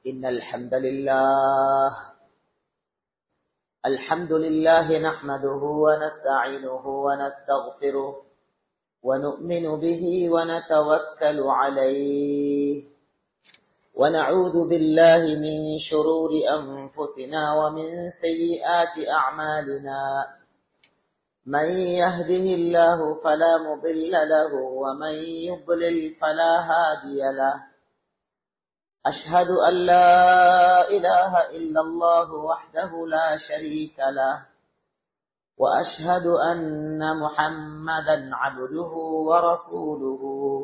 إن الحمد لله الحمد لله نحمده ونستعينه ونستغفره ونؤمن به ونتوكل عليه ونعوذ بالله من شرور أنفسنا ومن سيئات أعمالنا من يهده الله فلا مضل له ومن يضلل فلا هادي له أشهد أن لا إله إلا الله وحده لا شريك له وأشهد أن محمدا عبده ورسوله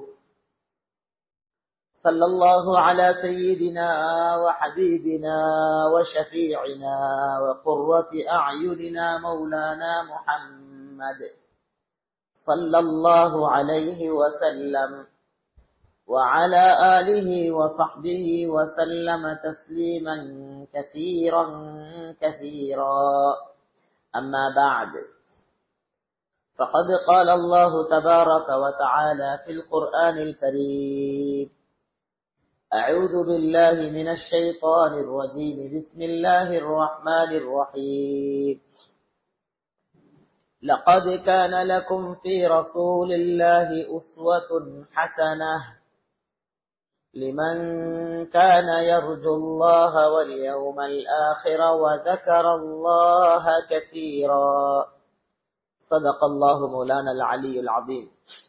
صلى الله على سيدنا وحبيبنا وشفيعنا وقرة أعيننا مولانا محمد صلى الله عليه وسلم وعلى آله وصحبه وسلم تسليما كثيرا كثيرا أما بعد فقد قال الله تبارك وتعالى في القرآن الكريم أعوذ بالله من الشيطان الرجيم بسم الله الرحمن الرحيم لقد كان لكم في رسول الله أسوة حسنة لمن كان يرجو الله واليوم الآخر وذكر الله كثيرا صدق الله مولانا العلي العظيم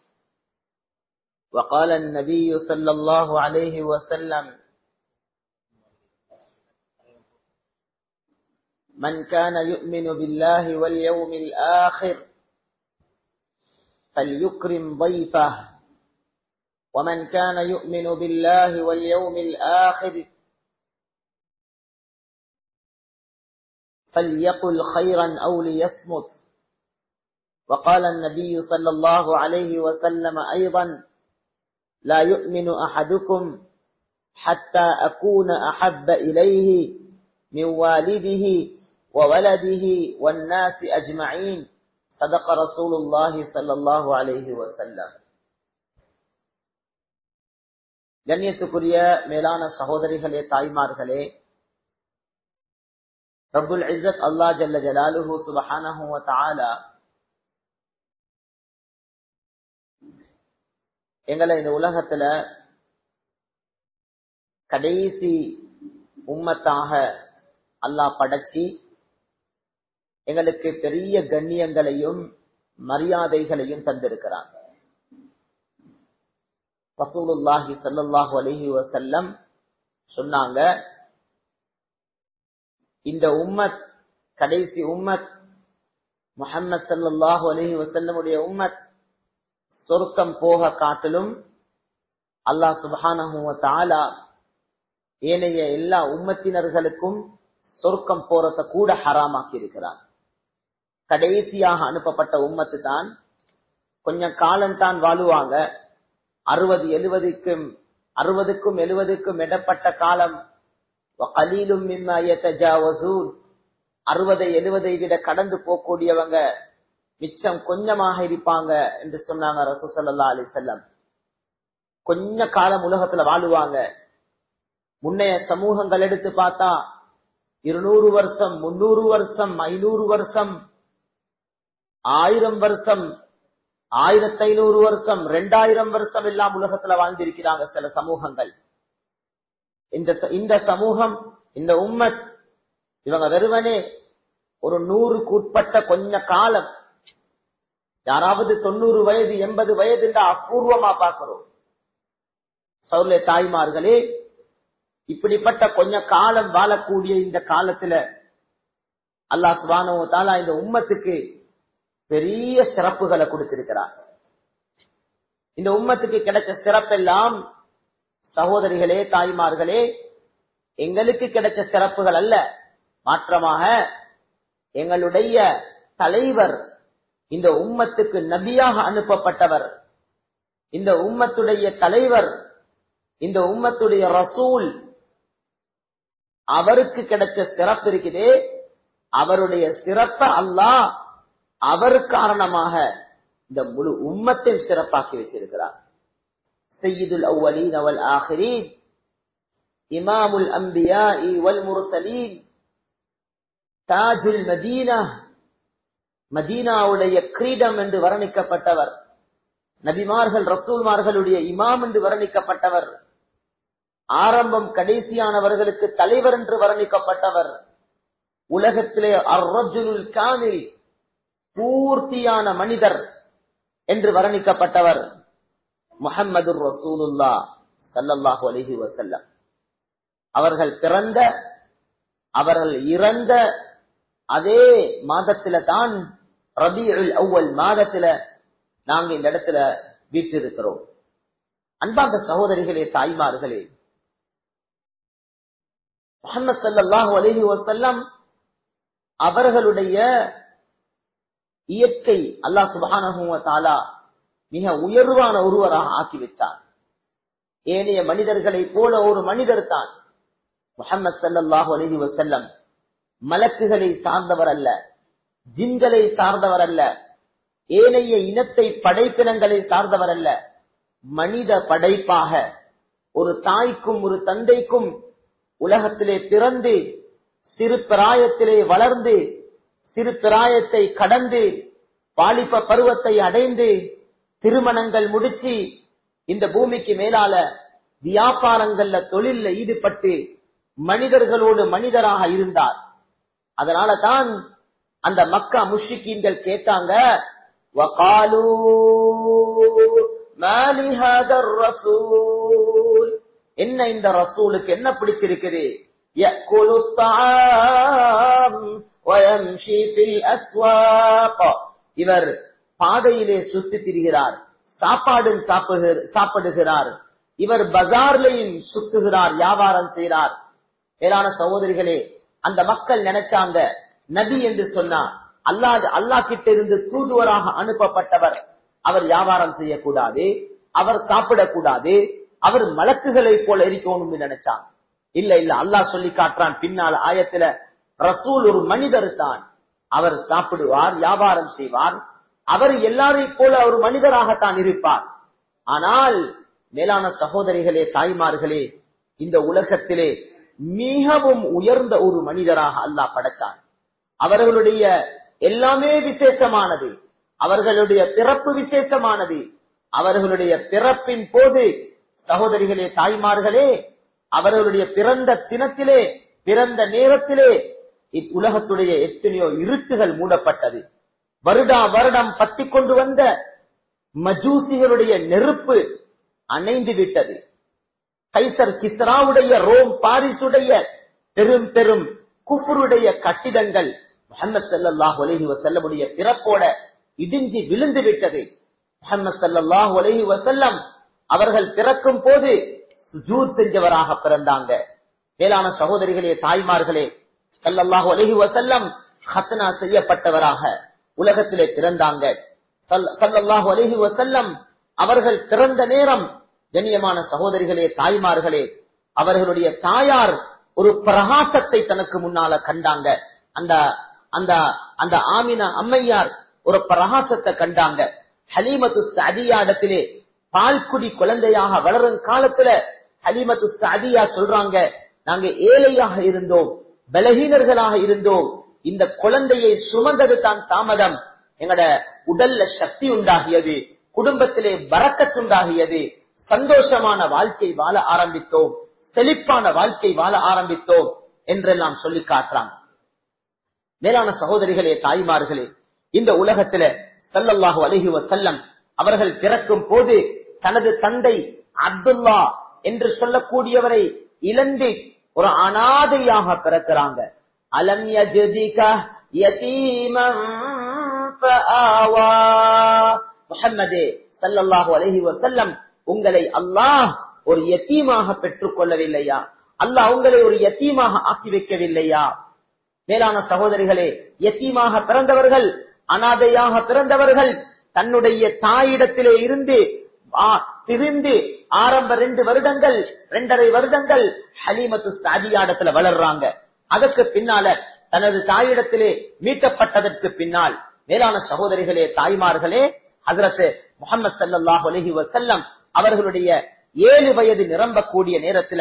وقال النبي صلى الله عليه وسلم من كان يؤمن بالله واليوم الآخر فليكرم ضيفه ومن كان يؤمن بالله واليوم الآخر فليقل خيرا أو ليصمت وقال النبي صلى الله عليه وسلم أيضا لا يؤمن أحدكم حتى أكون أحب إليه من والده وولده والناس أجمعين صدق رسول الله صلى الله عليه وسلم கண்ணியத்துக்குரிய மேலான சகோதரிகளே தாய்மார்களே ரபுல் இஸ்ஸத் அல்லா ஜல்ல ஜலாலுஹு சுபஹானஹு வ தஆலா எங்களை இந்த உலகத்துல கடைசி உம்மத்தாக அல்லாஹ் படைச்சி எங்களுக்கு பெரிய கண்ணியங்களையும் மரியாதைகளையும் தந்திருக்கிறான் ரசூலுல்லாஹி சல்லாஹூ அலஹி வசல்லம் சொன்னாங்க இந்த உம்மத் கடைசி உம்மத் முகமது சல்லாஹூ அலஹி வசல்லமுடைய உம்மத் சொர்க்கம் போக காட்டிலும் அல்லாஹ் சுபஹானஹுவ தாலா ஏனைய எல்லா உம்மத்தினர்களுக்கும் சொர்க்கம் போறத கூட ஹராமாக்கி இருக்கிறார் கடைசியாக அனுப்பப்பட்ட உம்மத்து தான் கொஞ்சம் காலம் தான் வாழுவாங்க அறுபது எழுபதுக்கும் அறுபதுக்கும் எழுபதுக்கும் இடப்பட்ட காலம் அறுபதை எழுபதை விட கடந்து போகக்கூடியவங்க மிச்சம் கொஞ்சமாக இருப்பாங்க என்று சொன்னாங்க ரசூசல்லா அலி செல்லம் கொஞ்ச காலம் உலகத்துல வாழுவாங்க முன்னைய சமூகங்கள் எடுத்து பார்த்தா இருநூறு வருஷம் முன்னூறு வருஷம் ஐநூறு வருஷம் ஆயிரம் வருஷம் ஆயிரத்தி ஐநூறு வருஷம் ரெண்டாயிரம் வருஷம் எல்லாம் உலகத்துல வாழ்ந்திருக்கிறாங்க சில சமூகங்கள் இந்த இந்த சமூகம் இந்த உம்மத் இவங்க வெறுவனே ஒரு நூறுக்கு உட்பட்ட கொஞ்ச காலம் யாராவது தொண்ணூறு வயது எண்பது வயது அபூர்வமா பார்க்கிறோம் சௌரிய தாய்மார்களே இப்படிப்பட்ட கொஞ்ச காலம் வாழக்கூடிய இந்த காலத்துல அல்லா சுபானோ தாலா இந்த உம்மத்துக்கு பெரிய சிறப்புகளை கொடுத்திருக்கிறார் இந்த உம்மத்துக்கு கிடைச்ச சிறப்பெல்லாம் சகோதரிகளே தாய்மார்களே எங்களுக்கு கிடைச்ச சிறப்புகள் அல்ல மாற்றமாக எங்களுடைய தலைவர் இந்த உம்மத்துக்கு நபியாக அனுப்பப்பட்டவர் இந்த உம்மத்துடைய தலைவர் இந்த உம்மத்துடைய ரசூல் அவருக்கு கிடைச்ச சிறப்பு இருக்குதே அவருடைய சிறப்பை அல்லாஹ் அவர் காரணமாக இந்த முழு உம்மத்தை சிறப்பாக்கி வச்சிருக்கிறார் செய்யுதுல் அவ்வலீன் அவல் ஆஹிரீன் இமாமுல் அம்பியாஇ வல் முர்சலீன் தாஜுல் மதீனா மதீனாவுடைய கிரீடம் என்று வர்ணிக்கப்பட்டவர் நபிமார்கள் ரசூல்மார்களுடைய இமாம் என்று வர்ணிக்கப்பட்டவர் ஆரம்பம் கடைசியானவர்களுக்கு தலைவர் என்று வர்ணிக்கப்பட்டவர் உலகத்திலே அர்ரஜுல் காமில் பூர்த்தியான மனிதர் என்று வர்ணிக்கப்பட்டவர் முகம்மது ரசூலுல்லா சல்லல்லாஹு அலிஹி வசல்லம் அவர்கள் பிறந்த அவர்கள் இறந்த அதே மாதத்தில தான் ரபியுல் அவ்வல் மாதத்தில நாங்க இந்த இடத்துல வீட்டிருக்கிறோம் அன்பார்ந்த சகோதரிகளே தாய்மார்களே முகமது சல்லாஹூ அலஹி வசல்லம் அவர்களுடைய இயற்கை அல்லாஹ் சுபானா மிக உயர்வான ஒருவராக ஆக்கி வைத்தார் ஏனைய மனிதர்களை போல ஒரு மனிதர் தான் முகமது சல்லாஹூ அலஹி வசல்லம் மலக்குகளை சார்ந்தவர் அல்ல ஜின்களை சார்ந்தவர் அல்ல ஏனைய இனத்தை படைப்பினங்களை சார்ந்தவர் அல்ல மனித படைப்பாக ஒரு தாய்க்கும் ஒரு தந்தைக்கும் உலகத்திலே பிறந்து சிறு பிராயத்திலே வளர்ந்து சிறு பிராயத்தை கடந்து வாலிப பருவத்தை அடைந்து திருமணங்கள் முடிச்சு இந்த பூமிக்கு மேலால வியாபாரங்கள்ல தொழில்ல ஈடுபட்டு மனிதர்களோடு மனிதராக இருந்தார் அதனால தான் அந்த மக்கா முஷிக்கீன்கள் கேட்டாங்க என்ன இந்த ரசூலுக்கு என்ன பிடிச்சிருக்குது இவர் பாதையிலே சுத்தி திரிகிறார் சாப்பாடும் சாப்பிடுகிறார் இவர் பஜார்லையும் சுத்துகிறார் வியாபாரம் செய்கிறார் மேலான சகோதரிகளே அந்த மக்கள் நினைச்சாங்க நபி என்று சொன்னா அல்லா அல்லா கிட்ட இருந்து தூதுவராக அனுப்பப்பட்டவர் அவர் வியாபாரம் செய்யக்கூடாது அவர் சாப்பிடக்கூடாது அவர் மலக்குகளை போல இருக்கணும்னு நினைச்சாங்க இல்ல இல்ல அல்லாஹ் சொல்லி காட்டுறான் பின்னால் ஆயத்துல ரசூல் ஒரு மனிதர் தான் அவர் சாப்பிடுவார் வியாபாரம் செய்வார் அவர் எல்லாரையும் போல ஒரு மனிதராகத்தான் இருப்பார் ஆனால் மேலான சகோதரிகளே தாய்மார்களே இந்த உலகத்திலே மிகவும் உயர்ந்த ஒரு மனிதராக அல்லாஹ் படைத்தான் அவர்களுடைய எல்லாமே விசேஷமானது அவர்களுடைய பிறப்பு விசேஷமானது அவர்களுடைய பிறப்பின் போது சகோதரிகளே தாய்மார்களே அவர்களுடைய பிறந்த தினத்திலே பிறந்த நேரத்திலே இவ்வுலகத்துடைய எத்தனையோ இருட்டுகள் மூடப்பட்டது வருடா வருடம் பத்தி கொண்டு வந்த மஜூசிகளுடைய நெருப்பு அணைந்து விட்டது கைசர் கிஸ்ராவுடைய ரோம் பாரிசுடைய பெரும் பெரும் குஃபருடைய கட்டிடங்கள் முகமது சல்லாஹ் அலஹி வசல்லமுடைய பிறப்போட இடிஞ்சி விழுந்து விட்டது முகமது சல்லாஹ் அலஹி வசல்லம் அவர்கள் பிறக்கும் போது ஜூத் செஞ்சவராக பிறந்தாங்க மேலான சகோதரிகளே தாய்மார்களே சல்லல்லாஹு அலஹி வசல்லம் ஹத்னா செய்யப்பட்டவராக உலகத்திலே பிறந்தாங்க சல்லல்லாஹு அலஹி வசல்லம் அவர்கள் பிறந்த நேரம் கண்ணியமான சகோதரிகளே தாய்மார்களே அவர்களுடைய தாயார் ஒரு பிரகாசத்தை தனக்கு முன்னால கண்டாங்க அந்த அந்த அந்த ஆமினா அம்மையார் ஒரு பிரகாசத்தை கண்டாங்க ஹலீமத்து சதியா இடத்திலே பால்குடி குழந்தையாக வளரும் காலத்துல ஹலீமத்து சதியா சொல்றாங்க நாங்க ஏழையாக இருந்தோம் பலகீனர்களாக இருந்தோம் இந்த குழந்தையை சுமந்தது தான் தாமதம் எங்கட உடல்ல சக்தி உண்டாகியது குடும்பத்திலே வரக்கத்துண்டாகியது சந்தோஷமான வாழ்க்கை வாழ ஆரம்பித்தோம் செழிப்பான வாழ்க்கை வாழ ஆரம்பித்தோம் என்றெல்லாம் சொல்லி காட்டுறாங்க மேலான சகோதரிகளே தாய்மார்களே இந்த உலகத்தில சல்லல்லாஹு அலஹி வசல்லம் அவர்கள் பிறக்கும் போது தனது தந்தை அப்துல்லா என்று சொல்லக்கூடியவரை இழந்து ஒரு அனாதையாக பிறக்கிறாங்க அலம் முகம்மதே சல்லல்லாஹு அலஹி வசல்லம் உங்களை அல்லாஹ் ஒரு யத்தீமாக பெற்றுக் கொள்ளவில்லையா அல்லாஹ் உங்களை ஒரு யத்தீமாக ஆக்கி வைக்கவில்லையா மேலான சகோதரிகளே யத்தீமாக பிறந்தவர்கள் அனாதையாக பிறந்தவர்கள் தன்னுடைய தாயிடத்திலே இருந்து பிரிந்து ஆரம்ப ரெண்டு வருடங்கள் ரெண்டரை வருடங்கள் ஹலீமத்து சாதியாடத்துல வளர்றாங்க அதற்கு பின்னால தனது தாயிடத்திலே மீட்டப்பட்டதற்கு பின்னால் மேலான சகோதரிகளே தாய்மார்களே ஹசரத் முகமது சல்லாஹ் அலஹி வசல்லம் அவர்களுடைய ஏழு வயது நிரம்பக்கூடிய நேரத்துல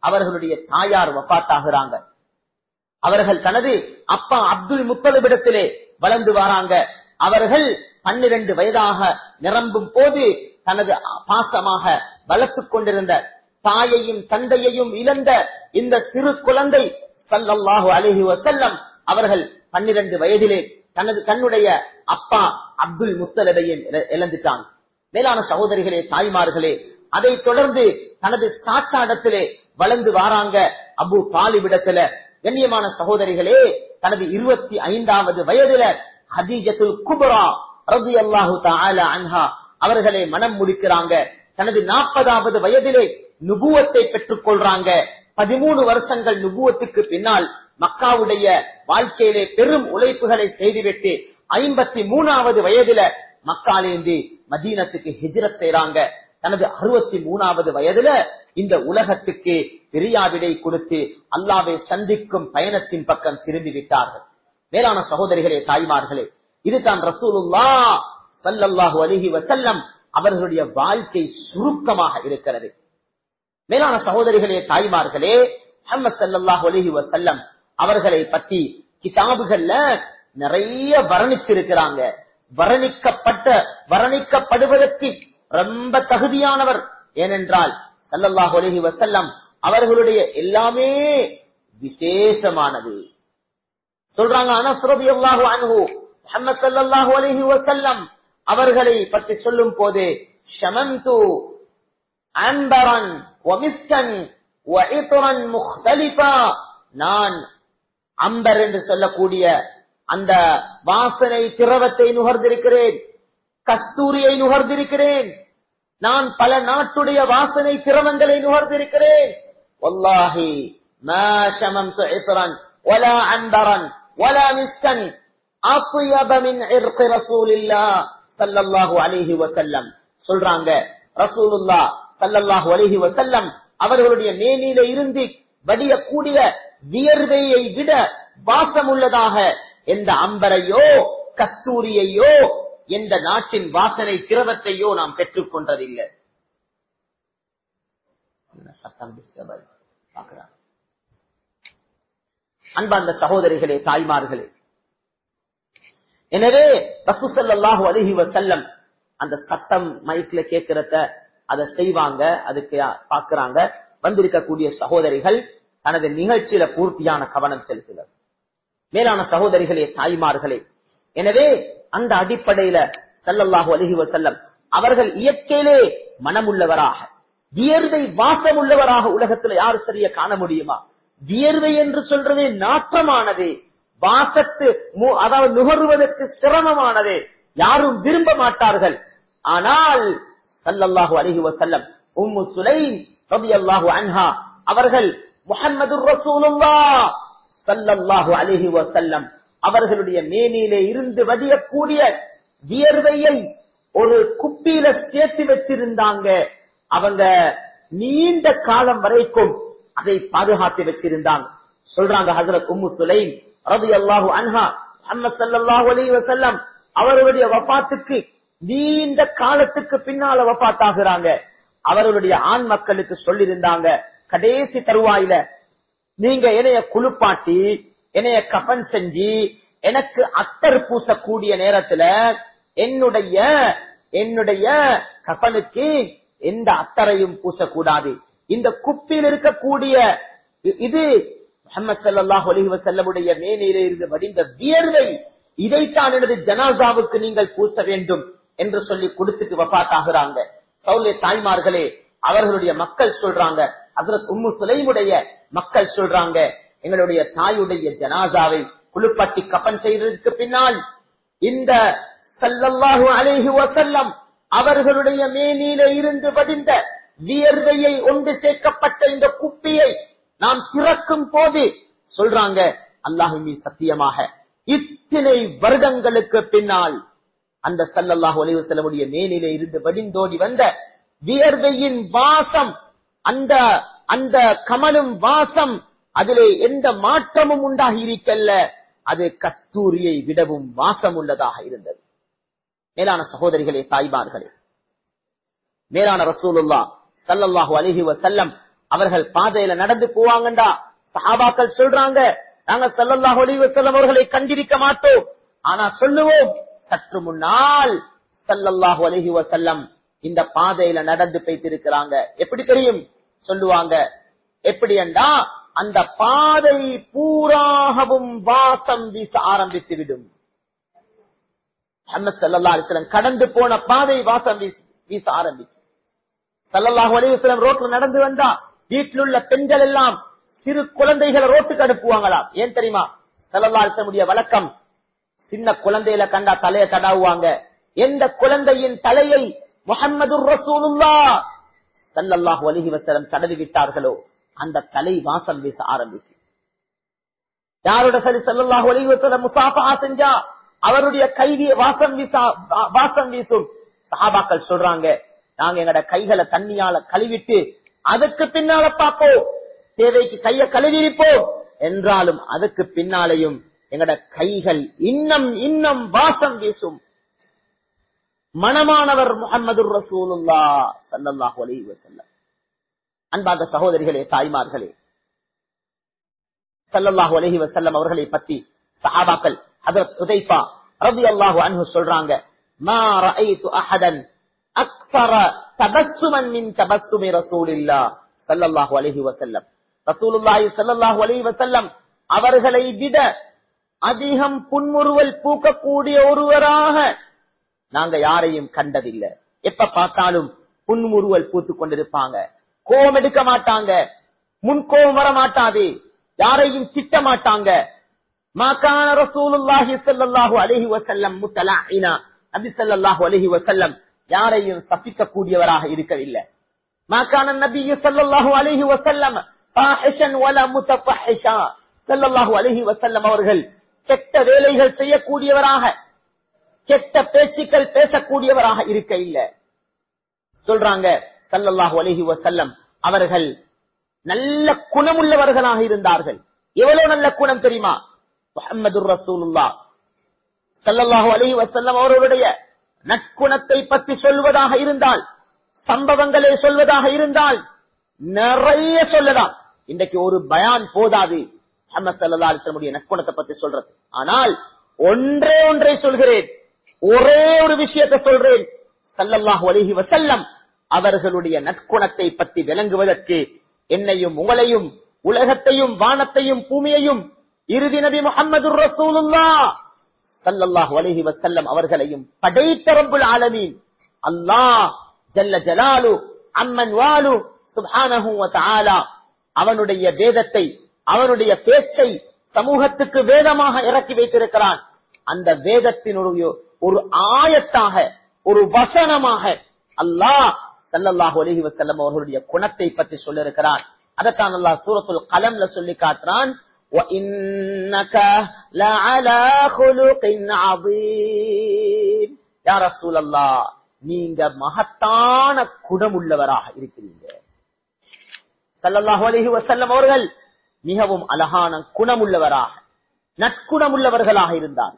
அவர்களுடைய தாயார் வபாத்தாகிறாங்க அவர்கள் தனது அப்பா அப்துல் முத்தலிபிடத்திலே வளர்ந்து வராங்க அவர்கள் பன்னிரண்டு வயதாக நிரம்பும் போது தனது பாசமாக வளர்த்துக் கொண்டிருந்த தாயையும் தந்தையையும் இழந்த இந்த சிறு குழந்தை சல்லல்லாஹு அலஹி வசல்லம் அவர்கள் பன்னிரண்டு வயதிலே தனது தன்னுடைய அப்பா அப்துல் முத்தலபையும் இழந்துட்டாங்க மேலான சகோதரிகளே தாய்மார்களே அதை தொடர்ந்து தனது சாத்தாடத்திலே வளர்ந்து வாராங்க அபு பாலிவிடத்துல கண்ணியமான சகோதரிகளே தனது இருபத்தி ஐந்தாவது வயதுல ஹதீஜத்துல் குபரா ரபி அல்லாஹு அன்ஹா அவர்களை மனம் முடிக்கிறாங்க தனது நாற்பதாவது வயதிலே நுபுவத்தை பெற்றுக் கொள்றாங்க பதிமூணு வருஷங்கள் நுபுவத்துக்கு பின்னால் மக்காவுடைய வாழ்க்கையிலே பெரும் உழைப்புகளை செய்துவிட்டு ஐம்பத்தி மூணாவது வயதுல மக்காலேந்து மதீனத்துக்கு ஹிஜரத் செய்றாங்க தனது அறுபத்தி மூணாவது வயதுல இந்த உலகத்துக்கு பிரியாவிடை கொடுத்து அல்லாவை சந்திக்கும் பயணத்தின் பக்கம் திரும்பி விட்டார்கள் மேலான சகோதரிகளே தாய்மார்களே இதுதான் ரசூலுல்லா சல்லல்லாஹு அலிஹி வசல்லம் அவர்களுடைய வாழ்க்கை சுருக்கமாக இருக்கிறது மேலான சகோதரிகளே தாய்மார்களே முஹம்மது ஸல்லல்லாஹு அலைஹி வஸல்லம் அவர்களை பத்தி கிதாபுகள்ல நிறைய வர்ணிச்சிருக்கிறாங்க வர்ணிக்கப்பட்ட வர்ணிக்கப்படுவதற்கு ரொம்ப தகுதியானவர் ஏனென்றால் ஸல்லல்லாஹு அலைஹி வஸல்லம் அவர்களுடைய எல்லாமே விசேஷமானது சொல்றாங்க அனஸ் ரலியல்லாஹு அன்ஹு முஹம்மது ஸல்லல்லாஹு அலைஹி வஸல்லம் அவர்களை பற்றி சொல்லும் போது ஷமந்து அன்பரன் வமிஸ்கன் வஇத்ரன் முக்தலிஃபா நான் அம்பர் என்று சொல்லக்கூடிய அந்த வாசனை திரவத்தை நுகர்ந்திருக்கிறேன் கஸ்தூரியை நுகர்ந்திருக்கிறேன் நான் பல நாட்டுடைய வாசனை திரவங்களை நுகர்ந்திருக்கிறேன் வல்லாஹி ما شممت عطرا ولا عنبرا ولا مسكا أطيب من عرق رسول الله صلى الله عليه وسلم சொல்றாங்க ரசூலுல்லா சல்லல்லாஹு அலைஹி வசல்லம் அவர்களுடைய மேனியில இருந்து வடியக்கூடிய வியர்வையை விட வாசம் உள்ளதாக எந்த அம்பரையோ கஸ்தூரியையோ எந்த நாட்டின் வாசனை திரவத்தையோ நாம் பெற்றுக் கொண்டதில்லை சத்தம் disturb ஆகுது. பார்க்கிறான். அன்பார்ந்த சகோதரிகளே தாய்மார்களே எனவே ரசூசல்லாஹு அலிஹி வசல்லம் அந்த சத்தம் மைக்ல கேட்கிறத அதை செய்வாங்க அதுக்கு பாக்குறாங்க வந்திருக்கக்கூடிய சகோதரிகள் தனது நிகழ்ச்சியில பூர்த்தியான கவனம் செலுத்துவர் மேலான சகோதரிகளே தாய்மார்களே எனவே அந்த அடிப்படையில சல்லல்லாஹு அலிஹி வசல்லம் அவர்கள் இயற்கையிலே மனமுள்ளவராக வியர்வை வாசம் உள்ளவராக உலகத்துல யாரு சரியா காண முடியுமா வியர்வை என்று சொல்றதே நாற்றமானது வாசத்து மு- அதாவது நுகர்வதற்கு சிரமமானது யாரும் விரும்ப மாட்டார்கள் ஆனால் சல்லல்லாஹு அலைஹி வஸல்லம் உம்மு சுலைம் ரலியல்லாஹு அன்ஹா அவர்கள் முஹம்மது ரசூலுல்லாஹ் சல்லல்லாஹு அலைஹி வஸல்லம் அவர்களுடைய மேனியிலே இருந்து வடியக்கூடிய வியர்வையை ஒரு குப்பியில சேர்த்து வச்சிருந்தாங்க அவங்க நீண்ட காலம் வரைக்கும் அதை பாதுகாத்து வச்சிருந்தாங்க சொல்றாங்க ஹசரத் உம்மு சுலைம் ரபி அல்லாஹு அன்ஹா முஹம்மது ஸல்லல்லாஹு அலைஹி வஸல்லம் அவர்களுடைய வபாத்துக்கு நீண்ட காலத்துக்கு பின்னால வபாத்தாகிறாங்க அவர்களுடைய ஆண் மக்களுக்கு சொல்லியிருந்தாங்க கடைசி தருவாயில நீங்க என்னைய குளிப்பாட்டி என்னைய கபன் செஞ்சு எனக்கு அத்தர் பூசக்கூடிய நேரத்துல என்னுடைய என்னுடைய கபனுக்கு எந்த அத்தரையும் பூசக்கூடாது இந்த குப்பியில் இருக்கக்கூடிய இ- இது முஹம்மது ஸல்லல்லாஹு அலைஹி வஸல்லமுடைய மேனிலே இருந்து வடிந்த வியர்வை இதைத்தான் எனது ஜனாசாவுக்கு நீங்கள் பூச வேண்டும் என்று சொல்லி கொடுத்துட்டு வபாத்தாகிறாங்க சௌலே தாய்மார்களே அவர்களுடைய மக்கள் சொல்றாங்க ஹஜரத் உம்மு சுலைமுடைய மக்கள் சொல்றாங்க எங்களுடைய தாயுடைய ஜனாசாவை குளிப்பட்டி கப்பன் செய்ததற்கு பின்னால் இந்த சல்லல்லாஹு அலைஹி வஸல்லம் அவர்களுடைய மேனியில இருந்து வடிந்த வியர்வையை ஒன்று சேர்க்கப்பட்ட இந்த குப்பியை நாம் திறக்கும் போது சொல்றாங்க அல்லாஹுமி சத்தியமாக இத்தனை வருடங்களுக்கு பின்னால் அந்த சல்லல்லாஹு அலைஹி வஸல்லமுடைய மேனிலே இருந்து வடிந்தோடி வந்த வியர்வையின் வாசம் அந்த அந்த கமலும் வாசம் அதிலே எந்த மாற்றமும் உண்டாகி இருக்கல்ல அது கஸ்தூரியை விடவும் வாசம் உள்ளதாக இருந்தது மேலான சகோதரிகளே தாய்மார்களே மேலான ரசூலுல்லா சல்லல்லாஹு அலைஹி வஸல்லம் அவர்கள் பாதையில நடந்து போவாங்கண்டா சஹாபாக்கள் சொல்றாங்க நாங்க ஸல்லல்லாஹு அலைஹி வஸல்லம் அவர்களை கண்டிருக்க மாட்டோம் ஆனா சொல்லுவோம் சற்று முன்னால் ஸல்லல்லாஹு அலைஹி வஸல்லம் இந்த பாதையில நடந்து போய்த்திருக்கிறாங்க எப்படி தெரியும் சொல்லுவாங்க எப்படி என்றா அந்த பாதை பூராகவும் வாசம் வீச ஆரம்பித்து விடும் முஹம்மது ஸல்லல்லாஹு அலைஹி வஸல்லம் கடந்து போன பாதை வாசம் வீச வீச ஆரம்பிக்கும் ஸல்லல்லாஹு அலைஹி வஸல்லம் ரோட்ல நடந்து வந்தா வீட்டில் உள்ள பெண்கள் எல்லாம் சிறு குழந்தைகளை ரோட்டுக்கு அனுப்புவாங்களாம் ஏன் தெரியுமா ஸல்லல்லாஹு அலைஹி வஸல்லம் வழக்கம் சின்ன குழந்தையில கண்டா தலையை தடாவுவாங்க எந்த குழந்தையின் தலையை முகம்மது ரசூலுல்லா ஸல்லல்லாஹு அலைஹி வஸல்லம் தடவி விட்டார்களோ அந்த தலை வாசம் வீச ஆரம்பிச்சு யாரோட சரி ஸல்லல்லாஹு அலைஹி வஸல்லம் முசாஃபா செஞ்சா அவருடைய கைவிய வாசம் வீசா வாசம் வீசும் சஹாபாக்கள் சொல்றாங்க நாங்க எங்கட கைகளை தண்ணியால கழுவிட்டு அதுக்கு பின்னால பார்ப்போம் தேவைக்கு கைய கழுவிருப்போம் என்றாலும் அதுக்கு பின்னாலேயும் எங்கட கைகள் இன்னும் இன்னும் வாசம் வீசும் மனமானவர் முகமது ரசூலுல்லா சல்லல்லாஹு அலைஹி வஸல்லம் அன்பார்ந்த சகோதரிகளே தாய்மார்களே சல்லல்லாஹு அலைஹி வஸல்லம் அவர்களை பற்றி சஹாபாக்கள் ஹஜரத் உதைஃபா ரலியல்லாஹு அன்ஹு சொல்றாங்க மா ரஅய்து அஹதன் அக்ஸர தபஸ்ஸுமன் மின் தபஸ்ஸுமி ரசூலில்லாஹ் ஸல்லல்லாஹு அலைஹி வஸல்லம் ரசூலுல்லாஹி ஸல்லல்லாஹு அலைஹி வஸல்லம் அவர்களை விட அதிகம் புன்முறுவல் பூக்கக்கூடிய ஒருவராக நாங்க யாரையும் கண்டதில்லை எப்ப பார்த்தாலும் புன்முறுவல் பூத்து கொண்டிருப்பாங்க கோபம் எடுக்க மாட்டாங்க முன்கோபம் வர மாட்டாது யாரையும் திட்ட மாட்டாங்க மாக்கான ரசூலுல்லாஹி ஸல்லல்லாஹு அலைஹி வஸல்லம் முத்தலாயினா நபி ஸல்லல்லாஹு அலைஹி வஸல்லம் யாரையும் சபிக்க கூடியவராக இருக்கவில்லை மாக்கான நபி ஸல்லல்லாஹு அலைஹி வஸல்லம் ஃபாஹிஷன் வல முத்தஃபஹிஷா ஸல்லல்லாஹு அலைஹி வஸல்லம் அவர்கள் கெட்ட வேலைகள் செய்யக்கூடியவராக கெட்ட பேச்சுக்கள் பேசக்கூடியவராக இருக்க இல்லை சொல்றாங்க ஸல்லல்லாஹு அலைஹி வஸல்லம் அவர்கள் நல்ல குணமுள்ளவர்களாக இருந்தார்கள் எவ்வளவு நல்ல குணம் தெரியுமா முஹம்மது ரசூலுல்லா ஸல்லல்லாஹு அலைஹி வஸல்லம் அவர்களுடைய நற்குணத்தை பற்றி சொல்வதாக இருந்தால் சம்பவங்களை சொல்வதாக இருந்தால் நிறைய சொல்லலாம் இன்றைக்கு ஒரு பயான் போதாது முஹம்மது ஸல்லல்லாஹு அலைஹி வஸல்லம் நற்குணத்தை பற்றி சொல்றது ஆனால் ஒன்றே ஒன்றை சொல்கிறேன் ஒரே ஒரு விஷயத்தை சொல்றேன் ஸல்லல்லாஹு அலைஹி வஸல்லம் அவர்களுடைய நற்குணத்தை பற்றி விளங்குவதற்கு என்னையும் உங்களையும் உலகத்தையும் வானத்தையும் பூமியையும் இறுதி நபி முகமது ரசூலுல்லா சல்லல்லாஹு அலைஹி வஸல்லம் அவர்களையும் படைத்த ரப்புல் ஆலமீன் அல்லாஹ் ஜல்ல ஜலாலு அம்மன் வாலு சுப்ஹானஹு வ தஆலா அவனுடைய வேதத்தை அவனுடைய பேச்சை சமூகத்துக்கு வேதமாக இறக்கி வைத்திருக்கிறான் அந்த வேதத்தினுடைய ஒரு ஆயத்தாக ஒரு வசனமாக அல்லாஹ் சல்லல்லாஹு அலைஹி வஸல்லம் அவர்களுடைய குணத்தை பற்றி சொல்லியிருக்கிறான் அதத்தான் அல்லாஹ் சூரத்துல் கலம்ல சொல்லி காட்டுறான் وَإِنَّكَ لَعَلَى خُلُقٍ عَظِيمٍ يا رسول الله நீங்க மகத்தான குணமுள்ளவராக இருக்கிறீங்க சல்லல்லாஹு அலைஹி வஸல்லம் அவர்கள் மிகவும் அழகான குணமுள்ளவராக நற்குணமுள்ளவர்களாக இருந்தார்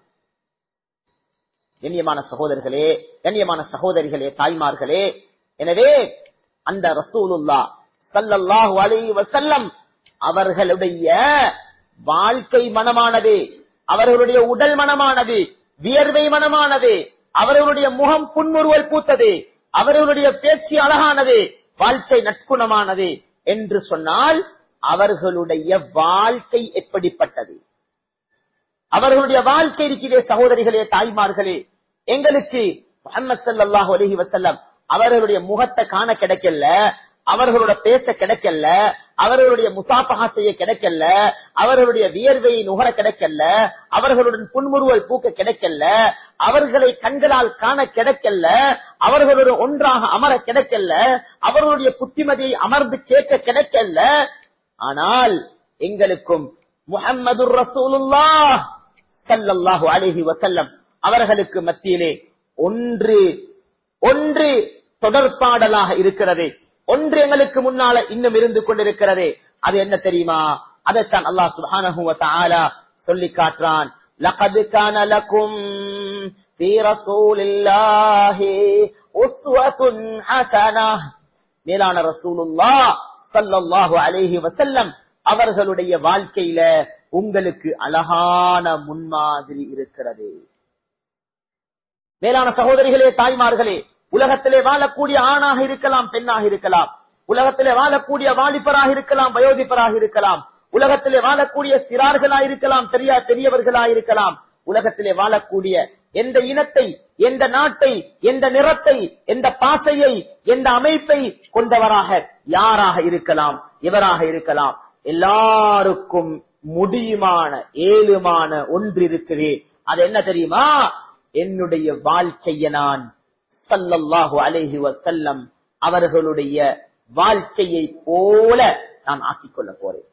கண்ணியமான சகோதரர்களே கண்ணியமான சகோதரிகளே தாய்மார்களே எனவே அந்த ரசூலுல்லா சல்லல்லாஹு அலைஹி வஸல்லம் அவர்களுடைய வாழ்க்கை மனமானது அவர்களுடைய உடல் மனமானது வியர்வை மனமானது அவர்களுடைய முகம் புன்முறுவல் பூத்தது அவர்களுடைய பேச்சு அழகானது வாழ்க்கை நற்குணமானது என்று சொன்னால் அவர்களுடைய வாழ்க்கை எப்படிப்பட்டது அவர்களுடைய வாழ்க்கை இருக்கிறே சகோதரிகளே தாய்மார்களே எங்களுக்கு முகமது சல்லாஹூ அலஹி வசல்லம் அவர்களுடைய முகத்தை காண கிடைக்கல அவர்களோட பேச கிடைக்கல அவர்களுடைய முசாபகா செய்ய கிடைக்கல அவர்களுடைய வியர்வையை நுகர கிடைக்கல அவர்களுடன் புன்முறுவல் பூக்க கிடைக்கல அவர்களை கண்களால் காண கிடைக்கல அவர்களுடன் ஒன்றாக அமர கிடைக்கல அவர்களுடைய புத்திமதியை அமர்ந்து கேட்க கிடைக்கல ஆனால் எங்களுக்கும் முகம்மது ரசூலுல்லா சல்லல்லாஹு அலைஹி வசல்லம் அவர்களுக்கு மத்தியிலே ஒன்று ஒன்று தொடர்பாடலாக இருக்கிறது ஒன்று எங்களுக்கு முன்னால இன்னும் இருந்து கொண்டிருக்கிறது அது என்ன தெரியுமா அதைத்தான் அல்லாஹ் சுப்ஹானஹு வ தஆலா சொல்லி காட்டுறான் லகத் கான லகும் ஃபீ ரசூலில்லாஹி உஸ்வத்துன் ஹஸனா மேலான ரசூலுல்லாஹ் ஸல்லல்லாஹு அலைஹி வஸல்லம் அவர்களுடைய வாழ்க்கையில உங்களுக்கு அழகான முன்மாதிரி இருக்கிறது மேலான சகோதரிகளே தாய்மார்களே உலகத்திலே வாழக்கூடிய ஆணாக இருக்கலாம் பெண்ணாக இருக்கலாம் உலகத்திலே வாழக்கூடிய வாலிபராக இருக்கலாம் வயோதிபராக இருக்கலாம் உலகத்திலே வாழக்கூடிய சிறார்களா இருக்கலாம் தெரியா பெரியவர்களா இருக்கலாம் உலகத்திலே வாழக்கூடிய எந்த இனத்தை எந்த நாட்டை எந்த நிறத்தை எந்த பாசையை எந்த அமைப்பை கொண்டவராக யாராக இருக்கலாம் இவராக இருக்கலாம் எல்லாருக்கும் முடியுமான ஏழுமான ஒன்று இருக்குது அது என்ன தெரியுமா என்னுடைய வாழ்க்கையை நான் சல்லல்லாஹு அலைஹி வசல்லம் அவர்களுடைய வாழ்க்கையை போல நான் ஆக்கிக் கொள்ள போறேன்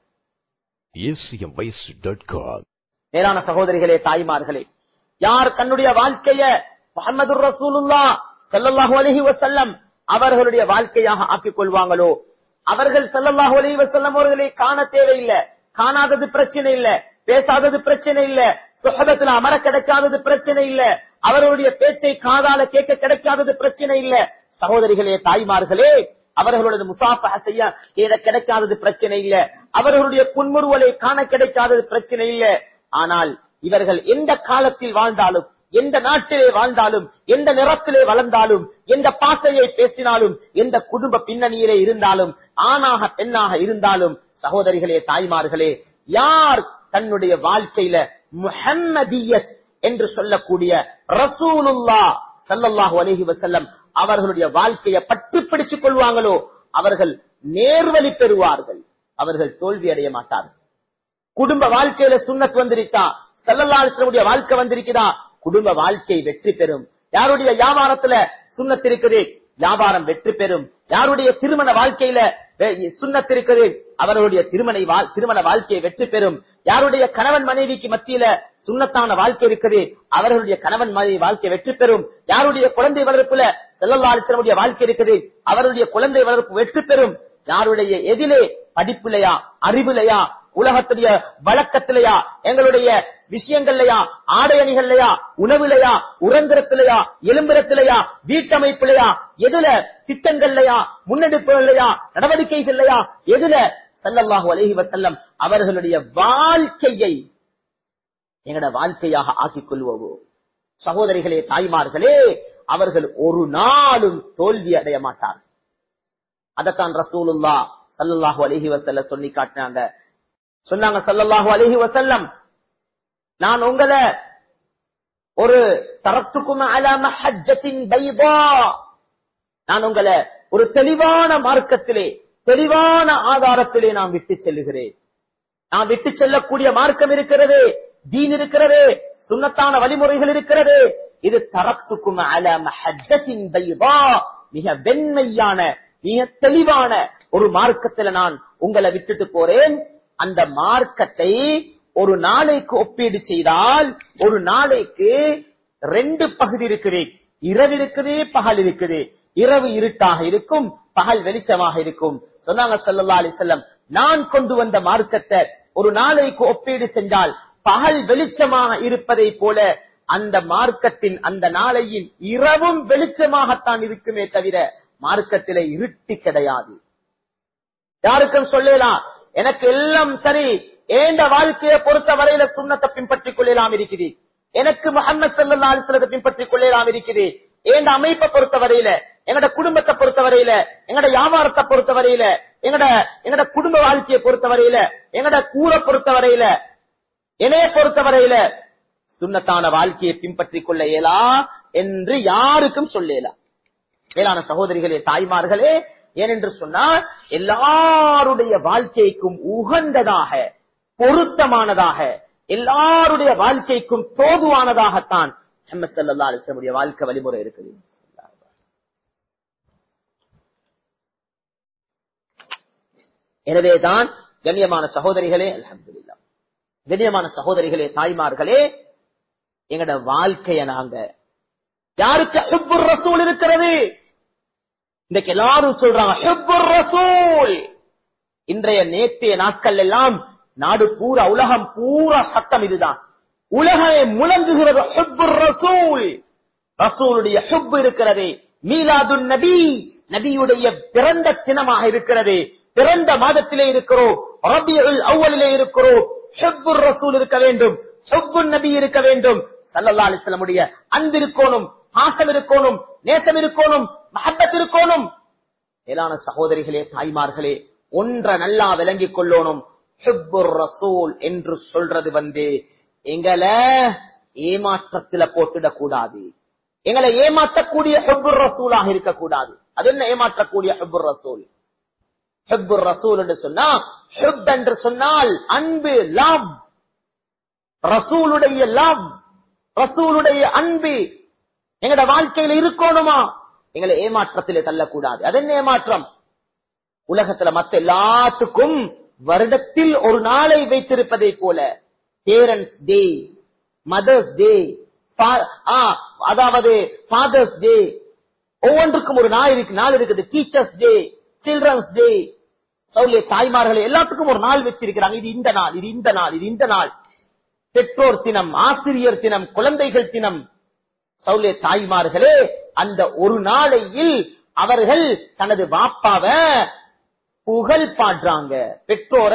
acmvoice.com. மேலான சகோதரிகளே தாய்மார்களே யார் தன்னுடைய வாழ்க்கைய முகமது ரசூலுல்லா ஸல்லல்லாஹு அலைஹி வஸல்லம் அவர்களுடைய வாழ்க்கையாக ஆக்கிக் கொள்வாங்களோ அவர்கள் ஸல்லல்லாஹு அலைஹி வஸல்லம் அவர்களை காண தேவையில்லை காணாதது பிரச்சனை இல்ல பேசாதது பிரச்சனை இல்ல சுகதத்துல அமர கிடைக்காதது பிரச்சனை இல்ல அவர்களுடைய பேச்சை காதால கேட்க கிடைக்காதது பிரச்சனை இல்ல சகோதரிகளே தாய்மார்களே அவர்களுடைய முசாஃபா செய்ய ஏத கிடைக்காதது பிரச்சனை இல்ல அவர்களுடைய புன்முறுவலை காண கிடைக்காதது பிரச்சனை இல்ல ஆனால் இவர்கள் எந்த காலத்தில் வாழ்ந்தாலும் எந்த நாட்டிலே வாழ்ந்தாலும் எந்த நிறத்திலே வளர்ந்தாலும் எந்த பாசையை பேசினாலும் எந்த குடும்ப பின்னணியிலே இருந்தாலும் ஆணாக பெண்ணாக இருந்தாலும் சகோதரிகளே தாய்மார்களே யார் தன்னுடைய வாழ்க்கையில முஹம்மதியத் என்று சொல்லக்கூடிய ரசூலுல்லா ஸல்லல்லாஹு அலைஹி வஸல்லம் அவர்களுடைய வாழ்க்கையை பற்றி பிடிச்சுக் கொள்வாங்களோ அவர்கள் நேர்வழி பெறுவார்கள் அவர்கள் தோல்வி அடைய மாட்டார்கள் குடும்ப வாழ்க்கையில சுண்ணத் வந்திருக்கா செல்லல்லாடைய வாழ்க்கை வந்திருக்குதா குடும்ப வாழ்க்கை வெற்றி பெறும் யாருடைய வியாபாரத்துல சுண்ணத் இருக்குது வியாபாரம் வெற்றி பெறும் யாருடைய திருமண வாழ்க்கையில வெ- சுண்ணத் இருக்குது அவர்களுடைய திருமண வா- திருமண வாழ்க்கை வெற்றி பெறும் யாருடைய கணவன் மனைவிக்கு மத்தியில சுண்ணத்தான வாழ்க்கை இருக்குது அவர்களுடைய கணவன் மனைவி வாழ்க்கை வெற்றி பெறும் யாருடைய குழந்தை வளர்ப்புல செல்லல்லாடைய வாழ்க்கை இருக்குது அவருடைய குழந்தை வளர்ப்பு வெற்றி பெறும் யாருடைய எதிலே படிப்புலையா அறிவுலையா உலகத்துடைய வழக்கத்திலையா எங்களுடைய விஷயங்கள்லையா ஆடை அணிகள்லையா உணவுலையா உறங்குறத்திலையா எலும்புறத்திலையா வீட்டமைப்புலையா எதுல திட்டங்கள்லையா முன்னெடுப்புகள்லையா நடவடிக்கைகள்லையா எதுல ஸல்லல்லாஹு அலைஹி வஸல்லம் அவர்களுடைய வாழ்க்கையை எங்கட வாழ்க்கையாக ஆக்கிக் கொள்வோமோ சகோதரிகளே தாய்மார்களே அவர்கள் ஒரு நாளும் தோல்வி அடைய மாட்டார் அதத்தான் ரசூலுல்லா ஸல்லல்லாஹு அலைஹி வஸல்லம் சொல்லி காட்டினாங்க சொன்னாங்க ஸல்லல்லாஹு அலைஹி வஸல்லம் நான் உங்களை ஒரு தரத்துக்கும் அலா மஹஜத்தின் பைதா நான் உங்களை ஒரு தெளிவான மார்க்கத்திலே தெளிவான ஆதாரத்திலே நான் விட்டு செல்லுகிறேன் நான் விட்டு செல்லக்கூடிய மார்க்கம் இருக்கிறது தீன் இருக்கிறது சுண்ணத்தான வழிமுறைகள் இருக்கிறது இது தரத்துக்கும் அல மஹஜத்தின் பைதா மிக வெண்மையான மிக தெளிவான ஒரு மார்க்கத்துல நான் உங்களை விட்டுட்டு போறேன் அந்த மார்க்கத்தை ஒரு நாளைக்கு ஒப்பீடு செய்தால் ஒரு நாளைக்கு ரெண்டு பகுதி இருக்குது இரவு இருக்குது பகல் இருக்குது இரவு இருட்டாக இருக்கும் பகல் வெளிச்சமாக இருக்கும் சொன்னாங்க ஸல்லல்லாஹு அலைஹி வஸல்லம் நான் கொண்டு வந்த மார்க்கத்தை ஒரு நாளைக்கு ஒப்பீடு செஞ்சால் பகல் வெளிச்சமாக இருப்பதை போல அந்த மார்க்கத்தின் அந்த நாளையின் இரவும் வெளிச்சமாகத்தான் இருக்குமே தவிர மார்க்கத்திலே இருட்டி கிடையாது யாருக்கும் சொல்லலாம் எனக்கு எல்லாம் சரி ஏண்ட வாழ்க்கையை பொறுத்த வரையில சுண்ணத்தை பின்பற்றிக் கொள்ளலாம் இருக்குது எனக்கு முகமது சல்லா அலிஸ்லத்தை பின்பற்றிக் கொள்ளலாம் இருக்குது ஏண்ட அமைப்பை பொறுத்த வரையில எங்கட குடும்பத்தை பொறுத்த வரையில எங்கட வியாபாரத்தை பொறுத்த வரையில எங்கட எங்கட குடும்ப வாழ்க்கையை பொறுத்த வரையில எங்கட கூரை பொறுத்த வரையில என்னைய பொறுத்த வரையில சுண்ணத்தான வாழ்க்கையை பின்பற்றிக் கொள்ள இயலா என்று யாருக்கும் சொல்லலாம் மேலான சகோதரிகளே தாய்மார்களே ஏனென்று சொன்னால் எல்லாருடைய வாழ்க்கைக்கும் உகந்ததாக பொருத்தமானதாக எல்லாருடைய வாழ்க்கைக்கும் தோதுவானதாகத்தான் எம்எஸ் சல்லா அலிஸ்லமுடைய வாழ்க்கை வழிமுறை இருக்குது எனவேதான் கண்ணியமான சகோதரிகளே அல்ஹம்துலில்லாஹ் கண்ணியமான சகோதரிகளே தாய்மார்களே எங்கட வாழ்க்கைய நாங்க யாருக்கு ஹிப்புர் ரசூல் இருக்கிறது இன்றைக்கு எல்லாரும் சொல்றாங்க ஹிப்புர் ரசூல் இன்றைய நேற்றைய நாட்கள் எல்லாம் நாடு பூரா உலகம் பூரா சட்டம் இதுதான் உலகமே முழங்குகிறது ஹிப்புர் ரசூல் ரசூலுடைய ஹிப் இருக்கிறது மீலாது நபி நபியுடைய பிறந்த தினமாக இருக்கிறது பிறந்த மாதத்திலே இருக்கிறோம் ரபியுல் அவ்வளிலே இருக்கிறோம் ஹெப்புர் ரசூல் இருக்க வேண்டும் ஹெப்புன் நபி இருக்க வேண்டும் சல்லல்லா அலிஸ்லமுடைய அன்பு இருக்கணும் பாசம் இருக்கணும் நேசம் இருக்கணும் மஹப்பத் இருக்கணும் மேலான சகோதரிகளே தாய்மார்களே ஒன்ற நல்லா விளங்கிக் கொள்ளணும் ஹிப்புர் ரசூல் என்று சொல்றது வந்து எங்களை ஏமாற்றத்துல போட்டுடக் கூடாது எங்களை ஏமாற்றக்கூடிய ஹிப்புர் ரசூலாக இருக்கக்கூடாது அது என்ன ஏமாற்றக்கூடிய ஹிப்புர் ரசூல் ஹிப்புர் ரசூல் என்று சொன்னா ஹிப் என்று சொன்னால் அன்பு லவ் ரசூலுடைய லவ் ரசூலுடைய அன்பு எங்கட வாழ்க்கையில இருக்கணுமா எங்களை ஏமாற்றத்திலே தள்ளக்கூடாது அது என்ன ஏமாற்றம் உலகத்துல மத்த எல்லாத்துக்கும் வருடத்தில் ஒரு நாளை வைத்திருப்பதை போல பேரண்ட்ஸ் டே மதர்ஸ் டே அதாவது ஃபாதர்ஸ் டே ஒவ்வொன்றுக்கும் ஒரு நாள் இருக்கு நாள் இருக்குது டீச்சர்ஸ் டே சில்ட்ரன்ஸ் டே சொல்லிய தாய்மார்கள் எல்லாத்துக்கும் ஒரு நாள் வச்சிருக்கிறாங்க இது இந்த நாள் இது இந்த நாள் இது இந்த நாள் பெற்றோர் தினம் ஆசிரியர் தினம் குழந்தைகள் தினம் சௌலிய தாய்மார்களே அந்த ஒரு நாளையில் அவர்கள் தனது வாப்பாவ புகழ் பாடுறாங்க பெற்றோர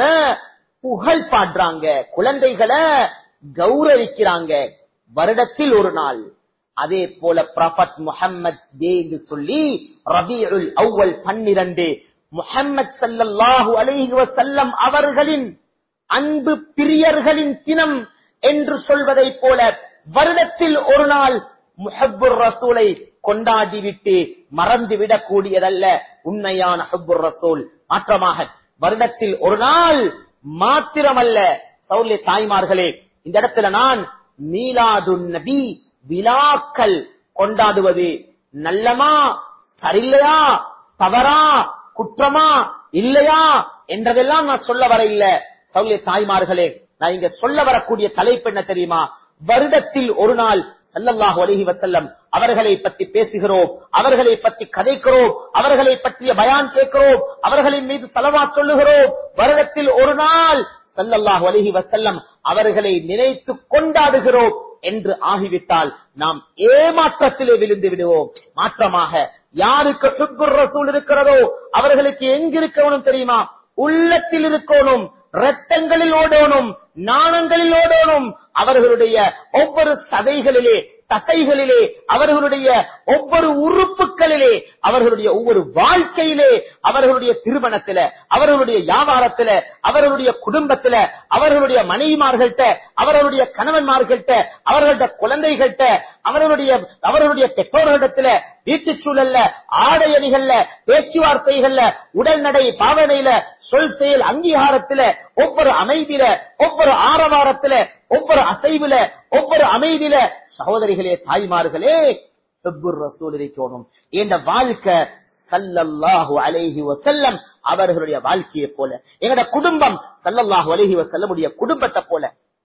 புகழ் பாடுறாங்க குழந்தைகளை கௌரவிக்கிறாங்க வருடத்தில் ஒரு நாள் அதே போல ப்ராபட் முஹம்மத் டே என்று சொல்லி ரபியுல் அவ்வல் பன்னிரண்டு முஹம்மத் சல்லல்லாஹு அலைஹி வஸல்லம் அவர்களின் அன்பு பிரியர்களின் தினம் என்று சொல்வதை போல வருடத்தில் ஒரு நாள் முஹப்புர் ரசூலை கொண்டாடிவிட்டு மறந்துவிடக் கூடியதல்ல உண்மையான ஹப்புர் ரசூல் மாற்றமாக வருடத்தில் ஒரு நாள் மாத்திரமல்ல சௌல்ய தாய்மார்களே இந்த இடத்துல நான் மீலாது நபி விழாக்கள் கொண்டாடுவது நல்லமா சரியில்லையா தவறா குற்றமா இல்லையா என்றதெல்லாம் நான் சொல்ல வர இல்ல சௌல்ய தாய்மார்களே நான் இங்க சொல்ல வரக்கூடிய தலைப்பு என்ன தெரியுமா வருடத்தில் ஒரு நாள் சல்லல்லாஹு அலைஹி வஸல்லம் அவர்களை பற்றி பேசுகிறோம் அவர்களை பற்றி கதைக்கிறோம் அவர்களை பற்றிய பயான் கேட்கிறோம் அவர்களின் மீது தலவா சொல்லுகிறோம் வருடத்தில் ஒரு நாள் சல்லல்லாஹு அலைஹி வஸல்லம் அவர்களை நினைத்து கொண்டாடுகிறோம் என்று ஆகிவிட்டால் நாம் ஏமாற்றத்திலே விழுந்து விடுவோம் மாற்றமாக யாருக்கு ஹுப்புர் ரசூல் இருக்கிறதோ அவர்களுக்கு எங்கிருக்கணும் தெரியுமா உள்ளத்தில் இருக்கணும் ரத்தங்களில் ஓடணும் நாணங்களில் ஓடணும் அவர்களுடைய ஒவ்வொரு சதைகளிலே தசைகளிலே அவர்களுடைய ஒவ்வொரு உறுப்புகளிலே அவர்களுடைய ஒவ்வொரு வாழ்க்கையிலே அவர்களுடைய திருமணத்தில அவர்களுடைய வியாபாரத்தில அவர்களுடைய குடும்பத்தில அவர்களுடைய மனைவிமார்கள்ட்ட அவர்களுடைய கணவன்மார்கள்ட்ட அவர்களுடைய குழந்தைகள்கிட்ட அவர்களுடைய அவர்களுடைய பெற்றோர்களிடத்துல வீட்டு சூழல்ல ஆடை அணிகள்ல பேச்சுவார்த்தைகள்ல உடல்நடை பாவனையில சொல் செயல் அங்கீகாரத்துல ஒவ்வொரு அமைதியில ஒவ்வொரு ஆரவாரத்துல ஒவ்வொரு அசைவுல ஒவ்வொரு அமைதியில சகோதரிகளே தாய்மார்களே ஹிப்புர் ரசூல் இருக்கணும் இந்த வாழ்க்கை சல்லல்லாஹு அலைஹி வசல்லம் அவர்களுடைய வாழ்க்கையை போல எங்கட குடும்பம் சல்லல்லாஹு அலைஹி வசல்லமுடைய குடும்பத்தை போல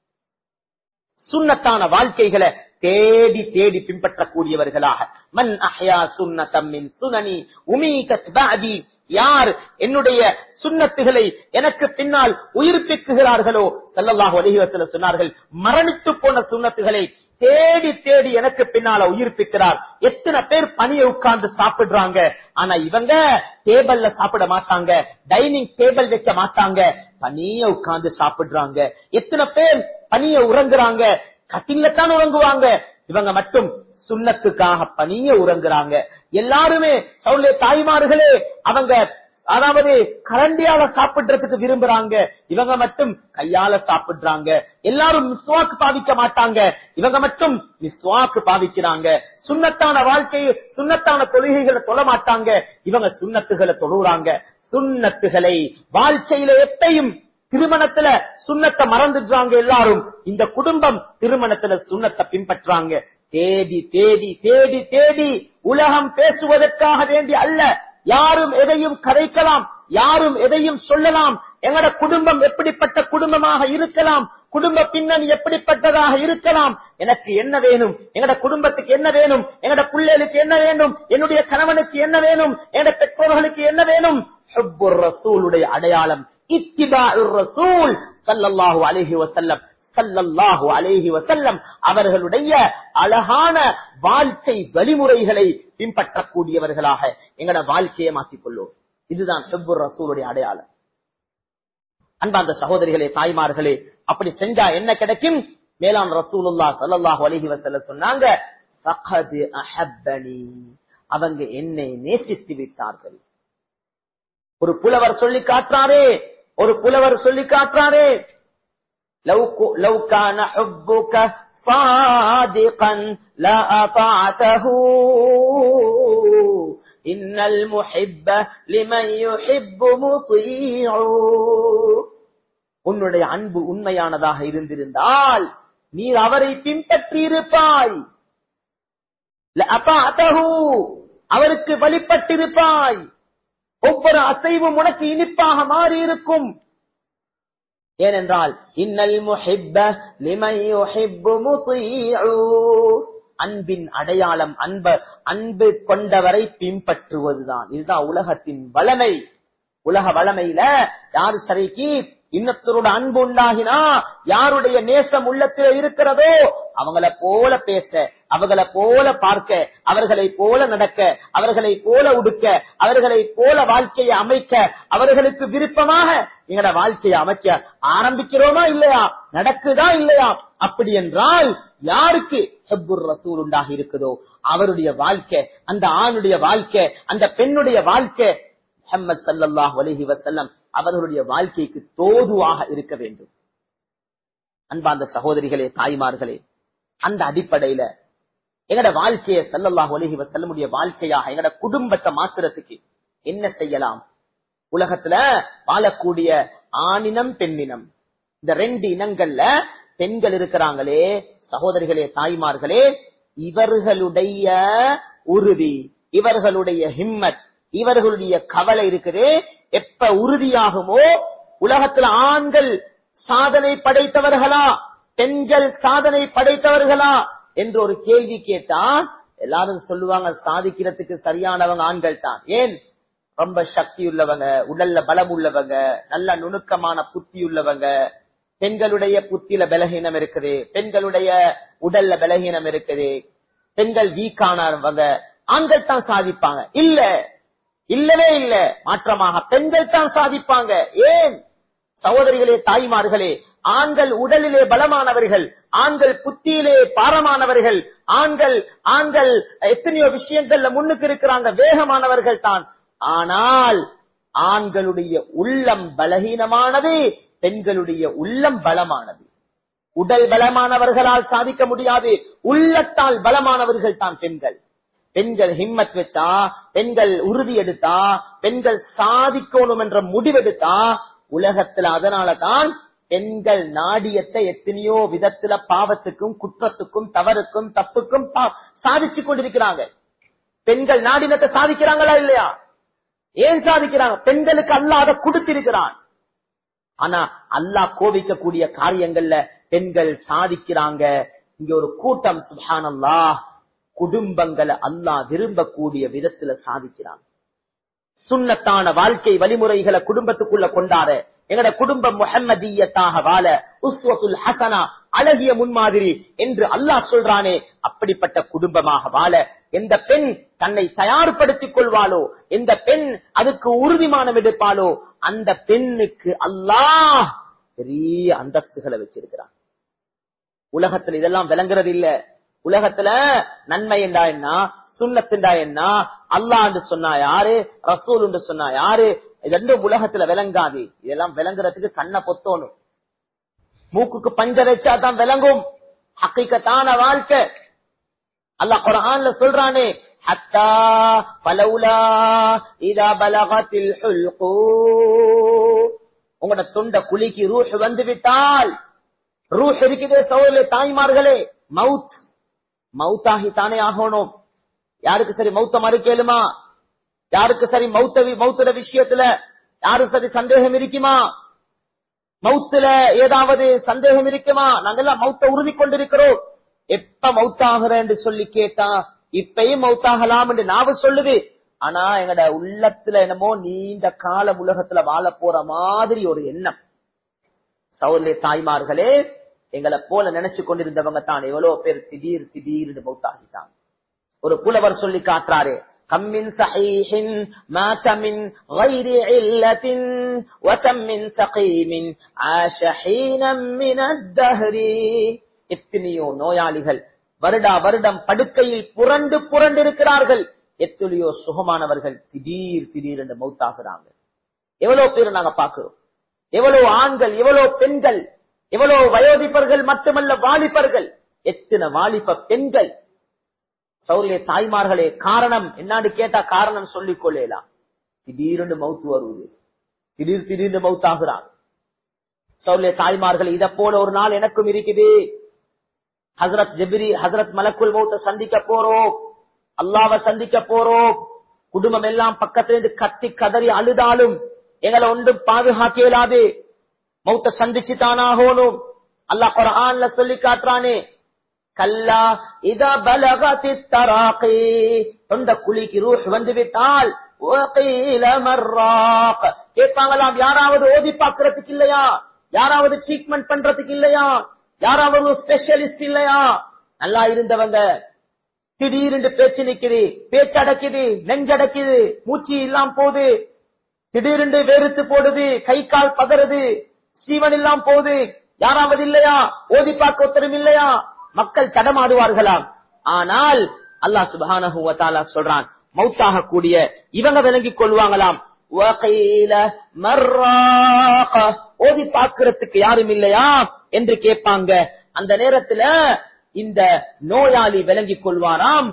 சுன்னத்தான வாழ்க்கைகளை தேடி தேடி பின்பற்றக்கூடியவர்களாக மன் அஹ்யா சுன்னதம் மின் சுனனி உமீகத் பஅதி யார் என்னுடைய சுன்னத்துகளை எனக்கு பின்னால் உயிர்ப்பிக்குகிறார்களோ சல்லல்லாஹு அலைஹி வஸல்லம் சொன்னார்கள் மரணித்து போன சுன்னத்துகளை தேடி தேடி எனக்கு பின்னால உயிர்ப்பிக்கிறார் எத்தனை பேர் பணியை உட்கார்ந்து சாப்பிடுறாங்க ஆனா இவங்க டேபிள்ல சாப்பிட மாட்டாங்க டைனிங் டேபிள் வைக்க மாட்டாங்க பனிய உட்கார்ந்து சாப்பிடுறாங்க எத்தனை பேர் பனிய உறங்குறாங்க கட்டில தான் உறங்குவாங்க இவங்க மட்டும் சுண்ணத்துக்காக பனிய உறங்குறாங்க எல்லாருமே சவுளே தாய்மார்களே அவங்க அதாவது கரண்டியால சாப்பிடுறதுக்கு விரும்புறாங்க இவங்க மட்டும் கையால சாப்பிடுறாங்க எல்லாரும் மிஸ்வாக்கு பாவிக்க மாட்டாங்க இவங்க மட்டும் மிஸ்வாக்கு பாவிக்கிறாங்க சுண்ணத்தான வாழ்க்கை சுண்ணத்தான தொழுகைகளை தொழ மாட்டாங்க இவங்க சுண்ணத்துகளை தொழுறாங்க சுண்ணத்துகளை வாழ்க்கையில எப்பையும் திருமணத்துல சுண்ணத்தை மறந்துடுறாங்க எல்லாரும் இந்த குடும்பம் திருமணத்துல சுண்ணத்தை பின்பற்றாங்க தேடி தேடி தேடி தேடி உலகம் பேசுவதற்காக வேண்டி அல்ல யாரும் எதையும் கதைக்கலாம் யாரும் எதையும் சொல்லலாம் எங்கட குடும்பம் எப்படிப்பட்ட குடும்பமாக இருக்கலாம் குடும்ப பின்னணி எப்படிப்பட்டதாக இருக்கலாம் எனக்கு என்ன வேணும் எங்கட குடும்பத்துக்கு என்ன வேணும் எங்கட பிள்ளைகளுக்கு என்ன வேணும் என்னுடைய கணவனுக்கு என்ன வேணும் எங்கட பெற்றோர்களுக்கு என்ன வேணும் ஹுப்புர் ரசூலுடைய அடையாளம் இத்திபாஉர் ரசூல் ஸல்லல்லாஹு அலைஹி வஸல்லம் ஸல்லல்லாஹு அலைஹி வஸல்லம் அவர்களுடைய அழகான வாழ்க்கை வழிமுறைகளை பின்பற்றக்கூடியவர்களாக எங்கட வாழ்க்கையை மாற்றிக் கொள்ளும் இதுதான் ஹிப்பு ரசூலுடைய அடையாளம் அன்பார்ந்த சகோதரிகளே தாய்மார்களே அப்படி செஞ்சா என்ன கிடைக்கும் மேலான் ரசூலுல்லா ஸல்லல்லாஹு அலைஹி வஸல்லம் சொன்னாங்க ஃபகத் அஹப்பனி அவங்க என்னை நேசித்து விட்டார்கள் ஒரு புலவர் சொல்லி காட்டுறாரே ஒரு புலவர் சொல்லி காட்டுறாரே லவ் கு- லவ் கான ஹுப்புக صادقا لأطعته إن المحب لمن يحب مطيع உன்னுடைய அன்பு உண்மையானதாக இருந்திருந்தால் நீர் அவரை பின்பற்றி இருப்பாய் லஅதாதஹு, அவருக்கு வழிபட்டிருப்பாய் ஒவ்வொரு அசைவும் உனக்கு இனிப்பாக மாறி இருக்கும் ஏனென்றால் இன்னல் முஹிப்ப லிமன் யுஹிப்பு முதீஉ. அன்பின் அடையாளம் அன்ப அன்பு கொண்டவரை பின்பற்றுவதுதான் இதுதான் உலகத்தின் வளமை உலக வளமையில யாரு சரிக்கு இன்னத்தரோட அன்பு உண்டாகினா யாருடைய நேசம் உள்ளத்தில் இருக்கிறதோ அவங்கள போல பேச அவர்களை போல பார்க்க அவர்களை போல நடக்க அவர்களை போல உடுக்க அவர்களை போல வாழ்க்கையை அமைக்க அவர்களுக்கு விருப்பமாக எங்கட வாழ்க்கையை அமைக்க ஆரம்பிக்கிறோமா இல்லையா நடக்குதா இல்லையா அப்படி என்றால் யாருக்கு ஹெப்புர் ரசூல் உண்டாக இருக்குதோ அவருடைய வாழ்க்கை அந்த ஆணுடைய வாழ்க்கை அந்த பெண்ணுடைய வாழ்க்கை முஹம்மது ஸல்லல்லாஹு அலைஹி வஸல்லம் அவர்களுடைய வாழ்க்கைக்கு தோதுவாக இருக்க வேண்டும் அன்பார்ந்த சகோதரிகளே தாய்மார்களே அந்த அடிப்படையில எங்கட வாழ்க்கையை ஸல்லல்லாஹு அலைஹி வஸல்லமுடைய வாழ்க்கையாக எங்கட குடும்பத்தை மாத்துறதுக்கு என்ன செய்யலாம் உலகத்துல வாழக்கூடிய ஆணினம் பெண்ணினம் இந்த ரெண்டு இனங்கள்ல பெண்கள் இருக்கிறாங்களே சகோதரிகளே தாய்மார்களே இவர்களுடைய உறுதி இவர்களுடைய ஹிம்மத் இவர்களுடைய கவலை இருக்குது எப்ப உறுதியாகுமோ உலகத்துல ஆண்கள் சாதனை படைத்தவர்களா பெண்கள் சாதனை படைத்தவர்களா என்று ஒரு கேள்வி கேட்டா எல்லாரும் சொல்லுவாங்க சாதிக்கிறதுக்கு சரியானவங்க ஆண்கள் தான் ஏன் ரொம்ப சக்தி உள்ளவங்க உடல்ல பலம் உள்ளவங்க நல்ல நுணுக்கமான புத்தி உள்ளவங்க பெண்களுடைய புத்தியில பலகீனம் இருக்குது பெண்களுடைய உடல்ல பலகீனம் இருக்குது பெண்கள் வீக்கானவங்க ஆண்கள் தான் சாதிப்பாங்க இல்ல இல்லவே இல்ல மாற்றமாக பெண்கள் தான் சாதிப்பாங்க ஏன் சகோதரிகளே தாய்மார்களே ஆண்கள் உடலிலே பலமானவர்கள் ஆண்கள் புத்தியிலே பாரமானவர்கள் ஆண்கள் ஆண்கள் எத்தனையோ விஷயங்கள்ல முன்னுக்கு இருக்கிறாங்க வேகமானவர்கள் தான் ஆனால் ஆண்களுடைய உள்ளம் பலகீனமானது பெண்களுடைய உள்ளம் பலமானது உடல் பலமானவர்களால் சாதிக்க முடியாது உள்ளத்தால் பலமானவர்கள் தான் பெண்கள் பெண்கள் ஹிம்மத் வச்சா பெண்கள் உறுதி எடுத்தா பெண்கள் சாதிக்கணும் என்ற முடிவெடுத்தா உலகத்துல அதனால தான் பெண்கள் நாடியத்தை எத்தனையோ விதத்துல பாவத்துக்கும் குற்றத்துக்கும் தவறுக்கும் தப்புக்கும் பா- சாதிச்சு கொண்டிருக்கிறாங்க பெண்கள் நாடினத்தை சாதிக்கிறாங்களா இல்லையா ஏன் சாதிக்கிறாங்க பெண்களுக்கு அல்லாத கொடுத்திருக்கிறான் ஆனா அல்லாஹ் கோபிக்கக்கூடிய காரியங்கள்ல பெண்கள் சாதிக்கிறாங்க இங்க ஒரு கூட்டம் சுபானல்லாஹ் குடும்பங்களை அல்லாஹ் விரும்பக்கூடிய விதத்துல சாதிக்கிறாங்க சுன்னத்தான வாழ்க்கை வழிமுறைகளை குடும்பத்துக்குள்ள கொண்டாட எங்கட குடும்பம் முஹம்மதியத்தாக வாழ உஸ்வத்துல் ஹசனா அழகிய முன்மாதிரி என்று அல்லாஹ் சொல்றானே அப்படிப்பட்ட குடும்பமாக வாழ எந்த பெண் தன்னை தயார்படுத்திக் கொள்வாளோ எந்த பெண் அதுக்கு உறுதிமானம் எடுப்பாளோ அந்த பெண்ணுக்கு அல்லாஹ் பெரிய அந்தஸ்துகளை வச்சிருக்கிறான் உலகத்துல இதெல்லாம் விளங்குறது இல்ல உலகத்துல நன்மை என்றா என்ன சுண்ணத்துண்டா என்ன அல்லாஹ் என்று சொன்னா யாரு ரசூல் என்று சொன்னா யாரு இது ரெண்டும் உலகத்துல விளங்காது இதெல்லாம் விளங்குறதுக்கு கண்ணை பொத்தோணும் மூக்குக்கு பஞ்ச வச்சா தான் விளங்கும் ஹக்கீக்கத்தான வாழ்க்கை அல்லாஹ் குரான்ல சொல்றானே ஹத்தா பலவுலா இதா பலகத்தில் உங்களோட தொண்ட குழிக்கு ரூஹ் வந்து விட்டால் ரூஹ் இருக்குதே சோழ தாய்மார்களே மவுத் மவுத்தாகி தானே ஆகணும் யாருக்கு சரி மௌத்த மறுக்கேலுமா யாருக்கு சரி மௌத்த மௌத்தோட விஷயத்துல யாருக்கு சரி சந்தேகம் இருக்குமா மௌத்துல ஏதாவது சந்தேகம் இருக்குமா நாங்கெல்லாம் மௌத்த உறுதி கொண்டிருக்கிறோம் எப்ப மௌத்தாகிற என்று சொல்லி கேட்டா இப்பயும் மௌத்தாகலாம் என்று நாவு சொல்லுது ஆனா எங்கட உள்ளத்துல என்னமோ நீண்ட காலம் உலகத்துல வாழ போற மாதிரி ஒரு எண்ணம் சௌரிய தாய்மார்களே எங்களை போல நினைச்சு கொண்டிருந்தவங்க தான் எவ்வளவு பேர் திடீர் திடீர்னு மௌத்தாகிட்டாங்க ஒரு புலவர் சொல்லி காட்டுறாரு كم من صحيح مات من غير علة وكم من سقيم عاش حينا من الدهر எத்தனையோ நோயாளிகள் வருடா வருடம் படுக்கையில் புரண்டு புரண்டு இருக்கிறார்கள் எத்தனையோ சுகமானவர்கள் திடீர் திடீர் என்று மௌத்தாகிறாங்க எவ்வளவு பேர் நாங்க பாக்குறோம் எவ்வளவு ஆண்கள் எவ்வளவு பெண்கள் எவ்வளவு வயோதிபர்கள் மட்டுமல்ல வாலிபர்கள் எத்தனை வாலிப பெண்கள் சௌரிய தாய்மார்களே காரணம் என்னான்னு கேட்டா காரணம் சொல்லிக் கொள்ளலாம் திடீர்னு மவுத்து வருவது திடீர் திடீர்னு மவுத்தாகிறான் சௌரிய தாய்மார்கள் இத போல ஒரு நாள் எனக்கும் இருக்குது ஹசரத் ஜெபிரி ஹசரத் மலக்குல் மௌத்த சந்திக்க போறோம் அல்லாவை சந்திக்க போறோம் குடும்பம் எல்லாம் பக்கத்திலிருந்து கத்தி கதறி அழுதாலும் எங்களை ஒன்றும் பாதுகாக்க இயலாது மௌத்த சந்திச்சு தானாகணும் அல்லாஹ் குரான்ல சொல்லி காட்டுறானே கல்லா இத பலகதி தராகி தொண்ட குழிக்கு ரூஹ் வந்து விட்டால் கேட்பாங்களாம் யாராவது ஓதி பாக்குறதுக்கு இல்லையா யாராவது ட்ரீட்மெண்ட் பண்றதுக்கு இல்லையா யாராவது ஸ்பெஷலிஸ்ட் இல்லையா நல்லா இருந்தவங்க திடீர்னு பேச்சு நிக்குது பேச்சடக்குது நெஞ்சடக்குது மூச்சு இல்லாம போகுது திடீரென்று வேறுத்து போடுது கை கால் பதறது சீவன் இல்லாம போகுது யாராவது இல்லையா ஓதி பார்க்க ஒருத்தரும் இல்லையா மக்கள் தடமாடுவார்களாம் ஆனால் அல்லாஹ் சுபானஹுவத்தாலா சொல்றான் மௌத்தாக கூடிய இவங்க விளங்கிக் கொள்வாங்களாம் ஓதி பார்க்கறதுக்கு யாரும் இல்லையா என்று கேட்பாங்க அந்த நேரத்துல இந்த நோயாளி விளங்கிக் கொள்வாராம்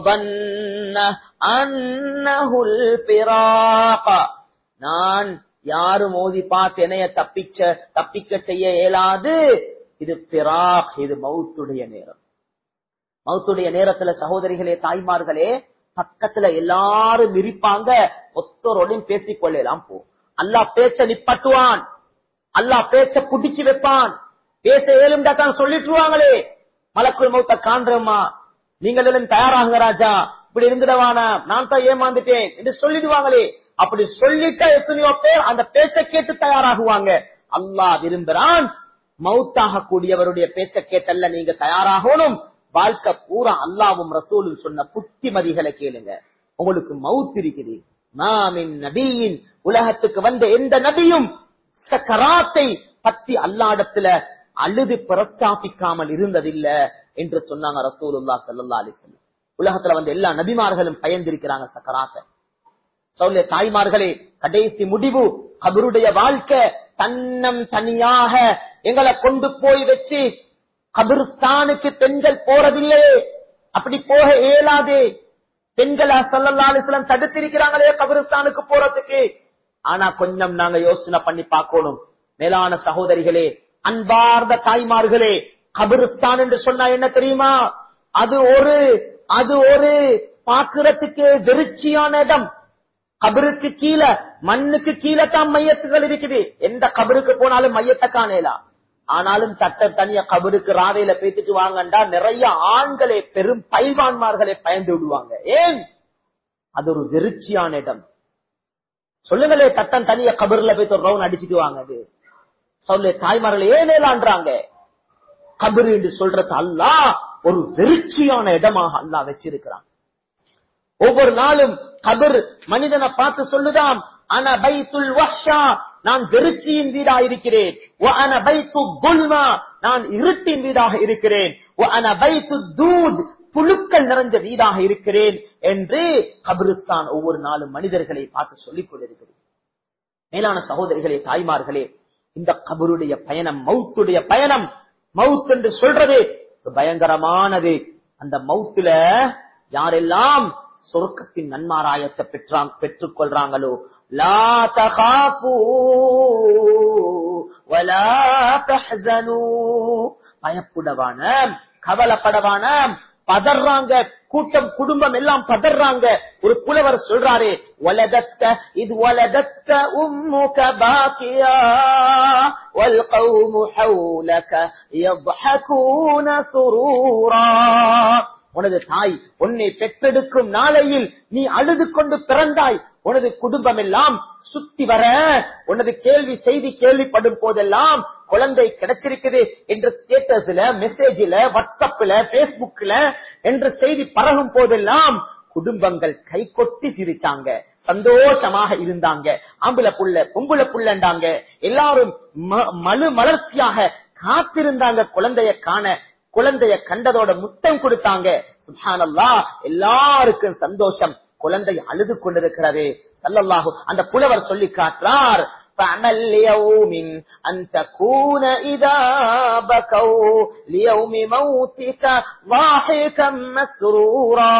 நான் யாரும் ஓதி பார்த்து என்னைய தப்பிச்ச தப்பிக்க செய்ய இயலாது இது பிராக் இது மவுத்துடைய நேரம் மவுத்துடைய நேரத்துல சகோதரிகளே தாய்மார்களே பக்கத்துல எல்லாரும் இருப்பாங்க ஒத்தரோடையும் பேசிக் கொள்ளலாம் போ அல்லா பேச்ச நிப்பட்டுவான் அல்லா பேச்ச புடிச்சு வைப்பான் பேச ஏழும்டா தான் சொல்லிட்டுருவாங்களே மலக்குள் மௌத்த காண்றோமா நீங்கள் எல்லாம் தயாராகுங்க ராஜா இப்படி இருந்துடவானா நான் தான் ஏமாந்துட்டேன் என்று சொல்லிடுவாங்களே அப்படி சொல்லிட்டா எத்தனையோ பேர் அந்த பேச்ச கேட்டு தயாராகுவாங்க அல்லாஹ் விரும்புறான் மவுத்தாக கூடியவருடைய பேச்ச கேட்டல்ல நீங்க தயாராகணும் வாழ்க்கை பூரா அல்லாவும் ரசூலும் சொன்ன புத்திமதிகளை கேளுங்க உங்களுக்கு மவுத் இருக்குது நாமின் நபியின் உலகத்துக்கு வந்த எந்த நபியும் கராத்தை பத்தி அல்லாடத்துல அழுது பிரஸ்தாபிக்காமல் இருந்ததில்ல என்று சொன்னாங்க ரசூலுல்லா சல்லா அலிசல்லம் உலகத்துல வந்து எல்லா நபிமார்களும் பயந்திருக்கிறாங்க சக்கராத்த சௌல்ய தாய்மார்களே கடைசி முடிவு கபருடைய வாழ்க்கை தன்னம் தனியாக எங்களை கொண்டு போய் வச்சு கபிரிஸ்தானுக்கு பெண்கள் போறதில்லையே அப்படி போக இயலாது பெண்களை சல்லல்லாலிஸ்லாம் தடுத்திருக்கிறாங்களே கபிரிஸ்தானுக்கு போறதுக்கு ஆனா கொஞ்சம் நாங்க யோசனை பண்ணி பார்க்கணும் மேலான சகோதரிகளே அன்பார்ந்த தாய்மார்களே கபிரிஸ்தான் என்று சொன்னா என்ன தெரியுமா அது ஒரு அது ஒரு பாக்குறதுக்கு வெறிச்சியான இடம் கபருக்கு கீழே மண்ணுக்கு கீழே தான் மையத்துகள் இருக்குது எந்த கபருக்கு போனாலும் மையத்தை காணலாம் ஆனாலும் சட்ட தனிய கபருக்கு ராவையில பேத்துட்டு வாங்கண்டா நிறைய ஆண்களே பெரும் பைல்வான்மார்களே பயந்து விடுவாங்க ஏன் அது ஒரு வெறிச்சியான இடம் சொல்லுங்களே சட்டம் தனிய கபர்ல போய் ஒரு ரவுண்ட் அடிச்சுட்டு வாங்க அது சொல்ல தாய்மார்கள் ஏன் ஏலான்றாங்க கபரு என்று சொல்றது அல்லா ஒரு வெறிச்சியான இடமாக அல்லா வச்சிருக்கிறான் ஒவ்வொரு நாளும் கபர் மனிதனை பார்த்து சொல்லுதாம் அன பைத்துல் வஹ்ஷா நான் வெறுச்சியின் வீடா இருக்கிறேன் அன பைத்து குல்மா நான் இருட்டின் வீடாக இருக்கிறேன் அன பைத்து தூத் புழுக்கள் நிறைஞ்ச வீடாக இருக்கிறேன் என்று கபிரிஸ்தான் ஒவ்வொரு நாளும் மனிதர்களை பார்த்து சொல்லிக் கொண்டிருக்கிறது மேலான சகோதரிகளே தாய்மார்களே இந்த கபருடைய பயணம் மவுத்துடைய பயணம் மவுத் என்று சொல்றது பயங்கரமானது அந்த மவுத்துல யாரெல்லாம் சொர்க்கத்தின் நன்மாராயத்தை பெற்றாங் பெற்றுக் கொள்றாங்களோ லா தகாபூ வலா தஹ்சனூ பயப்படவான கவலைப்படவான பதறாங்க கூட்டம் குடும்பம் எல்லாம் பதறாங்க ஒரு புலவர் சொல்றாரு ஒலதத்த இது ஒலதத்த உம்முக பாக்கியா والقوم حولك يضحكون سرورا உனது தாய் உன்னை பெற்றெடுக்கும் நாளையில் நீ அழுது கொண்டு பிறந்தாய் உனது குடும்பம் எல்லாம் சுத்தி வர உனது கேள்வி செய்தி கேள்விப்படும் போதெல்லாம் குழந்தை கிடைச்சிருக்குது என்று ஸ்டேட்டஸ்ல மெசேஜில வாட்ஸ்அப்ல பேஸ்புக்ல என்று செய்தி பரகும் போதெல்லாம் குடும்பங்கள் கை கொட்டி சிரிச்சாங்க சந்தோஷமாக இருந்தாங்க ஆம்புல புள்ள பொம்புல புள்ளண்டாங்க எல்லாரும் ம- மலு மலர்ச்சியாக காத்திருந்தாங்க குழந்தைய காண குழந்தைய கண்டதோட முத்தம் கொடுத்தாங்க சுப்ஹானல்லாஹ் எல்லாருக்கும் சந்தோஷம் குழந்தை அழுது கொண்டிருக்கிறது சல்லல்லாஹு அந்த புலவர் சொல்லி காட்டுறார் فَعْمَلْ لِيَوْمٍ أَن تَكُونَ إِذَا بَكَوْا لِيَوْمِ مَوْتِكَ ضَاحِكًا مَسْرُورًا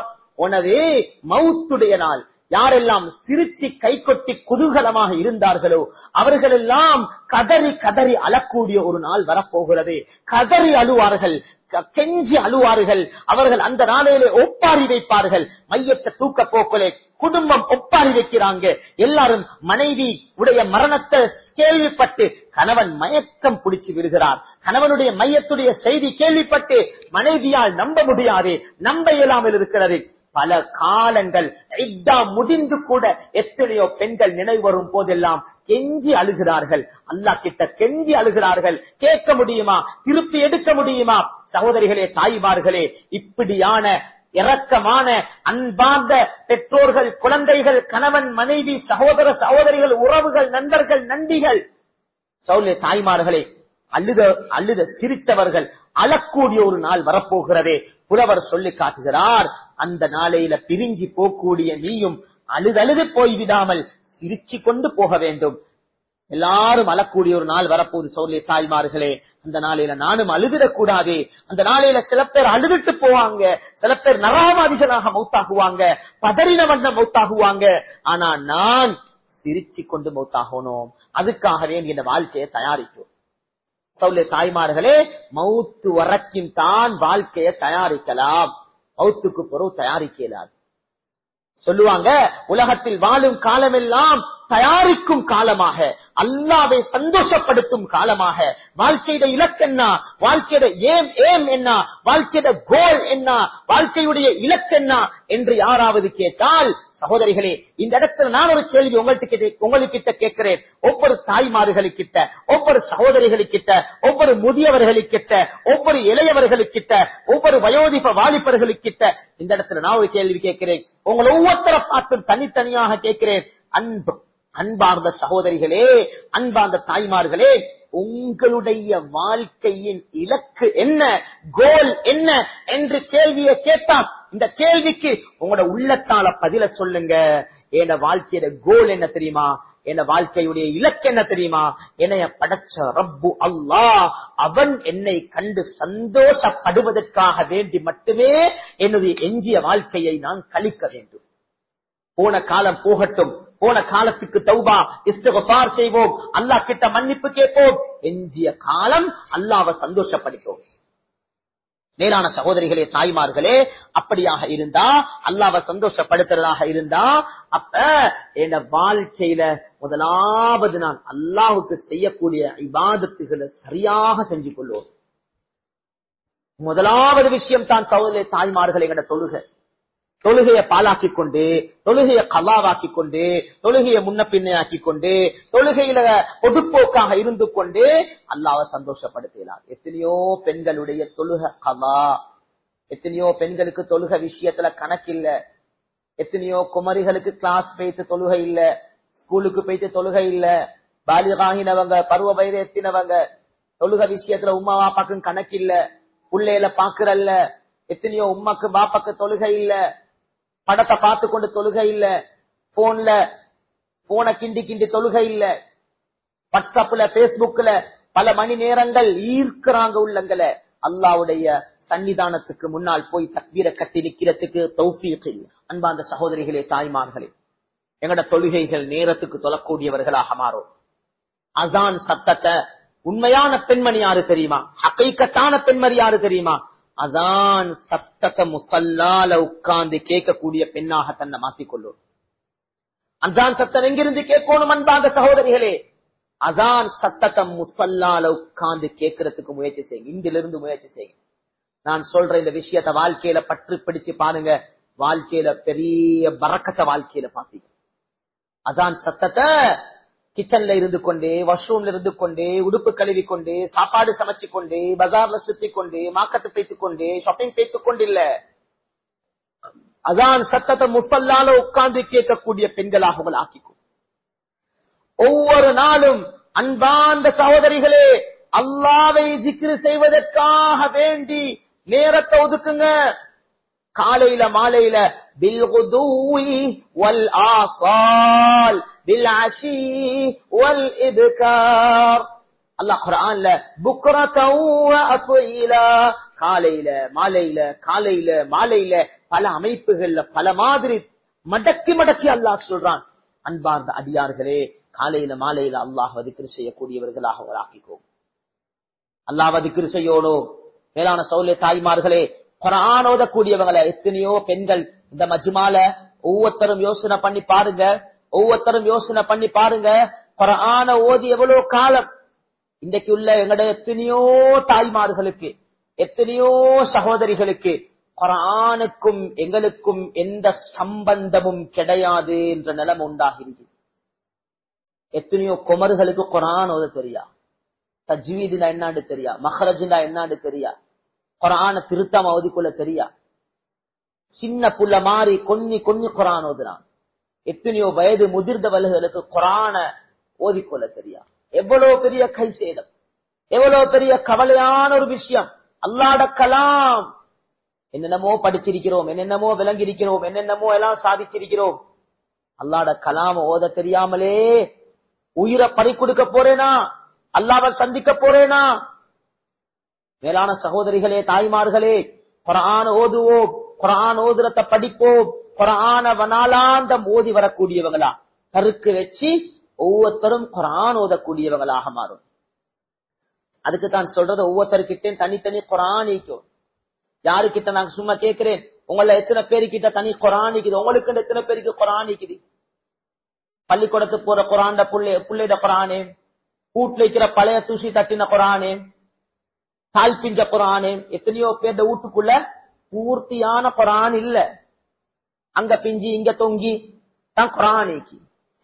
உனது மௌத்துடைய நாள் யாரெல்லாம் சிரிச்சு கைகொட்டி குதூகலமாக இருந்தார்களோ அவர்களெல்லாம் கதறி கதறி அழக்கூடிய ஒரு நாள் வரப்போகிறது கதறி அழுவார்கள் க- கெஞ்சி அழுவார்கள் அவர்கள் அந்த நாளையிலே ஒப்பாரி வைப்பார்கள் மையத்தை தூக்க போக்கலே குடும்பம் ஒப்பாரி வைக்கிறாங்க எல்லாரும் மனைவி உடைய மரணத்தை கேள்விப்பட்டு கணவன் மயக்கம் பிடிச்சு விடுகிறார் கணவனுடைய மையத்துடைய செய்தி கேள்விப்பட்டு மனைவியால் நம்ப முடியாது நம்ப இயலாமல் இருக்கிறது பல காலங்கள் இத்தா முடிந்து கூட எத்தனையோ பெண்கள் நினைவு வரும் போதெல்லாம் கெஞ்சி அழுகிறார்கள் அல்லாஹ் கிட்ட கெஞ்சி அழுகிறார்கள் கேட்க முடியுமா திருப்பி எடுக்க முடியுமா சகோதரிகளே தாய்மார்களே இப்படியான இரக்கமான அன்பார்ந்த பெற்றோர்கள் குழந்தைகள் கணவன் மனைவி சகோதர சகோதரிகள் உறவுகள் நண்பர்கள் நண்டிகள் சௌல்ய தாய்மார்களே அழுத அழுத சிரித்தவர்கள் அழக்கூடிய ஒரு நாள் வரப்போகிறதே புலவர் சொல்லி காட்டுகிறார் அந்த நாளையில பிரிஞ்சு போகக்கூடிய நீயும் அழுதழுது போய்விடாமல் சிரிச்சு கொண்டு போக வேண்டும் எல்லாரும் அழக்கூடிய ஒரு நாள் வரப்போகுது சௌல்ய தாய்மார்களே அந்த நாளையில நானும் அழுதிடக் கூடாது அந்த நாளையில சில பேர் அழுதுட்டு போவாங்க சில பேர் நராமாதிகளாக மௌத்தாகுவாங்க பதறின வண்ணம் மௌத்தாகுவாங்க ஆனா நான் சிரிச்சு கொண்டு மௌத்தாகணும் அதுக்காகவே இந்த வாழ்க்கையை தயாரிக்கும் சௌல்ய தாய்மார்களே மௌத்து வரைக்கும் தான் வாழ்க்கையை தயாரிக்கலாம் மௌத்துக்கு பிறகு தயாரிக்க இயலாது சொல்லுவாங்க உலகத்தில் வாழும் காலமெல்லாம் தயாரிக்கும் காலமாக அல்லாவை சந்தோஷப்படுத்தும் காலமாக வாழ்க்கையோட இலக்கென்ன வாழ்க்கையோட ஏம் ஏம் என்ன வாழ்க்கையோட கோல் என்ன வாழ்க்கையுடைய இலக்கென்ன என்று யாராவது கேட்டால் சகோதரிகளே இந்த இடத்துல நான் ஒரு கேள்வி உங்கள்கிட்ட உங்களுக்கிட்ட கேட்கிறேன் ஒவ்வொரு தாய்மார்களுக்கிட்ட ஒவ்வொரு சகோதரிகளுக்கிட்ட ஒவ்வொரு முதியவர்களுக்கிட்ட ஒவ்வொரு இளையவர்களுக்கிட்ட ஒவ்வொரு வயோதிப வாலிபர்களுக்கிட்ட இந்த இடத்துல நான் ஒரு கேள்வி கேட்கிறேன் உங்களை ஒவ்வொருத்தரை பார்த்து தனித்தனியாக கேட்கிறேன் அன்பு அன்பார்ந்த சகோதரிகளே அன்பார்ந்த தாய்மார்களே உங்களுடைய வாழ்க்கையின் இலக்கு என்ன கோல் என்ன என்று கேள்வியை கேட்டால் இந்த கேள்விக்கு உங்களோட உள்ளத்தால பதில சொல்லுங்க என் வாழ்க்கையோட கோல் என்ன தெரியுமா என் வாழ்க்கையுடைய இலக்கு என்ன தெரியுமா என்னைய படைச்ச ரப்பு அல்லாஹ் அவன் என்னை கண்டு சந்தோஷப்படுவதற்காக வேண்டி மட்டுமே என்னுடைய எஞ்சிய வாழ்க்கையை நான் கழிக்க வேண்டும் போன காலம் போகட்டும் போன காலத்துக்கு தௌபா இஸ்தகபார் செய்வோம் அல்லாஹ் கிட்ட மன்னிப்பு கேட்போம் எஞ்சிய காலம் அல்லாவை சந்தோஷப்படுத்தோம் மேலான சகோதரிகளே தாய்மார்களே அப்படியாக இருந்தா அல்லாவை சந்தோஷப்படுத்துறதாக இருந்தா அப்ப என் வாழ்க்கையில முதலாவது நான் அல்லாஹுக்கு செய்யக்கூடிய இபாதத்துகளை சரியாக செஞ்சு கொள்வோம் முதலாவது விஷயம் தான் சகோதரி தாய்மார்கள் எங்கட தொழுகை தொழுகையை பாலாக்கி கொண்டு தொழுகையை கலாவாக்கி கொண்டு தொழுகையை முன்ன பின்னையாக்கி கொண்டு தொழுகையில பொதுப்போக்காக இருந்து கொண்டு அல்லாவை சந்தோஷப்படுத்தலாம் எத்தனையோ பெண்களுடைய தொழுகை கலா எத்தனையோ பெண்களுக்கு தொழுகை விஷயத்துல கணக்கில்ல எத்தனையோ குமரிகளுக்கு கிளாஸ் போயிட்டு தொழுகை இல்ல ஸ்கூலுக்கு போயிட்டு தொழுகை இல்ல பாலிகாகினவங்க பருவ வயது எத்தினவங்க தொழுகை விஷயத்துல உமா வாப்பாக்கும் கணக்கில்ல புள்ளையில பாக்குறல்ல எத்தனையோ உமாக்கு பாப்பாக்கு தொழுகை இல்ல படத்தை பார்த்து கொண்டு தொழுகை இல்ல போன்ல போன கிண்டி கிண்டி தொழுகை இல்ல வாட்ஸ்அப்ல பேஸ்புக்ல பல மணி நேரங்கள் ஈர்க்கிறாங்க உள்ளங்களை அல்லாவுடைய சன்னிதானத்துக்கு முன்னால் போய் தக்வீரை கட்டி நிக்கிறதுக்கு தௌஃபீக் இல்லை அன்பாந்த சகோதரிகளே தாய்மார்களே எங்கட தொழுகைகள் நேரத்துக்கு தொழக்கூடியவர்களாக மாறும் அசான் சத்தத்தை உண்மையான பெண்மணி யாரு தெரியுமா ஹக்கைக்கத்தான பெண்மணி யாரு தெரியுமா அதான் சத்தத்தை முசல்லால உட்கார்ந்து கேட்கக்கூடிய பெண்ணாக தன்னை மாற்றிக்கொள்ளும் அதான் சத்தம் எங்கிருந்து கேட்கணும் அன்பாங்க சகோதரிகளே அதான் சத்தத்தை முசல்லால உட்கார்ந்து கேட்கறதுக்கு முயற்சி செய்யுங்க இன்றிலிருந்து முயற்சி செய்யுங்க நான் சொல்ற இந்த விஷயத்த வாழ்க்கையில பற்று பிடிச்சு பாருங்க வாழ்க்கையில பெரிய பறக்கத்தை வாழ்க்கையில பாத்தீங்க அதான் சத்தத்தை கிச்சன்ல இருந்து கொண்டு வாஷ்ரூம்ல இருந்து கொண்டு உடுப்பு கழுவி கொண்டு சாப்பாடு சமைச்சு கொண்டு பஜார்ல சுத்தி கொண்டு மார்க்கெட்டு பேசிக் கொண்டு ஷாப்பிங் பேசிக் கொண்டு இல்ல அதான் சத்தத்தை முப்பல்லால உட்கார்ந்து கேட்கக்கூடிய பெண்களாக உங்களை ஆக்கிக்கும் ஒவ்வொரு நாளும் அன்பார்ந்த சகோதரிகளே அல்லாவை ஜிக்ரு செய்வதற்காக வேண்டி நேரத்தை ஒதுக்குங்க காலையில மாலையில பில் குதூவி வல் ஆசால் பில் அஷி வல் இப்கார் அல்லாஹ் குர்ஆன்ல புக்ரதன் வ அஸீலா காலையில மாலையில காலையில மாலையில பல அமைப்புகள்ல பல மாதிரி மடக்கி மடக்கி அல்லாஹ் சொல்றான் அன்பார்ந்த அடியார்களே காலையில மாலையில அல்லாஹ் திக்ரு செய்யக்கூடியவர்களாக அவர் ஆக்கிக்கோ அல்லாஹ் திக்ரு செய்யணும் மேலான சௌல்ய தாய்மார்களே குரான் ஓதக்கூடியவங்களை எத்தனையோ பெண்கள் இந்த மஜ்மால ஒவ்வொருத்தரும் யோசனை பண்ணி பாருங்க ஒவ்வொருத்தரும் யோசனை பண்ணி பாருங்க குரான ஓதி எவ்வளவு காலம் இன்றைக்கு உள்ள எங்கட எத்தனையோ தாய்மார்களுக்கு எத்தனையோ சகோதரிகளுக்கு குரானுக்கும் எங்களுக்கும் எந்த சம்பந்தமும் கிடையாது என்ற நிலம் உண்டாகிறது எத்தனையோ குமர்களுக்கு குரான் ஓத தெரியா தஜ்வீதுனா என்னான்னு தெரியா மஹரஜுனா என்னான்னு தெரியா குரான திருத்தம் ஓதிக்கொள்ள தெரியா சின்ன புள்ள மாறி கொன்னி கொன்னி குரான் ஓதுறான் எத்தனையோ வயது முதிர்ந்தவர்களுக்கு குரான ஓதிக்கொள்ள தெரியா எவ்வளவு பெரிய கை சேதம் எவ்வளவு பெரிய கவலையான ஒரு விஷயம் அல்லாட கலாம் என்னென்னமோ படிச்சிருக்கிறோம் என்னென்னமோ விளங்கியிருக்கிறோம் என்னென்னமோ எல்லாம் சாதிச்சிருக்கிறோம் அல்லாட கலாம் ஓத தெரியாமலே உயிரை பறி கொடுக்க போறேனா அல்லாவை சந்திக்க போறேனா மேலான சகோதரிகளே தாய்மார்களே குரான் ஓதுவோம் குரான் ஓதுறத படிப்போம் குரான வனாலாந்தம் ஓதி வரக்கூடியவங்களா கருக்கு வச்சு ஒவ்வொருத்தரும் குரான் ஓதக்கூடியவங்களாக மாறும் அதுக்கு தான் சொல்றது ஒவ்வொருத்தருக்கிட்டையும் தனித்தனி குரான் ஈக்கும் யாருக்கிட்ட நான் சும்மா கேட்கிறேன் உங்கள எத்தனை பேருக்கிட்ட தனி குரான் இருக்குது உங்களுக்கு எத்தனை பேருக்கு குரான் இருக்குது பள்ளிக்கூடத்துக்கு போற குரான் புள்ளை புள்ளைட குரானே வீட்டுல இருக்கிற பழைய தூசி தட்டின குரானே கால் பிஞ்ச குரானே எத்தனையோ பேர் வீட்டுக்குள்ள பூர்த்தியான குரான் இல்ல அங்க பிஞ்சி இங்க தொங்கி தான் குரான் ஈக்கி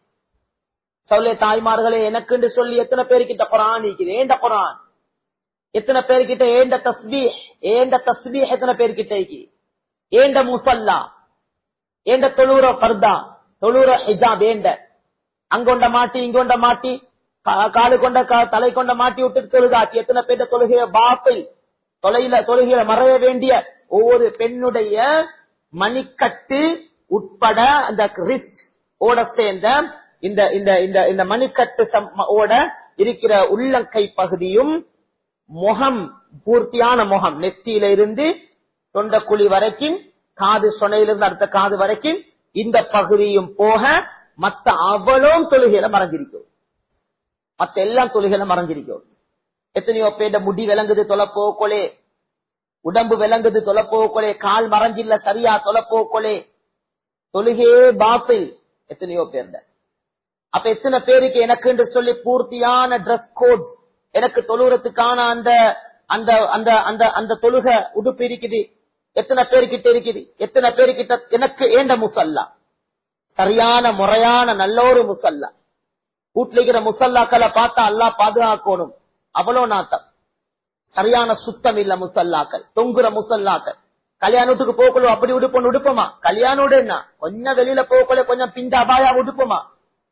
சொல்ல தாய்மார்களே எனக்குன்னு சொல்லி எத்தனை பேருக்கிட்ட குரான் ஈக்குது ஏண்ட குரான் எத்தனை பேருக்கிட்ட ஏண்ட தஸ்பீ ஏண்ட தஸ்பீ எத்தனை பேருக்கிட்ட ஈக்கி ஏண்ட முசல்லா ஏண்ட தொழுற பர்தா தொழுற ஹிஜாப் ஏண்ட அங்கொண்ட மாட்டி இங்கொண்ட மாட்டி காலு கொண்ட தலை கொண்ட மாட்டி விட்டு தொழுதாச்சு எத்தனை பேர் தொழுகைய பாப்பில் தொலைல தொழுகையில மறைய வேண்டிய ஒவ்வொரு பெண்ணுடைய மணிக்கட்டு உட்பட அந்த ரிஸ்க் ஓட சேர்ந்த இந்த இந்த இந்த இந்த மணிக்கட்டு ஓட இருக்கிற உள்ளங்கை பகுதியும் முகம் பூர்த்தியான முகம் நெத்தியில இருந்து தொண்டக்குழி வரைக்கும் காது சொனையிலிருந்து அடுத்த காது வரைக்கும் இந்த பகுதியும் போக மத்த அவ்வளவும் தொழுகையில மறைஞ்சிருக்கும் மத்த எல்லாம் தொழுகையில மறைஞ்சிருக்கும் எத்தனையோ பேட முடி விளங்குது தொலைப்போக்கொலே உடம்பு விளங்குது தொலைப்போக்கொலே கால் மறைஞ்சில்ல சரியா தொலைப்போக்கொலே தொழுகையே பாப்பில் எத்தனையோ பேர்ட அப்ப எத்தனை பேருக்கு எனக்கு என்று சொல்லி பூர்த்தியான ட்ரெஸ் கோட் எனக்கு தொழுறதுக்கான அந்த அந்த அந்த அந்த அந்த தொழுக உடுப்பு இருக்குது எத்தனை பேர்கிட்ட இருக்குது எத்தனை பேர்கிட்ட எனக்கு ஏண்ட முசல்லா சரியான முறையான நல்ல ஒரு முசல்லா வீட்டுல இருக்கிற முசல்லாக்களை பார்த்தா அல்லா பாதுகாக்கணும் அவ்வளவு நாட்டம் சரியான சுத்தம் இல்ல முசல்லாக்கள் தொங்குற முசல்லாக்கள் கல்யாணத்துக்கு போகக்குள்ள அப்படி உடுப்போம் உடுப்போமா கல்யாணோட என்ன கொஞ்சம் வெளியில போகக்குள்ள கொஞ்சம் பிந்த அபாயா உடுப்போமா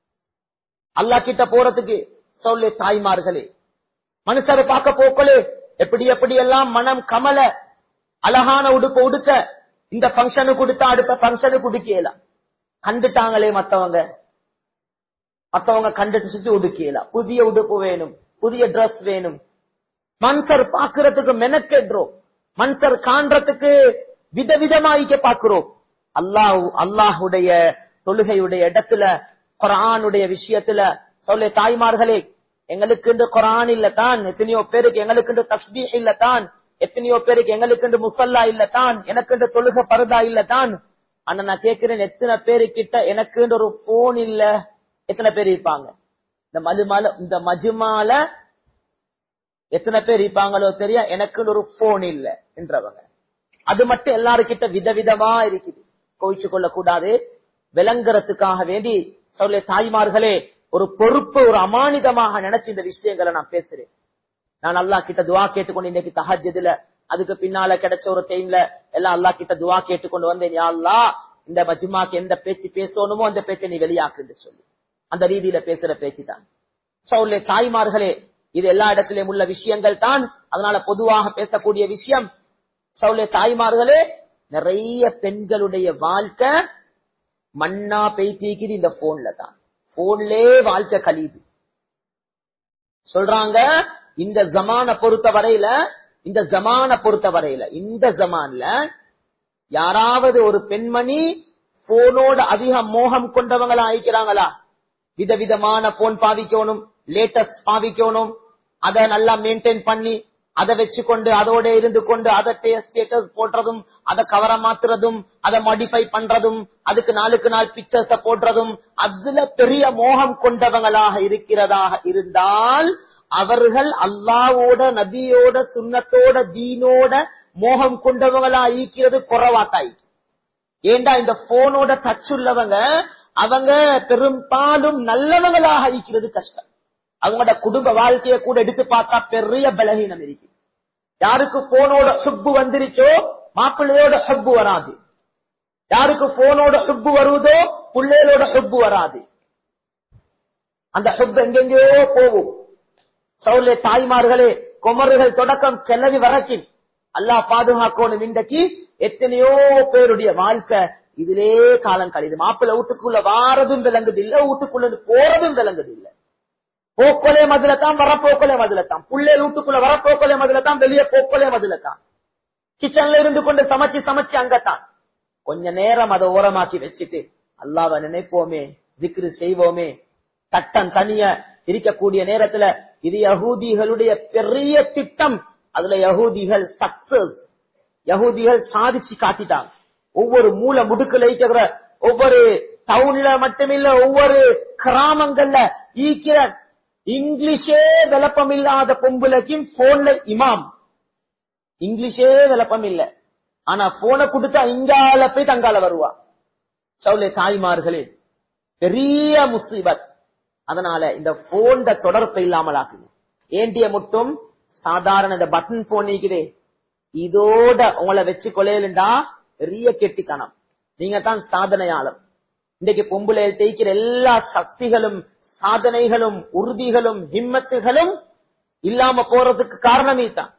அல்லா கிட்ட போறதுக்கு சொல்லு தாய்மார்களே மனுஷரை பார்க்க போக்கலே எப்படி எப்படி எல்லாம் மனம் கமல அழகான உடுப்பு உடுக்க இந்த பங்கனுக்கு கொடுத்தா அடுத்த பங்கனுக்கு உடுக்கலாம் கண்டுட்டாங்களே மத்தவங்க மத்தவங்க கண்டுட்டு சுத்தி உடுக்கலாம் புதிய உடுப்பு வேணும் புதிய டிரெஸ் வேணும் மன்சர் பாக்குறதுக்கு மெனக்கெடுறோம் மன்சர் காண்றதுக்கு விதவிதமாய்க்க பாக்குறோம் அல்லாஹ் அல்லாஹுடைய தொழுகையுடைய இடத்துல குரானுடைய விஷயத்துல சொல்ல தாய்மார்களே எங்களுக்கு குரான் இல்லத்தான் எத்தனையோ பேருக்கு எங்களுக்கு தஸ்பீ இல்லத்தான் எத்தனையோ பேருக்கு எங்களுக்கு முசல்லா இல்லத்தான் எனக்கு தொழுக பருதா இல்லத்தான் ஆனா நான் கேட்கிறேன் எத்தனை பேரு கிட்ட எனக்கு ஒரு போன் இல்ல எத்தனை பேர் இருப்பாங்க இந்த மதுமால இந்த மஜுமால எத்தனை பேர் இருப்பாங்களோ தெரியா எனக்கு ஒரு போன் இல்ல என்றவங்க அது மட்டும் எல்லாருக்கிட்ட விதவிதமா இருக்குது கோவிச்சு கொள்ள கூடாது விளங்குறதுக்காக வேண்டி சொல்ல தாய்மார்களே ஒரு பொறுப்பு ஒரு அமானிதமாக நினைச்சு இந்த விஷயங்களை நான் பேசுறேன் நான் அல்லா கிட்ட துவா கேட்டுக்கொண்டு இன்னைக்கு தஹஜதுல அதுக்கு பின்னால கிடைச்ச ஒரு டைம்ல எல்லாம் அல்லா கிட்ட துவா கேட்டு கொண்டு வந்தேன் யா அல்லாஹ் இந்த மஜ்மாக்கு எந்த பேச்சு பேசணுமோ அந்த பேச்சை நீ வெளியாக்குன்னு சொல்லி அந்த ரீதியில பேசுற பேச்சு தான் சவுலே தாய்மார்களே இது எல்லா இடத்திலும் உள்ள விஷயங்கள் தான் அதனால பொதுவாக பேசக்கூடிய விஷயம் சவுலே தாய்மார்களே நிறைய பெண்களுடைய வாழ்க்கை மண்ணா பெய்திக்குது இந்த போன்ல தான் போன்லே வாழ்க்கை கழியுது சொல்றாங்க இந்த ஜமான பொறுத்த வரையில இந்த ஜமான பொறுத்த வரையில இந்த ஜமான்ல யாராவது ஒரு பெண்மணி போனோட அதிக மோகம் கொண்டவங்களா ஆயிக்கிறாங்களா விதவிதமான போன் பாவிக்கணும் லேட்டஸ்ட் பாவிக்கணும் அதை நல்லா மெயின்டைன் பண்ணி அதை வச்சுக்கொண்டு அதோட இருந்து கொண்டு அதை ஸ்டேட்டஸ் போடுறதும் அதை கவர மாத்துறதும் அதை மாடிஃபை பண்றதும் அதுக்கு நாளுக்கு நாள் பிக்சர்ஸ போடுறதும் அதுல பெரிய மோகம் கொண்டவங்களாக இருக்கிறதாக இருந்தால் அவர்கள் அல்லாவோட நபியோட சுண்ணத்தோட தீனோட மோகம் கொண்டவங்களா ஈக்கிறது குறவாத்தாய் ஏண்டா இந்த போனோட டச் உள்ளவங்க அவங்க பெரும்பாலும் நல்லவங்களாக ஈக்கிறது கஷ்டம் அவங்களோட குடும்ப வாழ்க்கைய கூட எடுத்து பார்த்தா பெரிய பலகீனம் இருக்கு யாருக்கு போனோட சுப்பு வந்துருச்சோ மாப்பிள்ளையோட சுப்பு வராது யாருக்கு போனோட சுப்பு வருவதோ பிள்ளைகளோட சுப்பு வராது அந்த சுப்பு எங்கெங்கயோ போகும் சவுலே தாய்மார்களே குமருகள் தொடக்கம் கிளவி வரைக்கும் அல்லாஹ் பாதுகாக்கணும் இன்றைக்கு எத்தனையோ பேருடைய வாழ்க்கை இதிலே காலம் கழிது மாப்பிள்ளை வீட்டுக்குள்ள வாரதும் விளங்குது இல்ல வீட்டுக்குள்ள போறதும் விளங்குது இல்ல போக்கொலே மதுல தான் வரப்போக்கொலே மதுல தான் புள்ளைய வீட்டுக்குள்ள வரப்போக்கொலே மதுல தான் வெளியே போக்கொலே மதுல தான் கிச்சன்ல இருந்து கொண்டு சமைச்சு சமைச்சு அங்கத்தான் கொஞ்ச நேரம் அதை ஓரமாக்கி வச்சுட்டு அல்லாவ நினைப்போமே திக்ரு செய்வோமே தட்டம் தனிய இருக்கக்கூடிய நேரத்துல இது யகூதிகளுடைய பெரிய திட்டம் அதுல யகூதிகள் சக்சஸ் யகூதிகள் சாதிச்சு காட்டிட்டாங்க ஒவ்வொரு மூல முடுக்கல இருக்கிற ஒவ்வொரு டவுன்ல மட்டுமில்ல ஒவ்வொரு கிராமங்கள்ல ஈக்கிற இங்கிலீஷே விளப்பம் இல்லாத பொம்புலக்கும் போன்ல இமாம் இங்கிலீஷே விளப்பம் இல்ல ஆனா போனை கொடுத்தா இங்கால போய் தங்கால வருவா சவுலே தாய்மார்களே பெரிய முசீபத் அதனால இந்த போன்ற தொடர்பை இல்லாமல் ஆக்குது ஏண்டிய மட்டும் சாதாரண இந்த பட்டன் போன் இருக்குதே இதோட உங்களை வச்சு கொலையலுண்டா பெரிய கெட்டித்தனம் நீங்க தான் சாதனையாளர் இன்றைக்கு பொம்புல தேய்க்கிற எல்லா சக்திகளும் சாதனைகளும் உறுதிகளும் ஹிம்மத்துகளும் இல்லாம போறதுக்கு காரணமே தான்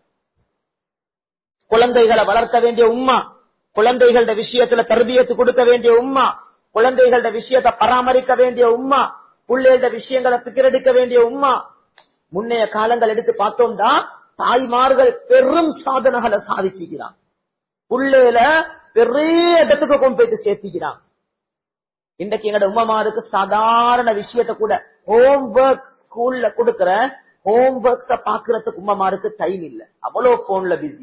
குழந்தைகளை வளர்க்க வேண்டிய உம்மா குழந்தைகளோட விஷயத்துல தர்பியத்து கொடுக்க வேண்டிய உம்மா குழந்தைகளோட விஷயத்தை பராமரிக்க வேண்டிய உம்மா பிள்ளைகளோட விஷயங்களை பிக்கிறெடுக்க வேண்டிய உம்மா முன்னைய காலங்கள் எடுத்து பார்த்தோம்னா தாய்மார்கள் பெரும் சாதனைகளை சாதிச்சுக்கிறான் புள்ளையில பெரிய இடத்துக்கு கொண்டு போயிட்டு சேர்த்திக்கிறான் இன்றைக்கு எங்கட உமாமாருக்கு சாதாரண விஷயத்த கூட ஹோம் ஒர்க் ஸ்கூல்ல கொடுக்கிற ஹோம் ஒர்க்ஸ பாக்குறதுக்கு உமாமாருக்கு டைம் இல்ல அவ்வளவு போன்ல பிஸி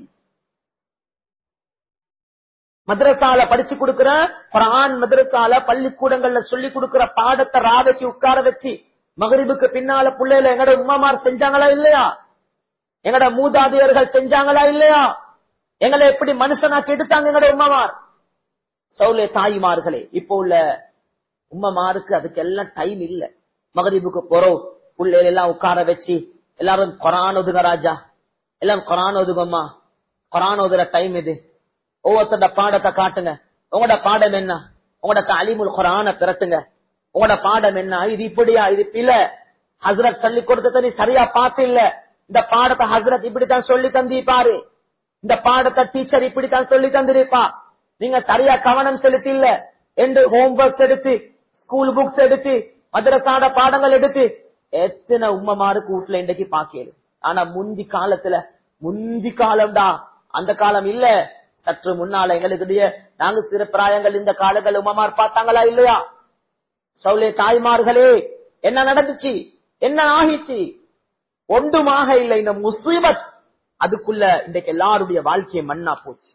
மദ്രസാல படிச்சு கொடுக்கிற குரான் மദ്രസാல பள்ளிக்கூடங்கள்ல சொல்லி கொடுக்கிற பாடத்தை ராவைக்கு உட்கார வச்சு மகரிபுக்கு பின்னால பிள்ளைல எங்கட உமாமார் செஞ்சாங்களா இல்லையா எங்கட மூதாதையர்கள் செஞ்சாங்களா இல்லையா எங்களை எப்படி மனுஷனாக்கி எடுத்தாங்க எங்கட உமாமார் சவுலே தாய்மார்களே இப்போ உள்ள உம்மமாருக்கு அதுக்கு எல்லாம் டைம் இல்ல மகரிபுக்கு போறோம் பிள்ளைகள் எல்லாம் உட்கார வச்சு எல்லாரும் கொரான் ஒதுங்க ராஜா எல்லாம் கொரான் ஒதுங்கம்மா கொரான் ஒதுற டைம் இது ஒவ்வொருத்தோட பாடத்தை காட்டுங்க உங்களோட பாடம் என்ன உங்களோட அலிமுல் குரான திரட்டுங்க உங்களோட பாடம் என்ன இது இப்படியா இது பில ஹசரத் சொல்லி கொடுத்தத நீ சரியா பார்த்து இல்ல இந்த பாடத்தை ஹசரத் இப்படித்தான் சொல்லி தந்திருப்பாரு இந்த பாடத்தை டீச்சர் இப்படித்தான் சொல்லி தந்திருப்பா நீங்க சரியா கவனம் செலுத்தி இல்ல என்று ஹோம்ஒர்க் எடுத்து ஸ்கூல் புக்ஸ் எடுத்து மதரசாட பாடங்கள் எடுத்து எத்தனை உம்மமாருக்கு வீட்டுல இன்றைக்கு பாக்கல ஆனா முந்தி காலத்துல முந்தி காலம்டா அந்த காலம் இல்ல சற்று முன்னால எங்களுடைய நாங்க சிறு பிராயங்கள் இந்த காலங்கள் உமமார் பார்த்தாங்களா இல்லையா சவுலே தாய்மார்களே என்ன நடந்துச்சு என்ன ஆகிச்சு ஒன்றுமாக இல்லை இந்த முசீபத் அதுக்குள்ள இன்றைக்கு எல்லாருடைய வாழ்க்கையை மண்ணா போச்சு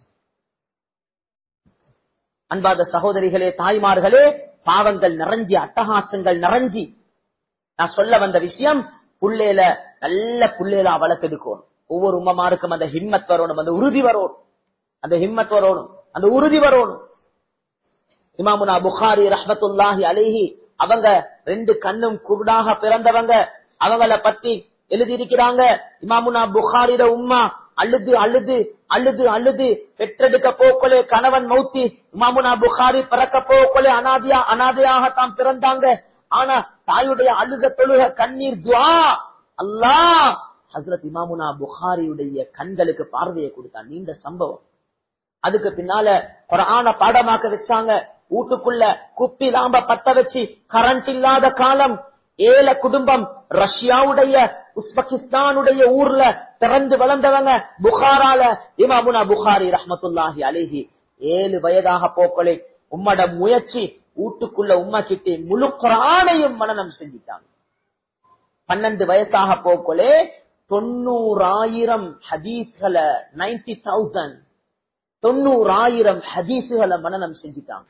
அன்பாத சகோதரிகளே தாய்மார்களே பாவங்கள் நிறைஞ்சி அட்டகாசங்கள் நிறைஞ்சி நான் சொல்ல வந்த விஷயம் புள்ளேல நல்ல புள்ளேல வளர்த்தெடுக்கணும் ஒவ்வொரு உம்மமாருக்கும் அந்த ஹிம்மத் வரணும் அந்த உறுதி வரணும் அந்த ஹிம்மத் வரணும் அந்த உறுதி வரணும் இமாமுனா புகாரி ரஹமத்துல்லாஹி அலேஹி அவங்க ரெண்டு கண்ணும் குருடாக பிறந்தவங்க அவங்கள பத்தி எழுதியிருக்கிறாங்க இமாமுனா புகாரிட உம்மா அழுது அழுது அழுது அழுது பெற்றெடுக்க போக்கொலே கணவன் மௌத்தி இமாமுனா புகாரி பிறக்க போக்கொலே அனாதியா அனாதையாகத்தான் பிறந்தாங்க ஆனா தாயுடைய அழுக தொழுக கண்ணீர் துவா அல்லாஹ் ஹசரத் இமாமுனா புகாரியுடைய கண்களுக்கு பார்வையை கொடுத்தான் நீண்ட சம்பவம் அதுக்கு பின்னால குரான பாடமாக்க வச்சாங்க வீட்டுக்குள்ள குப்பி லாம்ப பத்த வச்சு கரண்ட் இல்லாத காலம் ஏழ குடும்பம் ரஷ்யாவுடைய உஸ்பெகிஸ்தானுடைய ஊர்ல பிறந்து வளர்ந்தவங்க புகாரால இமாமுனா புகாரி ரஹமத்துல்லாஹி அலிஹி ஏழு வயதாக போக்களை உம்மட முயற்சி வீட்டுக்குள்ள உம்மா கிட்டே முழு குரானையும் மனநம் செஞ்சிட்டாங்க பன்னெண்டு வயசாக போக்களே தொண்ணூறாயிரம் ஹதீஸ்களை நைன்டி தௌசண்ட் தொண்ணூறாயிரம் ஹதீசுகளை மனநம் செஞ்சிட்டாங்க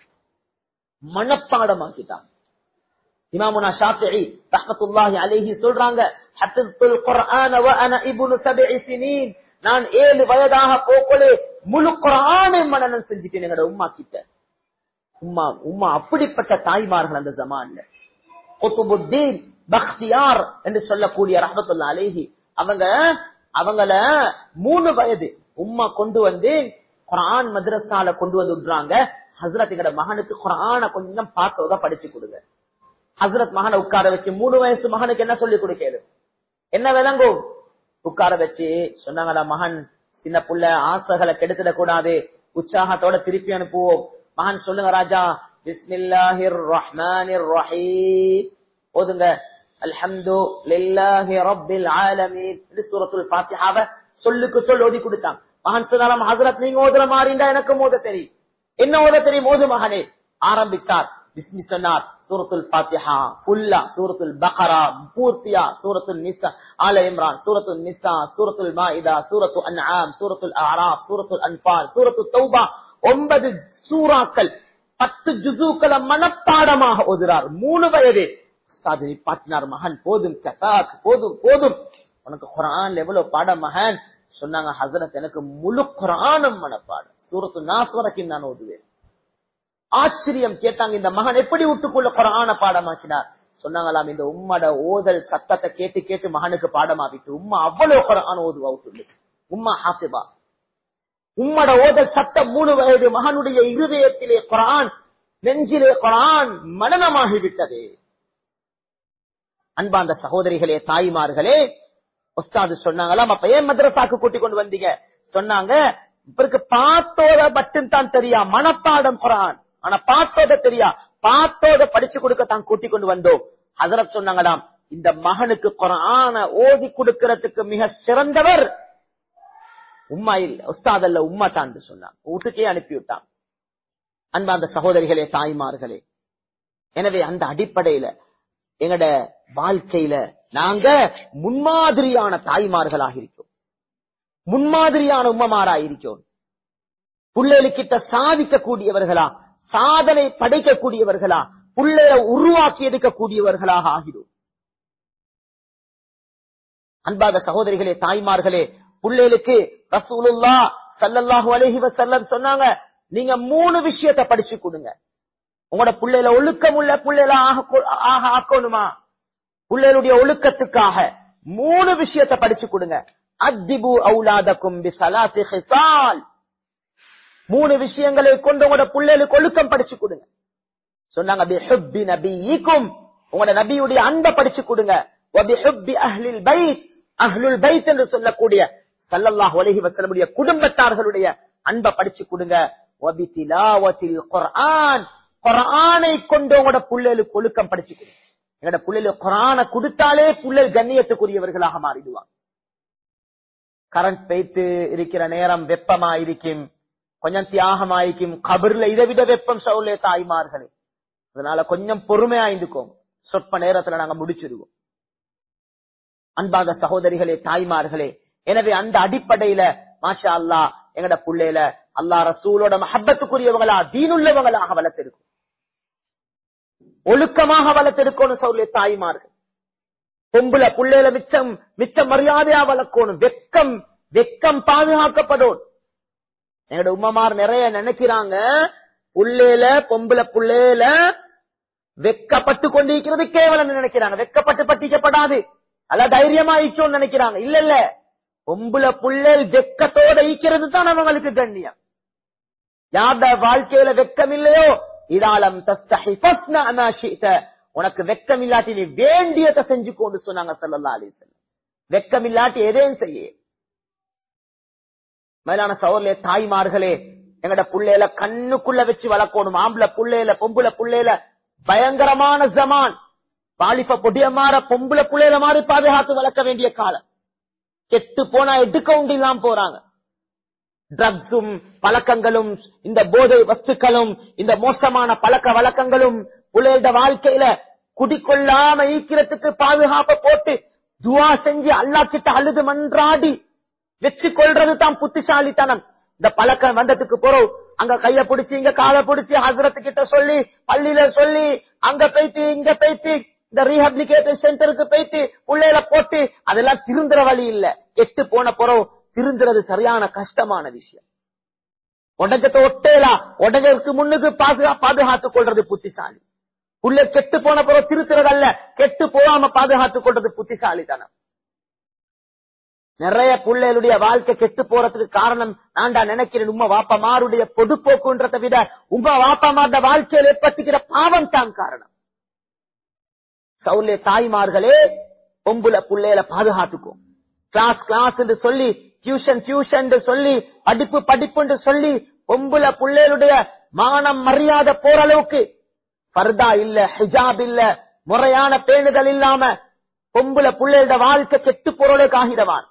மனப்பாடமாக்கிட்டாங்க இமாமுனா ஷாஃபிஇ ரஹ்மத்துல்லாஹி அலைஹி சொல்றாங்க ஹஃபிஸ்துல் குர்ஆன வ அன இப்னு சப்இ சினீன் நான் ஏழு வயதாக போக்கலே முழு குர்ஆனை மனனம் செஞ்சுட்டேன் என்னோட உம்மா கிட்ட உம்மா உம்மா அப்படிப்பட்ட தாய்மார்கள் அந்த ஜமான்ல குத்துபுத்தீன் பக்தியார் என்று சொல்லக்கூடிய ரஹமத்துல்லா அலேஹி அவங்க அவங்கள மூணு வயது உம்மா கொண்டு வந்து குரான் மദ്രസാல கொண்டு வந்து விடுறாங்க ஹசரத் எங்கட மகனுக்கு குரான கொஞ்சம் பார்த்தோத படிச்சு கொடுங்க ஹசரத் மகனை உட்கார வச்சு மூணு வயசு மகனுக்கு என்ன சொல்லி கொடுக்கிறது என்ன விளங்கும் உட்கார வச்சு சொன்னாங்கடா மகன் சின்ன புள்ள ஆசைகளை கெடுத்துட கூடாது உற்சாகத்தோட திருப்பி அனுப்புவோம் மகன் சொல்லுங்க ராஜா பிஸ்மில்லாஹிர் ரஹ்மானிர் ரஹீம் ஓதுங்க அல்ஹம்து லில்லாஹி ரப்பில் ஆலமீன் இது சூரத்துல் ஃபாத்திஹாவை சொல்லுக்கு சொல் ஓதி கொடுத்தான் மகன் சொன்னாலும் ஹசரத் நீங்க ஓதுற மாதிரிண்டா எனக்கு மோத தெரியும் என்ன ஓத தெரியும் மோது மகனே ஆரம்பித்தார் பிஸ்மி சொன்னார் சூரத்துல் ஃபாத்திஹா ஃபுல்லா சூரத்துல் பக்ரா பூர்த்தியா சூரத்துல் நிசா ஆல இம்ரான் சூரத்துல் நிசா சூரத்துல் மாஇதா சூரத்து அன்ஆம் சூரத்துல் அராப் சூரத்துல் அன்பால் சூரத்து தௌபா ஒன்பது சூறாக்கள் பத்து ஜுசூக்களை மனப்பாடமாக ஓதுறார் மூணு வயது உஸ்தாது நிப்பாட்டினார் மகன் போதும் கதாக் போதும் போதும் உனக்கு குரான் எவ்வளவு பாடம் மகன் சொன்னாங்க ஹசரத் எனக்கு முழு குரானும் மனப்பாடம் சூரத்து நாஸ் வரைக்கும் நான் ஓதுவேன் ஆச்சரியம் கேட்டாங்க இந்த மகன் எப்படி விட்டுக்குள்ள குரான பாடமாக்கினார் சொன்னாங்களாம் இந்த உம்மட ஓதல் சத்தத்தை கேட்டு கேட்டு மகனுக்கு பாடமாக்கிட்டு உம்மா அவ்வளவு குரான் ஓதுவா விட்டு உம்மா ஹாசிபா உம்மட ஓதல் சத்தம் மூணு வயது மகனுடைய இருதயத்திலே குரான் நெஞ்சிலே குரான் மனநமாகிவிட்டது அன்பாந்த சகோதரிகளே தாய்மார்களே உஸ்தாது சொன்னாங்களாம் அப்ப ஏன் மദ്രസാக்கு கூட்டிக் கொண்டு வந்தீங்க சொன்னாங்க இவருக்கு பார்த்தோட மட்டும் தான் தெரியா மனப்பாடம் குரான் ஆனா பார்த்தோட தெரியா பார்த்தோட படிச்சு கொடுக்க தான் கூட்டிக் கொண்டு வந்தோம் ஹசரத் சொன்னாங்களாம் இந்த மகனுக்கு குரான ஓதி கொடுக்கறதுக்கு மிக சிறந்தவர் உம்மா இல்ல உஸ்தாத் அல்ல உம்மா தான் சொன்னான் வீட்டுக்கே அனுப்பிவிட்டான் அன்பாந்த சகோதரிகளே தாய்மார்களே எனவே அந்த அடிப்படையில எங்கட வாழ்க்கையில நாங்க முன்மாதிரியான தாய்மார்களாக இருக்கோம் முன்மாதிரியான உம்மமாராக இருக்கோம் பிள்ளைகளுக்கிட்ட சாதிக்கக்கூடியவர்களா சாதனை படைக்கக்கூடியவர்களா பிள்ளைய உருவாக்கி எடுக்கக்கூடியவர்களாக ஆகிறோம் அன்பாத சகோதரிகளே தாய்மார்களே பிள்ளைகளுக்கு ரசூலுல்லா சல்லல்லாஹு அலைஹி வஸல்லம் சொன்னாங்க நீங்க மூணு விஷயத்தை படிச்சு கொடுங்க உங்களோட பிள்ளையில ஒழுக்கம் உள்ள பிள்ளைல ஆக ஆக்கணுமா பிள்ளைகளுடைய ஒழுக்கத்துக்காக மூணு விஷயத்தை படிச்சு கொடுங்க அத்திபு அவுலாதக்கும் பிசலாசி ஹிசால் மூணு விஷயங்களை கொண்டு உங்களோட பிள்ளைகளுக்கு ஒழுக்கம் படிச்சு கொடுங்க சொன்னாங்க பிஹுப்பி நபியிக்கும் உங்களோட நபியுடைய அன்பை படிச்சு கொடுங்க வபிஹுப்பி அஹ்லில் பைத் அஹ்லுல் பைத் என்று சொல்லக்கூடிய சல்லல்லாஹு அலைஹி வஸல்லமுடைய குடும்பத்தார்களுடைய அன்பை படிச்சு கொடுங்க வபிதிலாவத்தில் குர்ஆன் குரானை கொண்டு உங்களோட பிள்ளைகளுக்கு ஒழுக்கம் படிச்சு கொடுங்க எங்களோட பிள்ளைகளுக்கு குரானை கொடுத்தாலே பிள்ளைகள் கண்ணியத்துக்குரியவர்களாக மாறிடுவாங்க கரண்ட் போயிட்டு இருக்கிற நேரம் வெப்பமா இருக்கும் கொஞ்சம் தியாகமா இருக்கும் கபர்ல இதை விட வெப்பம் சவுலே தாய்மார்களே அதனால கொஞ்சம் பொறுமையா இருந்துக்கோம் சொற்ப நேரத்துல நாங்க முடிச்சிருவோம் அன்பாக சகோதரிகளே தாய்மார்களே எனவே அந்த அடிப்படையில மாஷா அல்லா எங்கட புள்ளையில அல்லா ரசூலோட மஹப்பத்துக்குரியவங்களா தீனுள்ளவங்களாக வளர்த்திருக்கும் ஒழுக்கமாக வளர்த்திருக்கணும் சௌரிய தாய்மார்கள் பொம்புல புள்ளையில மிச்சம் மிச்ச மரியாதையா வளர்க்கணும் வெக்கம் வெக்கம் பாதுகாக்கப்படும் எங்களோட உம்மமார் நிறைய நினைக்கிறாங்க புள்ளையில பொம்புல புள்ளையில வெக்கப்பட்டு கொண்டிருக்கிறது கேவலம் நினைக்கிறாங்க வெக்கப்பட்டு பட்டிக்கப்படாது அல்ல தைரியமா ஆயிச்சோன்னு நினைக்கிறாங்க இல்ல இல்ல பொம்புல புள்ளல் வெக்கத்தோட ஈக்கிறது தான் அவங்களுக்கு கண்ணியம் யார்ட வாழ்க்கையில வெக்கம் இல்லையோ இதாலம் தஸ்தஹி ஃபஸ்னா மா ஷி'த. உனக்கு வெக்கம் இல்லாட்டி நீ வேண்டியதை செஞ்சுக்கோன்னு சொன்னாங்க ஸல்லல்லாஹு அலைஹி வஸல்லம் வெக்கம் இல்லாட்டி எதையும் செய்ய மேலான சோர்லே தாய்மார்களே எங்கட புள்ளையில கண்ணுக்குள்ள வச்சு வளர்க்கணும் ஆம்பளை புள்ளையில பொம்புல புள்ளையில பயங்கரமான ஜமான் வாலிப பொடிய மாற பொம்புல புள்ளையில மாறி பாதுகாத்து வளர்க்க வேண்டிய காலம் கெட்டு போனா எடுக்க உண்டு இல்லாம போறாங்க ட்ரக்ஸும் பழக்கங்களும் இந்த போதை வஸ்துக்களும் இந்த மோசமான பழக்க வழக்கங்களும் புள்ளையோட வாழ்க்கையில குடிக்கொள்ளாம ஈக்கிறதுக்கு பாதுகாப்ப போட்டு துவா செஞ்சு அல்லா கிட்ட அழுது மன்றாடி வச்சு கொள்றது தான் புத்திசாலித்தனம் இந்த பழக்கம் வந்ததுக்கு போறோம் அங்க கைய பிடிச்சி இங்க காலை பிடிச்சி ஹசரத்து கிட்ட சொல்லி பள்ளியில சொல்லி அங்க போயிட்டு இங்க போயிட்டு இந்த ரீஹபிலிகேஷன் சென்டருக்கு போயிட்டு பிள்ளையில போட்டு அதெல்லாம் திருந்துற வழி இல்ல கெட்டு போன போறோம் திருந்துறது சரியான கஷ்டமான விஷயம் உடஞ்சத்தை ஒட்டேலா உடஞ்சதுக்கு முன்னுக்கு பாதுகா பாதுகாத்துக் கொள்றது புத்திசாலி புள்ள கெட்டு போன பிறகு திருத்துறதல்ல கெட்டு போகாம பாதுகாத்துக் கொள்றது புத்திசாலித்தனம் நிறைய பிள்ளைகளுடைய வாழ்க்கை கெட்டு போறதுக்கு காரணம் நான்டா நினைக்கிறேன் உமா வாப்பமாருடைய பொதுப்போக்குன்றதை விட உமா வாப்பமார்ட வாழ்க்கையில் ஏற்பட்டுக்கிற பாவம் தான் காரணம் சவுலே தாய்மார்களே பொம்புல புள்ளையில பாதுகாத்துக்கும் கிளாஸ் கிளாஸ் என்று சொல்லி டியூஷன் டியூஷன் சொல்லி படிப்பு படிப்பு சொல்லி பொம்புல புள்ளைகளுடைய மானம் மரியாதை போற அளவுக்கு பர்தா இல்ல ஹிஜாப் இல்ல முறையான பேணுதல் இல்லாம பொம்புல புள்ளையோட வாழ்க்கை கெட்டு பொருளுக்கு ஆகிடவான்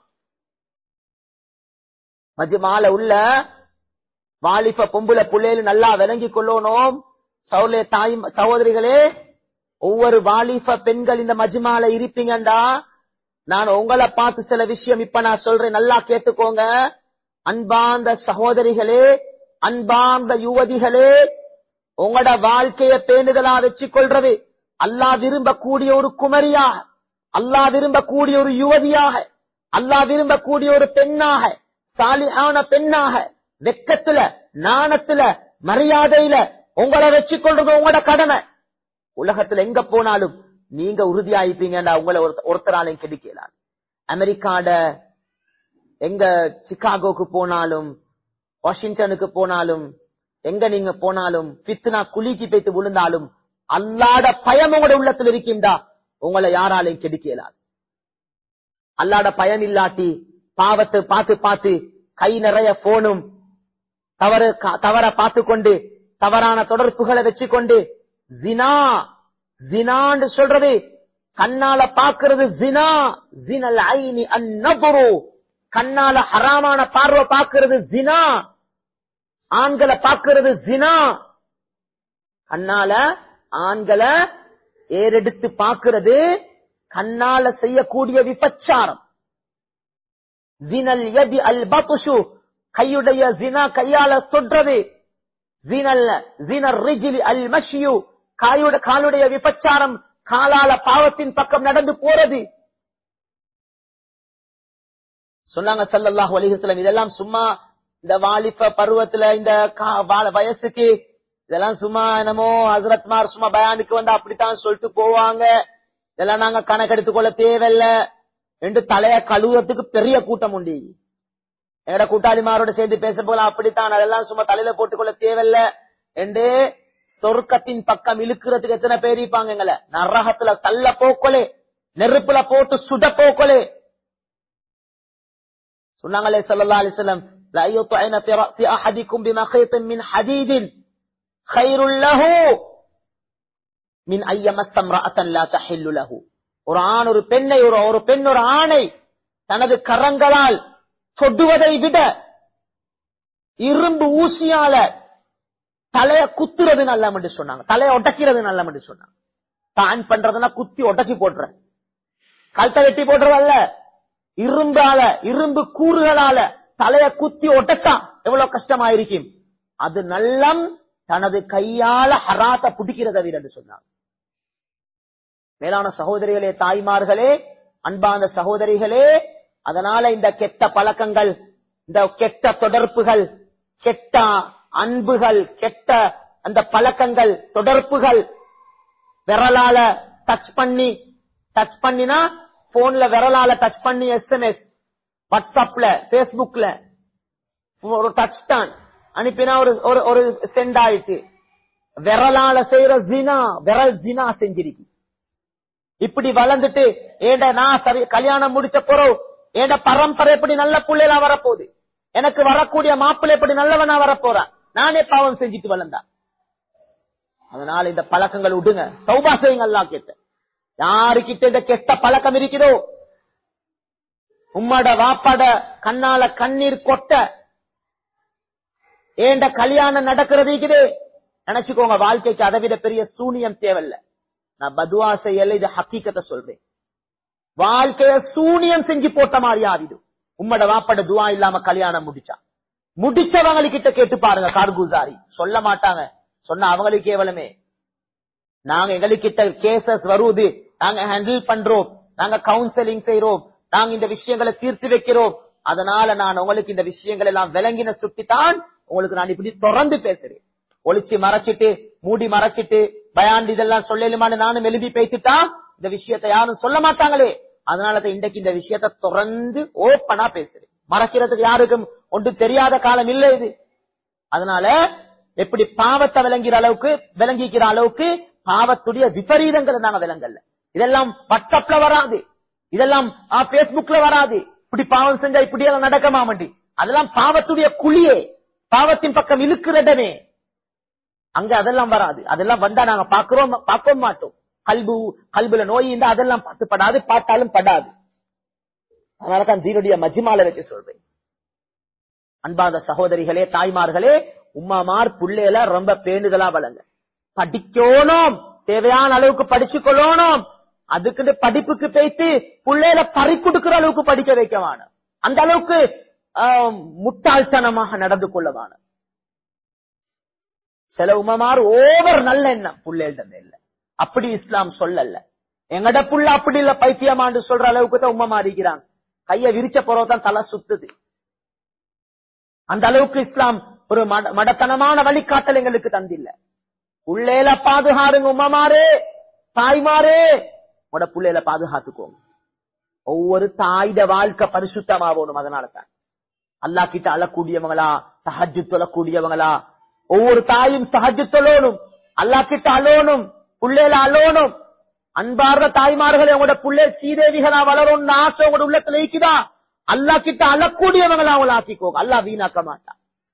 மஜ்மால உள்ள வாலிப பொம்புல புள்ளையில நல்லா விளங்கி கொள்ளணும் சௌலே தாய் சகோதரிகளே ஒவ்வொரு வாலிப பெண்கள் இந்த மஜ்மால இருப்பீங்கண்டா நான் உங்களை பார்த்து சில விஷயம் இப்ப நான் சொல்றேன் நல்லா கேட்டுக்கோங்க அன்பார்ந்த சகோதரிகளே அன்பார்ந்த யுவதிகளே உங்களோட வாழ்க்கைய பேணுதலா வச்சு கொள்றது அல்லா விரும்பக்கூடிய ஒரு குமரியாக அல்லா விரும்பக்கூடிய ஒரு யுவதியாக அல்லா விரும்பக்கூடிய ஒரு பெண்ணாக சாலியான பெண்ணாக வெக்கத்துல நாணத்துல மரியாதையில உங்களை வச்சு கொள்றது உங்களோட கடமை உலகத்துல எங்க போனாலும் நீங்க உறுதியாயிப்பீங்கடா உங்களை ஒருத்த- ஒருத்தராலையும் கிடைக்கலாம் அமெரிக்காட எங்க சிகாகோக்கு போனாலும் வாஷிங்டனுக்கு போனாலும் எங்க நீங்க போனாலும் பித்னா குலுக்கி போய்த்து விழுந்தாலும் அல்லாட பயம் உங்களோட உள்ளத்துல இருக்கின்றா உங்களை யாராலையும் கெடுக்கலாம் அல்லாட பயம் இல்லாட்டி பாவத்தை பார்த்து பார்த்து கை நிறைய போனும் தவறு க- தவற பார்த்து கொண்டு தவறான தொடர்புகளை வச்சுக்கொண்டு ஜினா ஜினான்னு சொல்றது கண்ணால பாக்குறது ஜினா ஜினல் ஐனி அந்நபுரு கண்ணால ஹராமான பார்வை பாக்குறது ஜினா ஆண்களை பாக்குறது ஜினா கண்ணால ஆண்களை ஏறெடுத்து பாக்குறது கண்ணால செய்யக்கூடிய விபச்சாரம் ஜினல் யதி அல் பத்துஷு கையுடைய ஜினா கையால தொடுறது ஜினல் ஜினர் ரிஜிலி அல் மஷியு காயுட காலுடைய விபச்சாரம் காலால பாவத்தின் பக்கம் நடந்து போறது சொன்னாங்க ஸல்லல்லாஹு அலைஹி வஸல்லம் இதெல்லாம் சும்மா இந்த வாலிப பருவத்துல இந்த கா- வா- வயசுக்கு இதெல்லாம் சும்மா என்னமோ ஹசரத்மார் சும்மா பயானுக்கு வந்து அப்படித்தான் சொல்லிட்டு போவாங்க இதெல்லாம் நாங்க கணக்கெடுத்துக் கொள்ள தேவையில்ல என்று தலைய கழுவுறதுக்கு பெரிய கூட்டம் உண்டு எங்கட கூட்டாளிமாரோட சேர்ந்து பேச போல அப்படித்தான் அதெல்லாம் சும்மா தலையில போட்டுக்கொள்ள தேவையில்ல என்று சொர்க்கத்தின் பக்கம் இழுக்கிறதுக்கு எத்தனை பேர் இருப்பாங்க எங்களை நரகத்துல தள்ள போக்கொலே நெருப்புல போட்டு சுட போக்கொலே சொன்னாங்களே ஸல்லல்லாஹு அலைஹி வஸல்லம் லா யுطعن في رأس أحدكم بمخيط من حديد خير له من أن يمس امرأة لا تحل له ஒரு ஆண் ஒரு பெண்ணை ஒரு ஒரு பெண் ஒரு ஆணை தனது கரங்களால் சொடுவதை விட இரும்பு ஊசியால தலைய குத்துறது நல்லம் என்று சொன்னாங்க தலைய உடைக்கிறது நல்லம் என்று சொன்னாங்க தான் பண்றதுன்னா குத்தி உடைச்சி போடுற கழுத்தை வெட்டி போடுறதல்ல இரும்பால இரும்பு கூறுகளால தலைய குத்தி ஒட்டத்தா எவ்வளவு கஷ்டமாயிருக்கும் அது நல்லம் தனது கையால ஹராத்த பிடிக்கிறத வீரன்னு சொன்னாங்க மேலான சகோதரிகளே தாய்மார்களே அன்பான சகோதரிகளே அதனால இந்த கெட்ட பழக்கங்கள் இந்த கெட்ட தொடர்புகள் கெட்ட அன்புகள் கெட்ட அந்த பழக்கங்கள் தொடர்புகள் விரலால டச் பண்ணி டச் பண்ணினா போன்ல விரலால டச் பண்ணி எஸ்எம்எஸ் வாட்ஸ்அப்ல பேஸ்புக்ல ஒரு டச் தான் அனுப்பினா ஒரு ஒரு ஒரு சென்ட் ஆயிட்டு விரலால செய்யற ஜினா விரல் ஜினா செஞ்சிருக்கு இப்படி வளர்ந்துட்டு ஏண்ட நான் சரி கல்யாணம் முடிச்ச போறோம் ஏண்ட பரம்பரை எப்படி நல்ல பிள்ளைகளா வரப்போகுது எனக்கு வரக்கூடிய மாப்பிள்ளை எப்படி நல்லவனா வரப்போறான் நானே பாவம் செஞ்சுட்டு வளர்ந்தா அதனால இந்த பழக்கங்கள் விடுங்க சௌபா செய்யுங்க அல்லா கேட்ட யாருக்கிட்ட இந்த கெட்ட பழக்கம் இருக்குதோ உம்மட வாப்பாட கண்ணால கண்ணீர் கொட்ட ஏண்ட கல்யாணம் நடக்கிறது இருக்குது நினைச்சுக்கோங்க வாழ்க்கைக்கு அதை விட பெரிய சூனியம் தேவையில்ல நான் பதுவா செய்யல இது ஹக்கீக்கத்தை சொல்றேன் வாழ்க்கைய சூனியம் செஞ்சு போட்ட மாதிரி ஆவிடும் உம்மட வாப்பட துவா இல்லாம கல்யாணம் முடிச்சா முடிச்சவங்ககிட்ட கேட்டு பாருங்க கார்குசாரி சொல்ல மாட்டாங்க சொன்ன அவங்களுக்கு கேவலமே நாங்க எங்களுக்கிட்ட கேசஸ் வருவது நாங்க ஹேண்டில் பண்றோம் நாங்க கவுன்சிலிங் செய்யறோம் நாங்க இந்த விஷயங்களை தீர்த்து வைக்கிறோம் அதனால நான் உங்களுக்கு இந்த விஷயங்கள் எல்லாம் விளங்கின சுட்டித்தான் உங்களுக்கு நான் இப்படி தொடர்ந்து பேசுறேன் ஒளிச்சு மறைச்சிட்டு மூடி மறைச்சிட்டு பயாண்டு இதெல்லாம் சொல்லலுமான்னு நானும் எழுதி பேசிட்டா இந்த விஷயத்தை யாரும் சொல்ல மாட்டாங்களே அதனாலதான் இன்றைக்கு இந்த விஷயத்தை தொடர்ந்து ஓப்பனா பேசுறேன் மறைக்கிறதுக்கு யாருக்கும் ஒன்று தெரியாத காலம் இல்லை இது அதனால எப்படி பாவத்தை விளங்குற அளவுக்கு விளங்கிக்கிற அளவுக்கு பாவத்துடைய விபரீதங்களை நாங்க விளங்கல இதெல்லாம் வாட்ஸ்அப்ல வராது இதெல்லாம் பேஸ்புக்ல வராது இப்படி பாவம் செஞ்சா இப்படி எல்லாம் நடக்க மாமண்டி அதெல்லாம் பாவத்துடைய குழியே பாவத்தின் பக்கம் இழுக்கிறடமே அங்க அதெல்லாம் வராது அதெல்லாம் வந்தா நாங்க பாக்குறோம் பார்க்க மாட்டோம் கல்பு கல்புல நோய் இருந்தா அதெல்லாம் பார்த்து படாது பார்த்தாலும் படாது அதனாலதான் தீனுடைய மஜிமால வச்சு சொல்றேன் அன்பாத சகோதரிகளே தாய்மார்களே உம்மாமார் புள்ளையில ரொம்ப பேணுதலா வளங்க படிக்கணும் தேவையான அளவுக்கு படிச்சு கொள்ளணும் அதுக்கு படிப்புக்கு பேசி பிள்ளையில பறி கொடுக்கிற அளவுக்கு படிக்க வைக்க வேணும் அந்த அளவுக்கு முட்டாள்தனமாக நடந்து கொள்ளவான சில உமமார் ஓவர் நல்ல எண்ணம் புள்ளைகிட்ட இல்ல அப்படி இஸ்லாம் சொல்லல எங்கட புள்ள அப்படி இல்ல பைத்தியமாண்டு சொல்ற அளவுக்கு தான் உமா மாறிக்கிறாங்க கைய விரிச்ச போறதான் தலை சுத்துது அந்த அளவுக்கு இஸ்லாம் ஒரு மடத்தனமான வழிகாட்டல் எங்களுக்கு தந்தில்ல புள்ளையில பாதுகாருங்க உமாமாரே தாய்மாரே உட புள்ளையில பாதுகாத்துக்கோங்க ஒவ்வொரு தாயுட வாழ்க்கை பரிசுத்தமாகணும் அதனால தான் அல்லா கிட்ட அழக்கூடியவங்களா சஹஜு தொழக்கூடியவங்களா ஒவ்வொரு தாயும் சஹஜு தொழணும் அல்லா கிட்ட அலோனும் புள்ளையில அலோனும் அன்பார்ந்த தாய்மார்கள் உங்களோட புள்ளை சீதேவிகளா வளரும் ஆசை உங்களோட உள்ளத்துல இருக்குதா அல்லா கிட்ட அழக்கூடியவங்களா அவங்கள ஆக்கிக்கோங்க அல்லா வீணாக்க மாட்டான்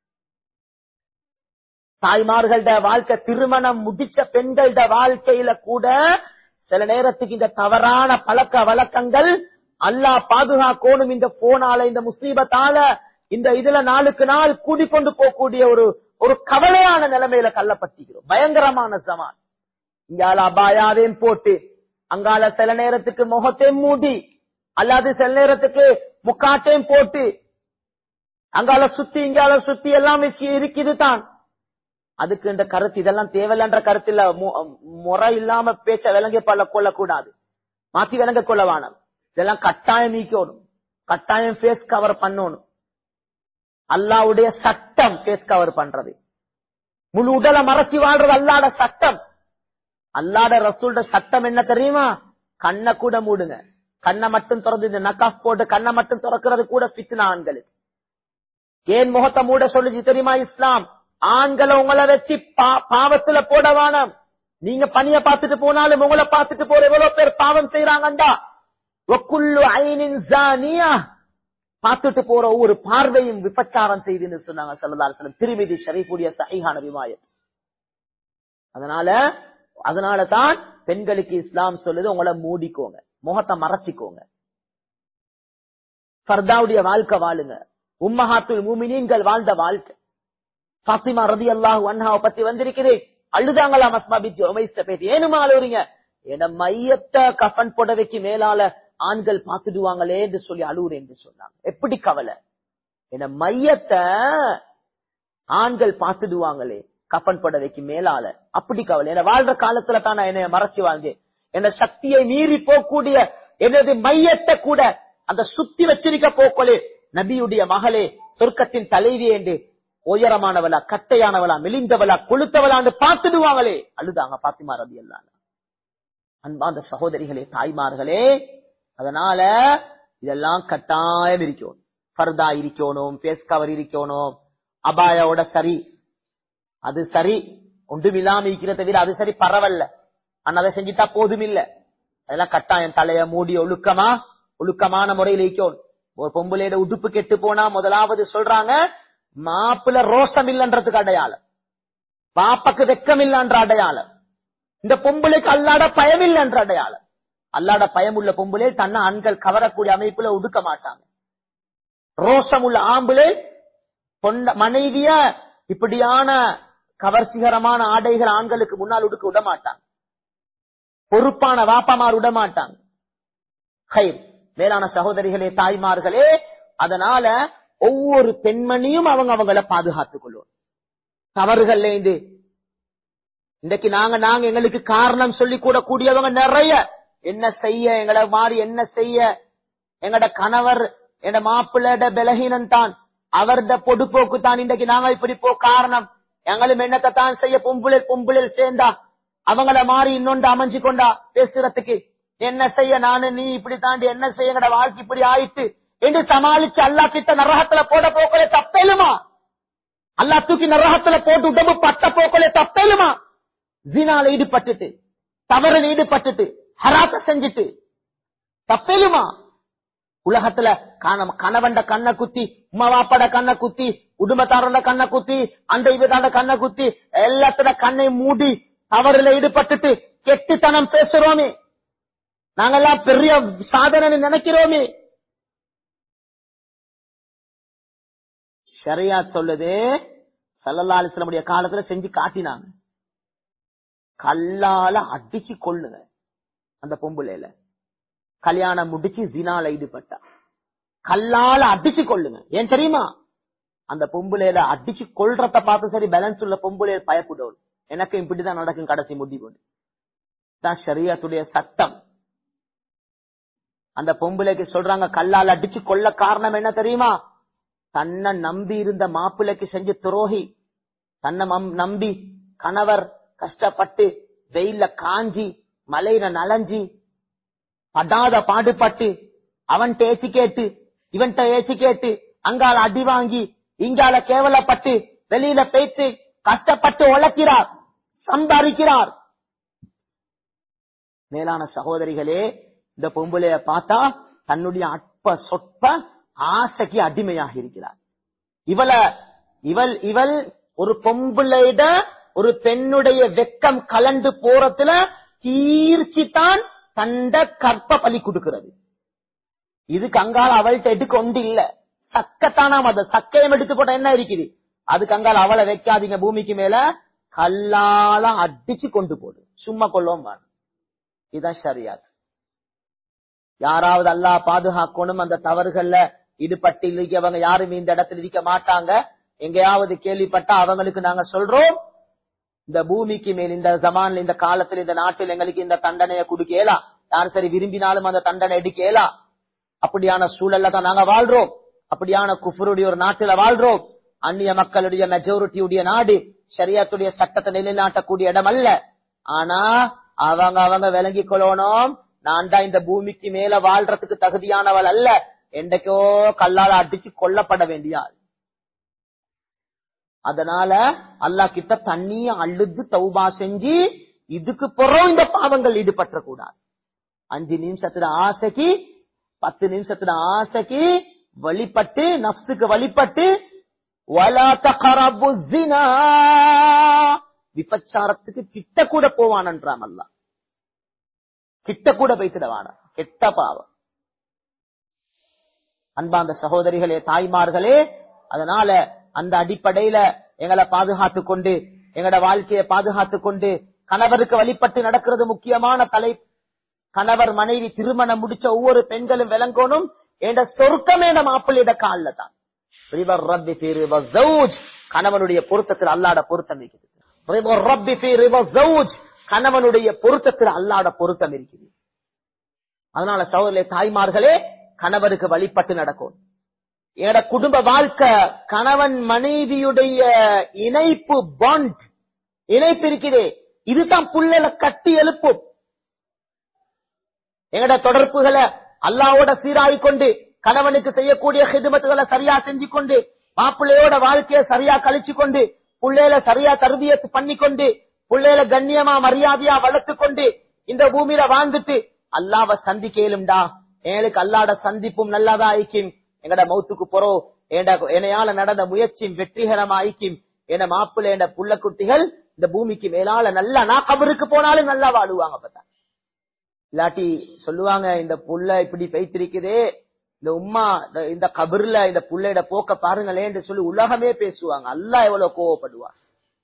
தாய்மார்கள்ட வாழ்க்கை திருமணம் முடிச்ச பெண்களோட வாழ்க்கையில கூட சில நேரத்துக்கு இந்த தவறான பழக்க வழக்கங்கள் அல்லா பாதுகாக்கணும் இந்த போனால இந்த முசீபத்தால இந்த இதுல நாளுக்கு நாள் கூடிக்கொண்டு போகக்கூடிய ஒரு ஒரு கவலையான நிலைமையில கள்ளப்பட்டிக்கிறோம் பயங்கரமான சமான் இங்கால அபாயாவையும் போட்டு அங்கால சில நேரத்துக்கு முகத்தையும் மூடி அல்லாது சில நேரத்துக்கு முக்காட்டையும் போட்டு அங்கால சுத்தி இங்கால சுத்தி எல்லாம் இருக்குது தான் அதுக்கு இந்த கருத்து இதெல்லாம் தேவையில்லைன்ற கருத்து இல்ல முறை இல்லாம பேச்ச விளங்கி பல்ல கொள்ளக்கூடாது மாத்தி விளங்க கொள்ள வேணும் இதெல்லாம் கட்டாயம் நீக்கணும் கட்டாயம் ஃபேஸ் கவர் பண்ணணும் அல்லாவுடைய சட்டம் ஃபேஸ் கவர் பண்றது முழு உடலை மறைச்சி வாழ்றது அல்லாட சட்டம் அல்லாட ரசூல்ட சட்டம் என்ன தெரியுமா கண்ணை கூட மூடுங்க கண்ணை மட்டும் திறந்து இந்த நக்காஃப் போட்டு கண்ணை மட்டும் திறக்கிறது கூட பித்னா ஆண்களுக்கு ஏன் முகத்தை மூட சொல்லுச்சு தெரியுமா இஸ்லாம் ஆண்களை உங்களை வச்சு பாவத்துல போட வேணாம் நீங்க பணிய பார்த்துட்டு போனாலும் உங்களை பார்த்துட்டு போற எவ்வளவு பேர் பாவம் செய்யறாங்கண்டா ஒக்குள்ளு ஐனின் ஜானியா பார்த்துட்டு போற ஒவ்வொரு பார்வையும் விபச்சாரம் செய்துன்னு சொன்னாங்க சல்லதாரத்துல திருமிதி ஷரீஃபுடைய சைகான விமாயம் அதனால அதனால தான் பெண்களுக்கு இஸ்லாம் சொல்லுது உங்களை மூடிக்கோங்க முகத்தை மறைச்சிக்கோங்க ஃபர்தாவுடைய வாழ்க்கை வாழுங்க உம்மஹாத்துல் மூமினீன்கள் வாழ்ந்த வாழ்க்கை பாத்திமா ரதி அல்லாஹு அண்ணாவை பத்தி வந்திருக்குது அழுதாங்களா மஸ்மா பித்தி உமைஸ்ட பேசி ஏனுமா அழுவுறீங்க என மையத்தை கஃபன் புடவைக்கு மேலால ஆண்கள் பார்த்துடுவாங்களே என்று சொல்லி அழுவுறேன் என்று சொன்னாங்க எப்படி கவலை என மையத்தை ஆண்கள் பார்த்துடுவாங்களே கப்பன் புடவைக்கு மேலால அப்படி கவலை என்ன வாழ்ற காலத்துல தான் நான் என்னை மறைச்சு வாழ்ந்தேன் என்ன சக்தியை மீறி போகக்கூடிய எனது மையத்தை கூட அந்த சுத்தி வச்சிருக்க போக்கோலே நபியுடைய மகளே சொர்க்கத்தின் தலைவி என்று உயரமானவளா கட்டையானவளா மெலிந்தவளா கொளுத்தவளான்னு பார்த்துடுவாங்களே அழுதாங்க பாத்திமா ரதி எல்லாம் அன்பாந்த சகோதரிகளே தாய்மார்களே அதனால இதெல்லாம் கட்டாயம் இருக்கும் ஃபர்தா இருக்கணும் பேஸ் கவர் இருக்கணும் அபாயோட சரி அது சரி ஒன்றும் இல்லாம இருக்கிறத விட அது சரி பரவல்ல ஆனா அதை செஞ்சுட்டா போதும் இல்ல அதெல்லாம் கட்டாயம் தலைய மூடி ஒழுக்கமா ஒழுக்கமான முறையில் இருக்கணும் ஒரு பொம்பளையோட உடுப்பு கெட்டு போனா முதலாவது சொல்றாங்க மாப்பிள்ள ரோஷம் இல்லன்றதுக்கு அடையாளம் பாப்பக்கு வெக்கம் இல்லன்ற அடையாளம் இந்த பொம்பளைக்கு அல்லாட பயம் இல்லன்ற அடையாளம் அல்லாட பயம் உள்ள பொம்பளை தன்னை ஆண்கள் கவரக்கூடிய அமைப்புல ஒடுக்க மாட்டாங்க ரோஷம் உள்ள ஆம்பளை பொண்ட மனைவிய இப்படியான கவர்ச்சிகரமான ஆடைகள் ஆண்களுக்கு முன்னால் உடுக்க விட மாட்டாங்க பொறுப்பான வாப்பமார் விட மாட்டாங்க ஹைர் மேலான சகோதரிகளே தாய்மார்களே அதனால ஒவ்வொரு பெண்மணியும் அவங்க அவங்கள பாதுகாத்துக் கொள்ளும் தவறுகள்ல இருந்து இன்றைக்கு நாங்க நாங்க எங்களுக்கு காரணம் சொல்லி கூட கூடியவங்க நிறைய என்ன செய்ய எங்களை மாறி என்ன செய்ய எங்கட கணவர் எங்க மாப்பிள்ளட பலகீனம் தான் அவர்த பொடுப்போக்கு தான் இன்றைக்கு நாங்க இப்படி போ காரணம் எங்களும் என்னத்தை தான் செய்ய பொம்புளில் பொம்புளில் சேர்ந்தா அவங்கள மாறி இன்னொன்று அமைஞ்சு கொண்டா பேசுறதுக்கு என்ன செய்ய நானு நீ இப்படி தாண்டி என்ன செய்ய எங்கட வாழ்க்கை இப்படி ஆயிட்டு என்று சமாளிச்சு அல்லா கிட்ட நரகத்துல போட போக்கலே தப்பேலுமா அல்லா தூக்கி நரகத்துல போட்டு உடம்பு பட்ட போக்கலே தப்பேலுமா ஜினால ஈடுபட்டுட்டு தவறில் ஈடுபட்டுட்டு ஹராச செஞ்சுட்டு தப்பேலுமா உலகத்துல கணவன்ட கண்ணை குத்தி உமாவாப்பட கண்ணை குத்தி குடும்பத்தாரோட கண்ணை குத்தி அந்த இவதாண்ட கண்ணை குத்தி எல்லாத்தோட கண்ணை மூடி தவறுல ஈடுபட்டுட்டு கெட்டுத்தனம் பேசுறோமே நாங்கெல்லாம் பெரிய சாதனை நினைக்கிறோமே சரியா சொல்லுது சல்லல்லா அலிஸ்லமுடைய காலத்துல செஞ்சு காட்டினாங்க கல்லால அடிச்சு கொள்ளுங்க அந்த பொம்புலையில கல்யாணம் முடிச்சு ஜினால ஈடுபட்டா கல்லால அடிச்சு கொள்ளுங்க ஏன் தெரியுமா அந்த பொம்புலையில அடிச்சு கொள்றத பார்த்து சரி பேலன்ஸ் உள்ள பொம்புலையில பயப்படுவோம் எனக்கு இப்படிதான் நடக்கும் கடைசி முடிவு தான் ஷரியத்துடைய சட்டம் அந்த பொம்பளைக்கு சொல்றாங்க கல்லால் அடிச்சு கொள்ள காரணம் என்ன தெரியுமா தன்னை நம்பி இருந்த மாப்பிள்ளைக்கு செஞ்ச துரோகி தன்னை நம்பி கணவர் கஷ்டப்பட்டு வெயில்ல காஞ்சி மலையில நலஞ்சி படாத பாடுபட்டு அவன்கிட்ட ஏச்சு கேட்டு இவன்கிட்ட ஏச்சு கேட்டு அங்கால அடி வாங்கி இங்கால கேவலப்பட்டு வெளியில பேத்து கஷ்டப்பட்டு உழைக்கிறார் சம்பாதிக்கிறார் மேலான சகோதரிகளே இந்த பொம்பளைய பார்த்தா தன்னுடைய அற்ப சொற்ப ஆசைக்கு அடிமையாக இருக்கிறார் இவள இவள் இவள் ஒரு பொம்பளையிட ஒரு பெண்ணுடைய வெக்கம் கலண்டு போறதுல தீர்ச்சி தான் தண்ட கற்ப பலி கொடுக்கிறது இதுக்கு அங்கால அவள்கிட்ட எடுக்க ஒன்று இல்ல சக்கத்தானாம் அது சக்கையம் எடுத்து போட்ட என்ன இருக்குது அதுக்கு அங்கால அவளை வைக்காதீங்க பூமிக்கு மேல கல்லால அடிச்சு கொண்டு போடு சும்மா கொள்ளவும் வேணும் இதுதான் சரியாது யாராவது அல்லா பாதுகாக்கணும் அந்த தவறுகள்ல ஈடுபட்டு இருக்கவங்க யாரும் இந்த இடத்துல இருக்க மாட்டாங்க எங்கேயாவது கேள்விப்பட்டா அவங்களுக்கு நாங்க சொல்றோம் இந்த பூமிக்கு மேல் இந்த ஜமான்ல இந்த காலத்துல இந்த நாட்டில் எங்களுக்கு இந்த தண்டனையை கொடுக்கலாம் யார் சரி விரும்பினாலும் அந்த தண்டனை எடுக்கலாம் அப்படியான சூழல்ல தான் நாங்க வாழ்றோம் அப்படியான குஃபருடைய ஒரு நாட்டுல வாழ்றோம் அந்நிய மக்களுடைய மெஜாரிட்டியுடைய நாடு சரியாத்துடைய சட்டத்தை நிலைநாட்டக்கூடிய இடம் அல்ல ஆனா அவங்க அவங்க விளங்கி கொள்ளணும் நான் தான் இந்த பூமிக்கு மேல வாழ்றதுக்கு தகுதியானவள் அல்ல என்றைக்கோ கல்லால அடிச்சு கொல்லப்பட வேண்டிய ஆள் அதனால அல்லா கிட்ட தண்ணிய அழுது தௌபா செஞ்சு இதுக்கு புறம் இந்த பாவங்கள் ஈடுபட்ட கூடாது அஞ்சு நிமிஷத்துல ஆசைக்கு பத்து நிமிஷத்துல ஆசைக்கு வழிபட்டு நப்சுக்கு வழிபட்டு விபச்சாரத்துக்கு கிட்ட கூட போவான்ன்றான் அல்ல கிட்ட கூட போய்த்திடவான கெட்ட பாவம் அன்பாந்த சகோதரிகளே தாய்மார்களே அதனால அந்த அடிப்படையில எங்களை பாதுகாத்து கொண்டு எங்களோட வாழ்க்கையை பாதுகாத்து கொண்டு கணவருக்கு வழிபட்டு நடக்கிறது முக்கியமான தலை கணவர் மனைவி திருமணம் முடிச்ச ஒவ்வொரு பெண்களும் விளங்கணும் என்ற சொர்க்கமே நம்ம மாப்பிள்ளையிட காலில தான் கணவனுடைய பொருத்தத்தில் அல்லாட பொருத்தம் இருக்குது கணவனுடைய பொருத்தத்தில் அல்லாட பொருத்தம் இருக்குது அதனால சகோதரே தாய்மார்களே கணவருக்கு வழிபட்டு நடக்கும் என்னோட குடும்ப வாழ்க்கை கணவன் மனைவியுடைய இணைப்பு பாண்ட் இணைப்பு இருக்குது இதுதான் புள்ளல கட்டி எழுப்பும் எங்கட தொடர்புகளை அல்லாவோட சீராய் கொண்டு கணவனுக்கு செய்யக்கூடிய ஹிதுமத்துகளை சரியா செஞ்சு கொண்டு மாப்பிள்ளையோட வாழ்க்கையை சரியா கழிச்சு கொண்டு புள்ளையில சரியா தருவியத்து பண்ணி கொண்டு புள்ளையில கண்ணியமா மரியாதையா வளர்த்து கொண்டு இந்த பூமியில வாழ்ந்துட்டு அல்லாவ சந்திக்கலும்டா எங்களுக்கு அல்லாட சந்திப்பும் நல்லாதான் ஐக்கும் எங்கட மௌத்துக்கு போறோம் என்னையால நடந்த முயற்சியும் வெற்றிகரமா ஐக்கும் என மாப்பிள்ளை என்ற புள்ள குட்டிகள் இந்த பூமிக்கு மேலால நல்லா நான் கபருக்கு போனாலும் நல்லா வாழுவாங்க பார்த்தா இல்லாட்டி சொல்லுவாங்க இந்த புள்ள இப்படி பெய்த்திருக்குதே இந்த உம்மா இந்த- இந்த கபர்ல இந்த புள்ளையோட போக்க பாருங்களேன்னு சொல்லி உலகமே பேசுவாங்க அல்லா எவ்வளவு கோவப்படுவாங்க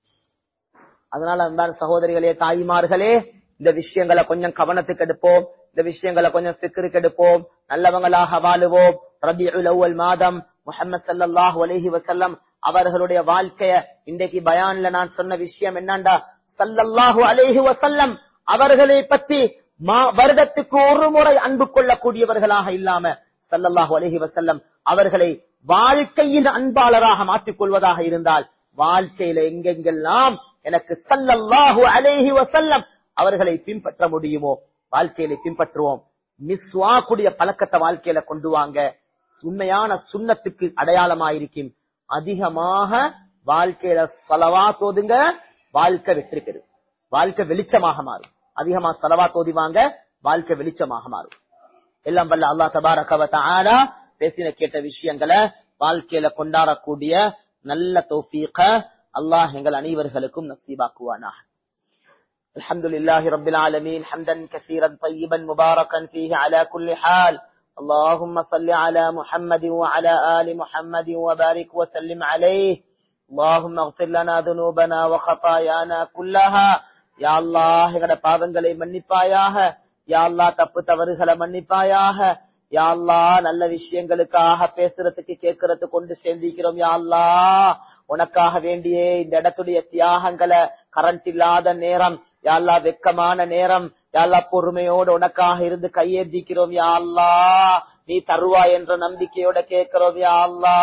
அதனால அன்பான சகோதரிகளே தாய்மார்களே இந்த விஷயங்களை கொஞ்சம் கவனத்துக்கு எடுப்போம் இந்த விஷயங்களை கொஞ்சம் சிக்கருக்கு எடுப்போம் நல்லவங்களாக வாழுவோம் ரபியுல் அவ்வல் மாதம் முஹம்மது ஸல்லல்லாஹு அலைஹி வஸல்லம் அவர்களுடைய வாழ்க்கைய இன்றைக்கு பயான்ல நான் சொன்ன விஷயம் என்னண்டா ஸல்லல்லாஹு அலைஹி வஸல்லம் அவர்களை பற்றி மா- வருடத்துக்கு ஒரு முறை அன்பு கொள்ளக்கூடியவர்களாக இல்லாம ஸல்லல்லாஹு அலைஹி வஸல்லம் அவர்களை வாழ்க்கையின் அன்பாளராக மாற்றிக் கொள்வதாக இருந்தால் வாழ்க்கையில எங்கெங்கெல்லாம் எனக்கு ஸல்லல்லாஹு அலைஹி வஸல்லம் அவர்களை பின்பற்ற முடியுமோ வாழ்க்கையில பின்பற்றுவோம் மிஸ்வாக்குடைய பழக்கத்தை வாழ்க்கையில கொண்டு வாங்க உண்மையான சுண்ணத்துக்கு அடையாளமாயிருக்கும் அதிகமாக வாழ்க்கையில சலவா தோதுங்க வாழ்க்கை வெற்றிருக்குது வாழ்க்கை வெளிச்சமாக மாறும் அதிகமா சலவா தோதிவாங்க வாழ்க்கை வெளிச்சமாக மாறும் எல்லாம் வல்ல அல்லா தபாரக ஆனா பேசின கேட்ட விஷயங்களை வாழ்க்கையில கொண்டாடக்கூடிய நல்ல தௌஃபீக அல்லாஹ் எங்கள் அனைவர்களுக்கும் நசீபாக்குவானாக الحمد لله رب العالمين حمدا كثيرا طيبا مباركا فيه على كل حال اللهم صل على محمد وعلى آل محمد وبارك وسلم عليه اللهم اغفر لنا ذنوبنا وخطايانا كلها يا الله எங்கட பாவங்களை மன்னிப்பாயாக யா அல்லா தப்பு தவறுகளை மன்னிப்பாயாக யா அல்லா நல்ல விஷயங்களுக்காக பேசுறதுக்கு கேட்கறதுக்கு கொண்டு சேர்ந்திக்கிறோம் யா அல்லா உனக்காக வேண்டியே இந்த இடத்துடைய தியாகங்களை கரண்ட் இல்லாத நேரம் யாழ்லா வெக்கமான நேரம் யாழ்லா பொறுமையோடு உனக்காக இருந்து கையேந்திக்கிறோம் யா அல்லா நீ தருவா என்ற நம்பிக்கையோட கேட்கிறோம் யா அல்லா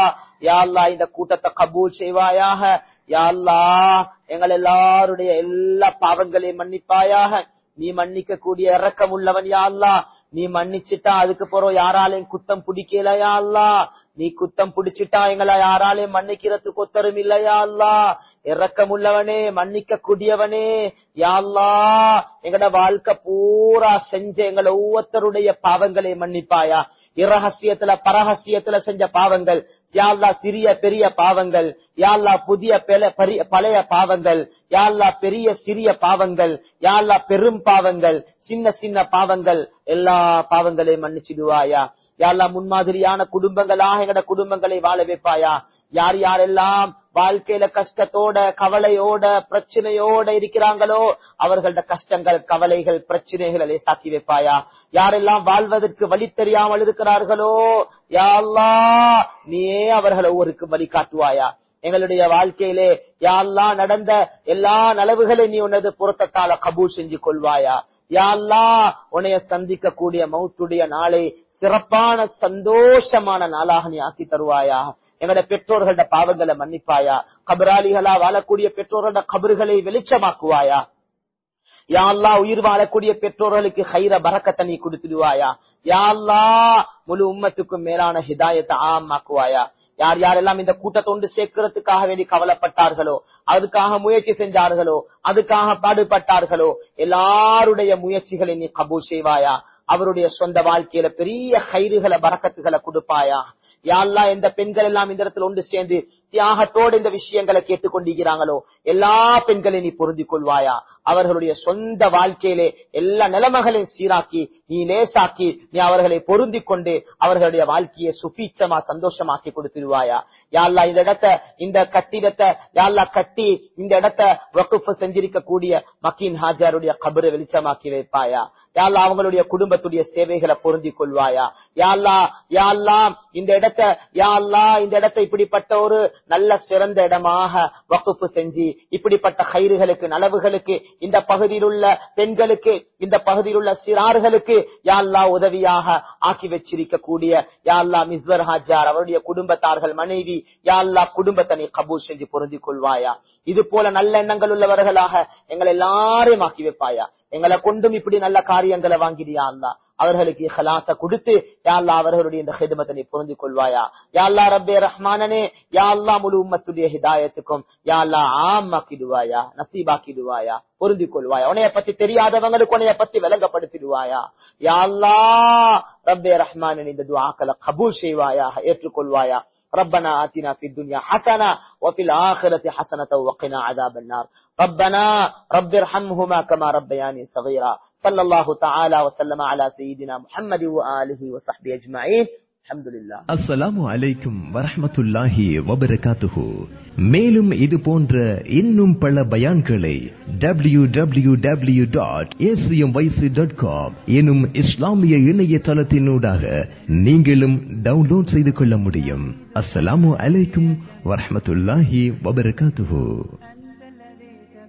யா அல்லா இந்த கூட்டத்தை கபூல் செய்வாயாக யா அல்லா எங்கள் எல்லாருடைய எல்லா பாவங்களையும் மன்னிப்பாயாக நீ மன்னிக்க கூடிய இறக்கம் உள்ளவன் யா அல்லா நீ மன்னிச்சுட்டா அதுக்கு போறோம் யாராலையும் குத்தம் பிடிக்கலையா அல்லா நீ குத்தம் பிடிச்சிட்டா எங்களை யாராலையும் மன்னிக்கிறதுக்கு ஒத்தரும் இல்லையா அல்லா இறக்கம் உள்ளவனே மன்னிக்க கூடியவனே யாழ்லா எங்கட வாழ்க்கை பூரா செஞ்ச எங்களை ஒவ்வொருத்தருடைய பாவங்களை மன்னிப்பாயா இரகசியத்துல பரகசியத்துல செஞ்ச பாவங்கள் யாழ்லா சிறிய பெரிய பாவங்கள் யாழ்லா புதிய பெல- பரிய- பழைய பாவங்கள் யாழ்லா பெரிய சிறிய பாவங்கள் யாழ்லா பெரும் பாவங்கள் சின்ன சின்ன பாவங்கள் எல்லா பாவங்களையும் மன்னிச்சிடுவாயா யாழ்லா முன்மாதிரியான குடும்பங்களாக எங்கட குடும்பங்களை வாழ வைப்பாயா யார் யாரெல்லாம் வாழ்க்கையில கஷ்டத்தோட கவலையோட பிரச்சனையோட இருக்கிறாங்களோ அவர்களோட கஷ்டங்கள் கவலைகள் பிரச்சனைகளை லேசாக்கி வைப்பாயா யாரெல்லாம் வாழ்வதற்கு வழி தெரியாமல் இருக்கிறார்களோ யா அல்லாஹ் நீயே அவர்களை ஒவ்வொருக்கு வழி காட்டுவாயா எங்களுடைய வாழ்க்கையிலே யாழ்லா நடந்த எல்லா நலவுகளையும் நீ உனது புறத்தால கபூல் செஞ்சு கொள்வாயா யாழ்லா உன்னைய சந்திக்க கூடிய மௌத்துடைய நாளை சிறப்பான சந்தோஷமான நாளாக நீ ஆக்கி தருவாயா எங்களோட பெற்றோர்களோட பாவங்களை மன்னிப்பாயா கபராளிகளா வாழக்கூடிய பெற்றோர்களோட கபறுகளை வெளிச்சமாக்குவாயா யா அல்லாஹ் உயிர் வாழக்கூடிய பெற்றோர்களுக்கு ஹைர பறக்கத்தை நீ கொடுத்துடுவாயா யா அல்லாஹ் முழு உம்மத்துக்கும் மேலான ஹிதாயத்தை ஆமாக்குவாயா யார் யாரெல்லாம் இந்த கூட்டத்தொண்டு சேர்க்கிறதுக்காக வேண்டி கவலைப்பட்டார்களோ அதுக்காக முயற்சி செஞ்சார்களோ அதுக்காக பாடுபட்டார்களோ எல்லாருடைய முயற்சிகளை நீ கபூல் செய்வாயா அவருடைய சொந்த வாழ்க்கையில பெரிய கயிறுகளை பறக்கத்துகளை கொடுப்பாயா யாரெல்லாம் எந்த பெண்கள் எல்லாம் இந்த இடத்துல ஒன்று சேர்ந்து தியாகத்தோடு இந்த விஷயங்களை கேட்டுக்கொண்டிருக்கிறாங்களோ எல்லா பெண்களையும் நீ பொருந்திக் கொள்வாயா அவர்களுடைய சொந்த வாழ்க்கையிலே எல்லா நிலைமைகளையும் சீராக்கி நீ லேசாக்கி நீ அவர்களை பொருந்திக் கொண்டு அவர்களுடைய வாழ்க்கையை சுபீட்சமா சந்தோஷமாக்கி கொடுத்துருவாயா யாழ்லா இந்த இடத்த இந்த கட்டிடத்தை யாழ்லா கட்டி இந்த இடத்த வகுப்பு செஞ்சிருக்க கூடிய மக்கீன் ஹாஜாருடைய கபரை வெளிச்சமாக்கி வைப்பாயா யாழ்லா அவங்களுடைய குடும்பத்துடைய சேவைகளை பொருந்திக் கொள்வாயா யாழ்லா யாழ்லா இந்த இடத்த யாழ்லா இந்த இடத்தை இப்படிப்பட்ட ஒரு நல்ல சிறந்த இடமாக வகுப்பு செஞ்சு இப்படிப்பட்ட கயிறுகளுக்கு நலவுகளுக்கு இந்த பகுதியில் உள்ள பெண்களுக்கு இந்த பகுதியில் உள்ள சிறார்களுக்கு யாழ்லா உதவியாக ஆக்கி வச்சிருக்க கூடிய யாழ்லா மிஸ்வர் ஹாஜார் அவருடைய குடும்பத்தார்கள் மனைவி யாழ்லா குடும்பத்தை நீ கபூல் செஞ்சு பொருந்திக் கொள்வாயா இது போல நல்ல எண்ணங்கள் உள்ளவர்களாக எங்களை எல்லாரையும் ஆக்கி வைப்பாயா எங்களை கொண்டும் இப்படி நல்ல காரியங்களை வாங்கிடியா அல்லா அவர்களுக்கு ஹலாத்த கொடுத்து யாழ்லா அவர்களுடைய இந்த ஹிதமத்தை நீ புரிந்து கொள்வாயா யாழ்லா ரப்பே ரஹ்மானனே யாழ்லா முழு உம்மத்துடைய ஹிதாயத்துக்கும் யாழ்லா ஆமாக்கிடுவாயா நசீபாக்கிடுவாயா பொருந்திக் கொள்வாயா உன்னைய பத்தி தெரியாதவங்களுக்கு உன்னைய பத்தி விளங்கப்படுத்திடுவாயா யாழ்லா ரப்பே ரஹ்மானன் இந்த துவாக்களை கபூல் செய்வாயா ஏற்றுக்கொள்வாயா ربنا آتنا في الدنيا حسنة وفي الآخرة حسنة وقنا عذاب النار ربنا رب ارحمهما كما ربياني صغيرا صلى الله تعالى وسلم على سيدنا محمد وآله وصحبه أجمعين الحمد لله அஸ்ஸலாமு அலைக்கும் வரஹ்மத்துல்லாஹி வபரகாத்துஹு மேலும் இது போன்ற இன்னும் பல பயான்களை W W W dot dot com எனும் இஸ்லாமிய இணையதளத்தினூடாக நீங்களும் டவுன்லோட் செய்து கொள்ள முடியும் அஸ்ஸலாமு அலைக்கும் வரஹ்மத்துல்லாஹி வபரகாத்துஹு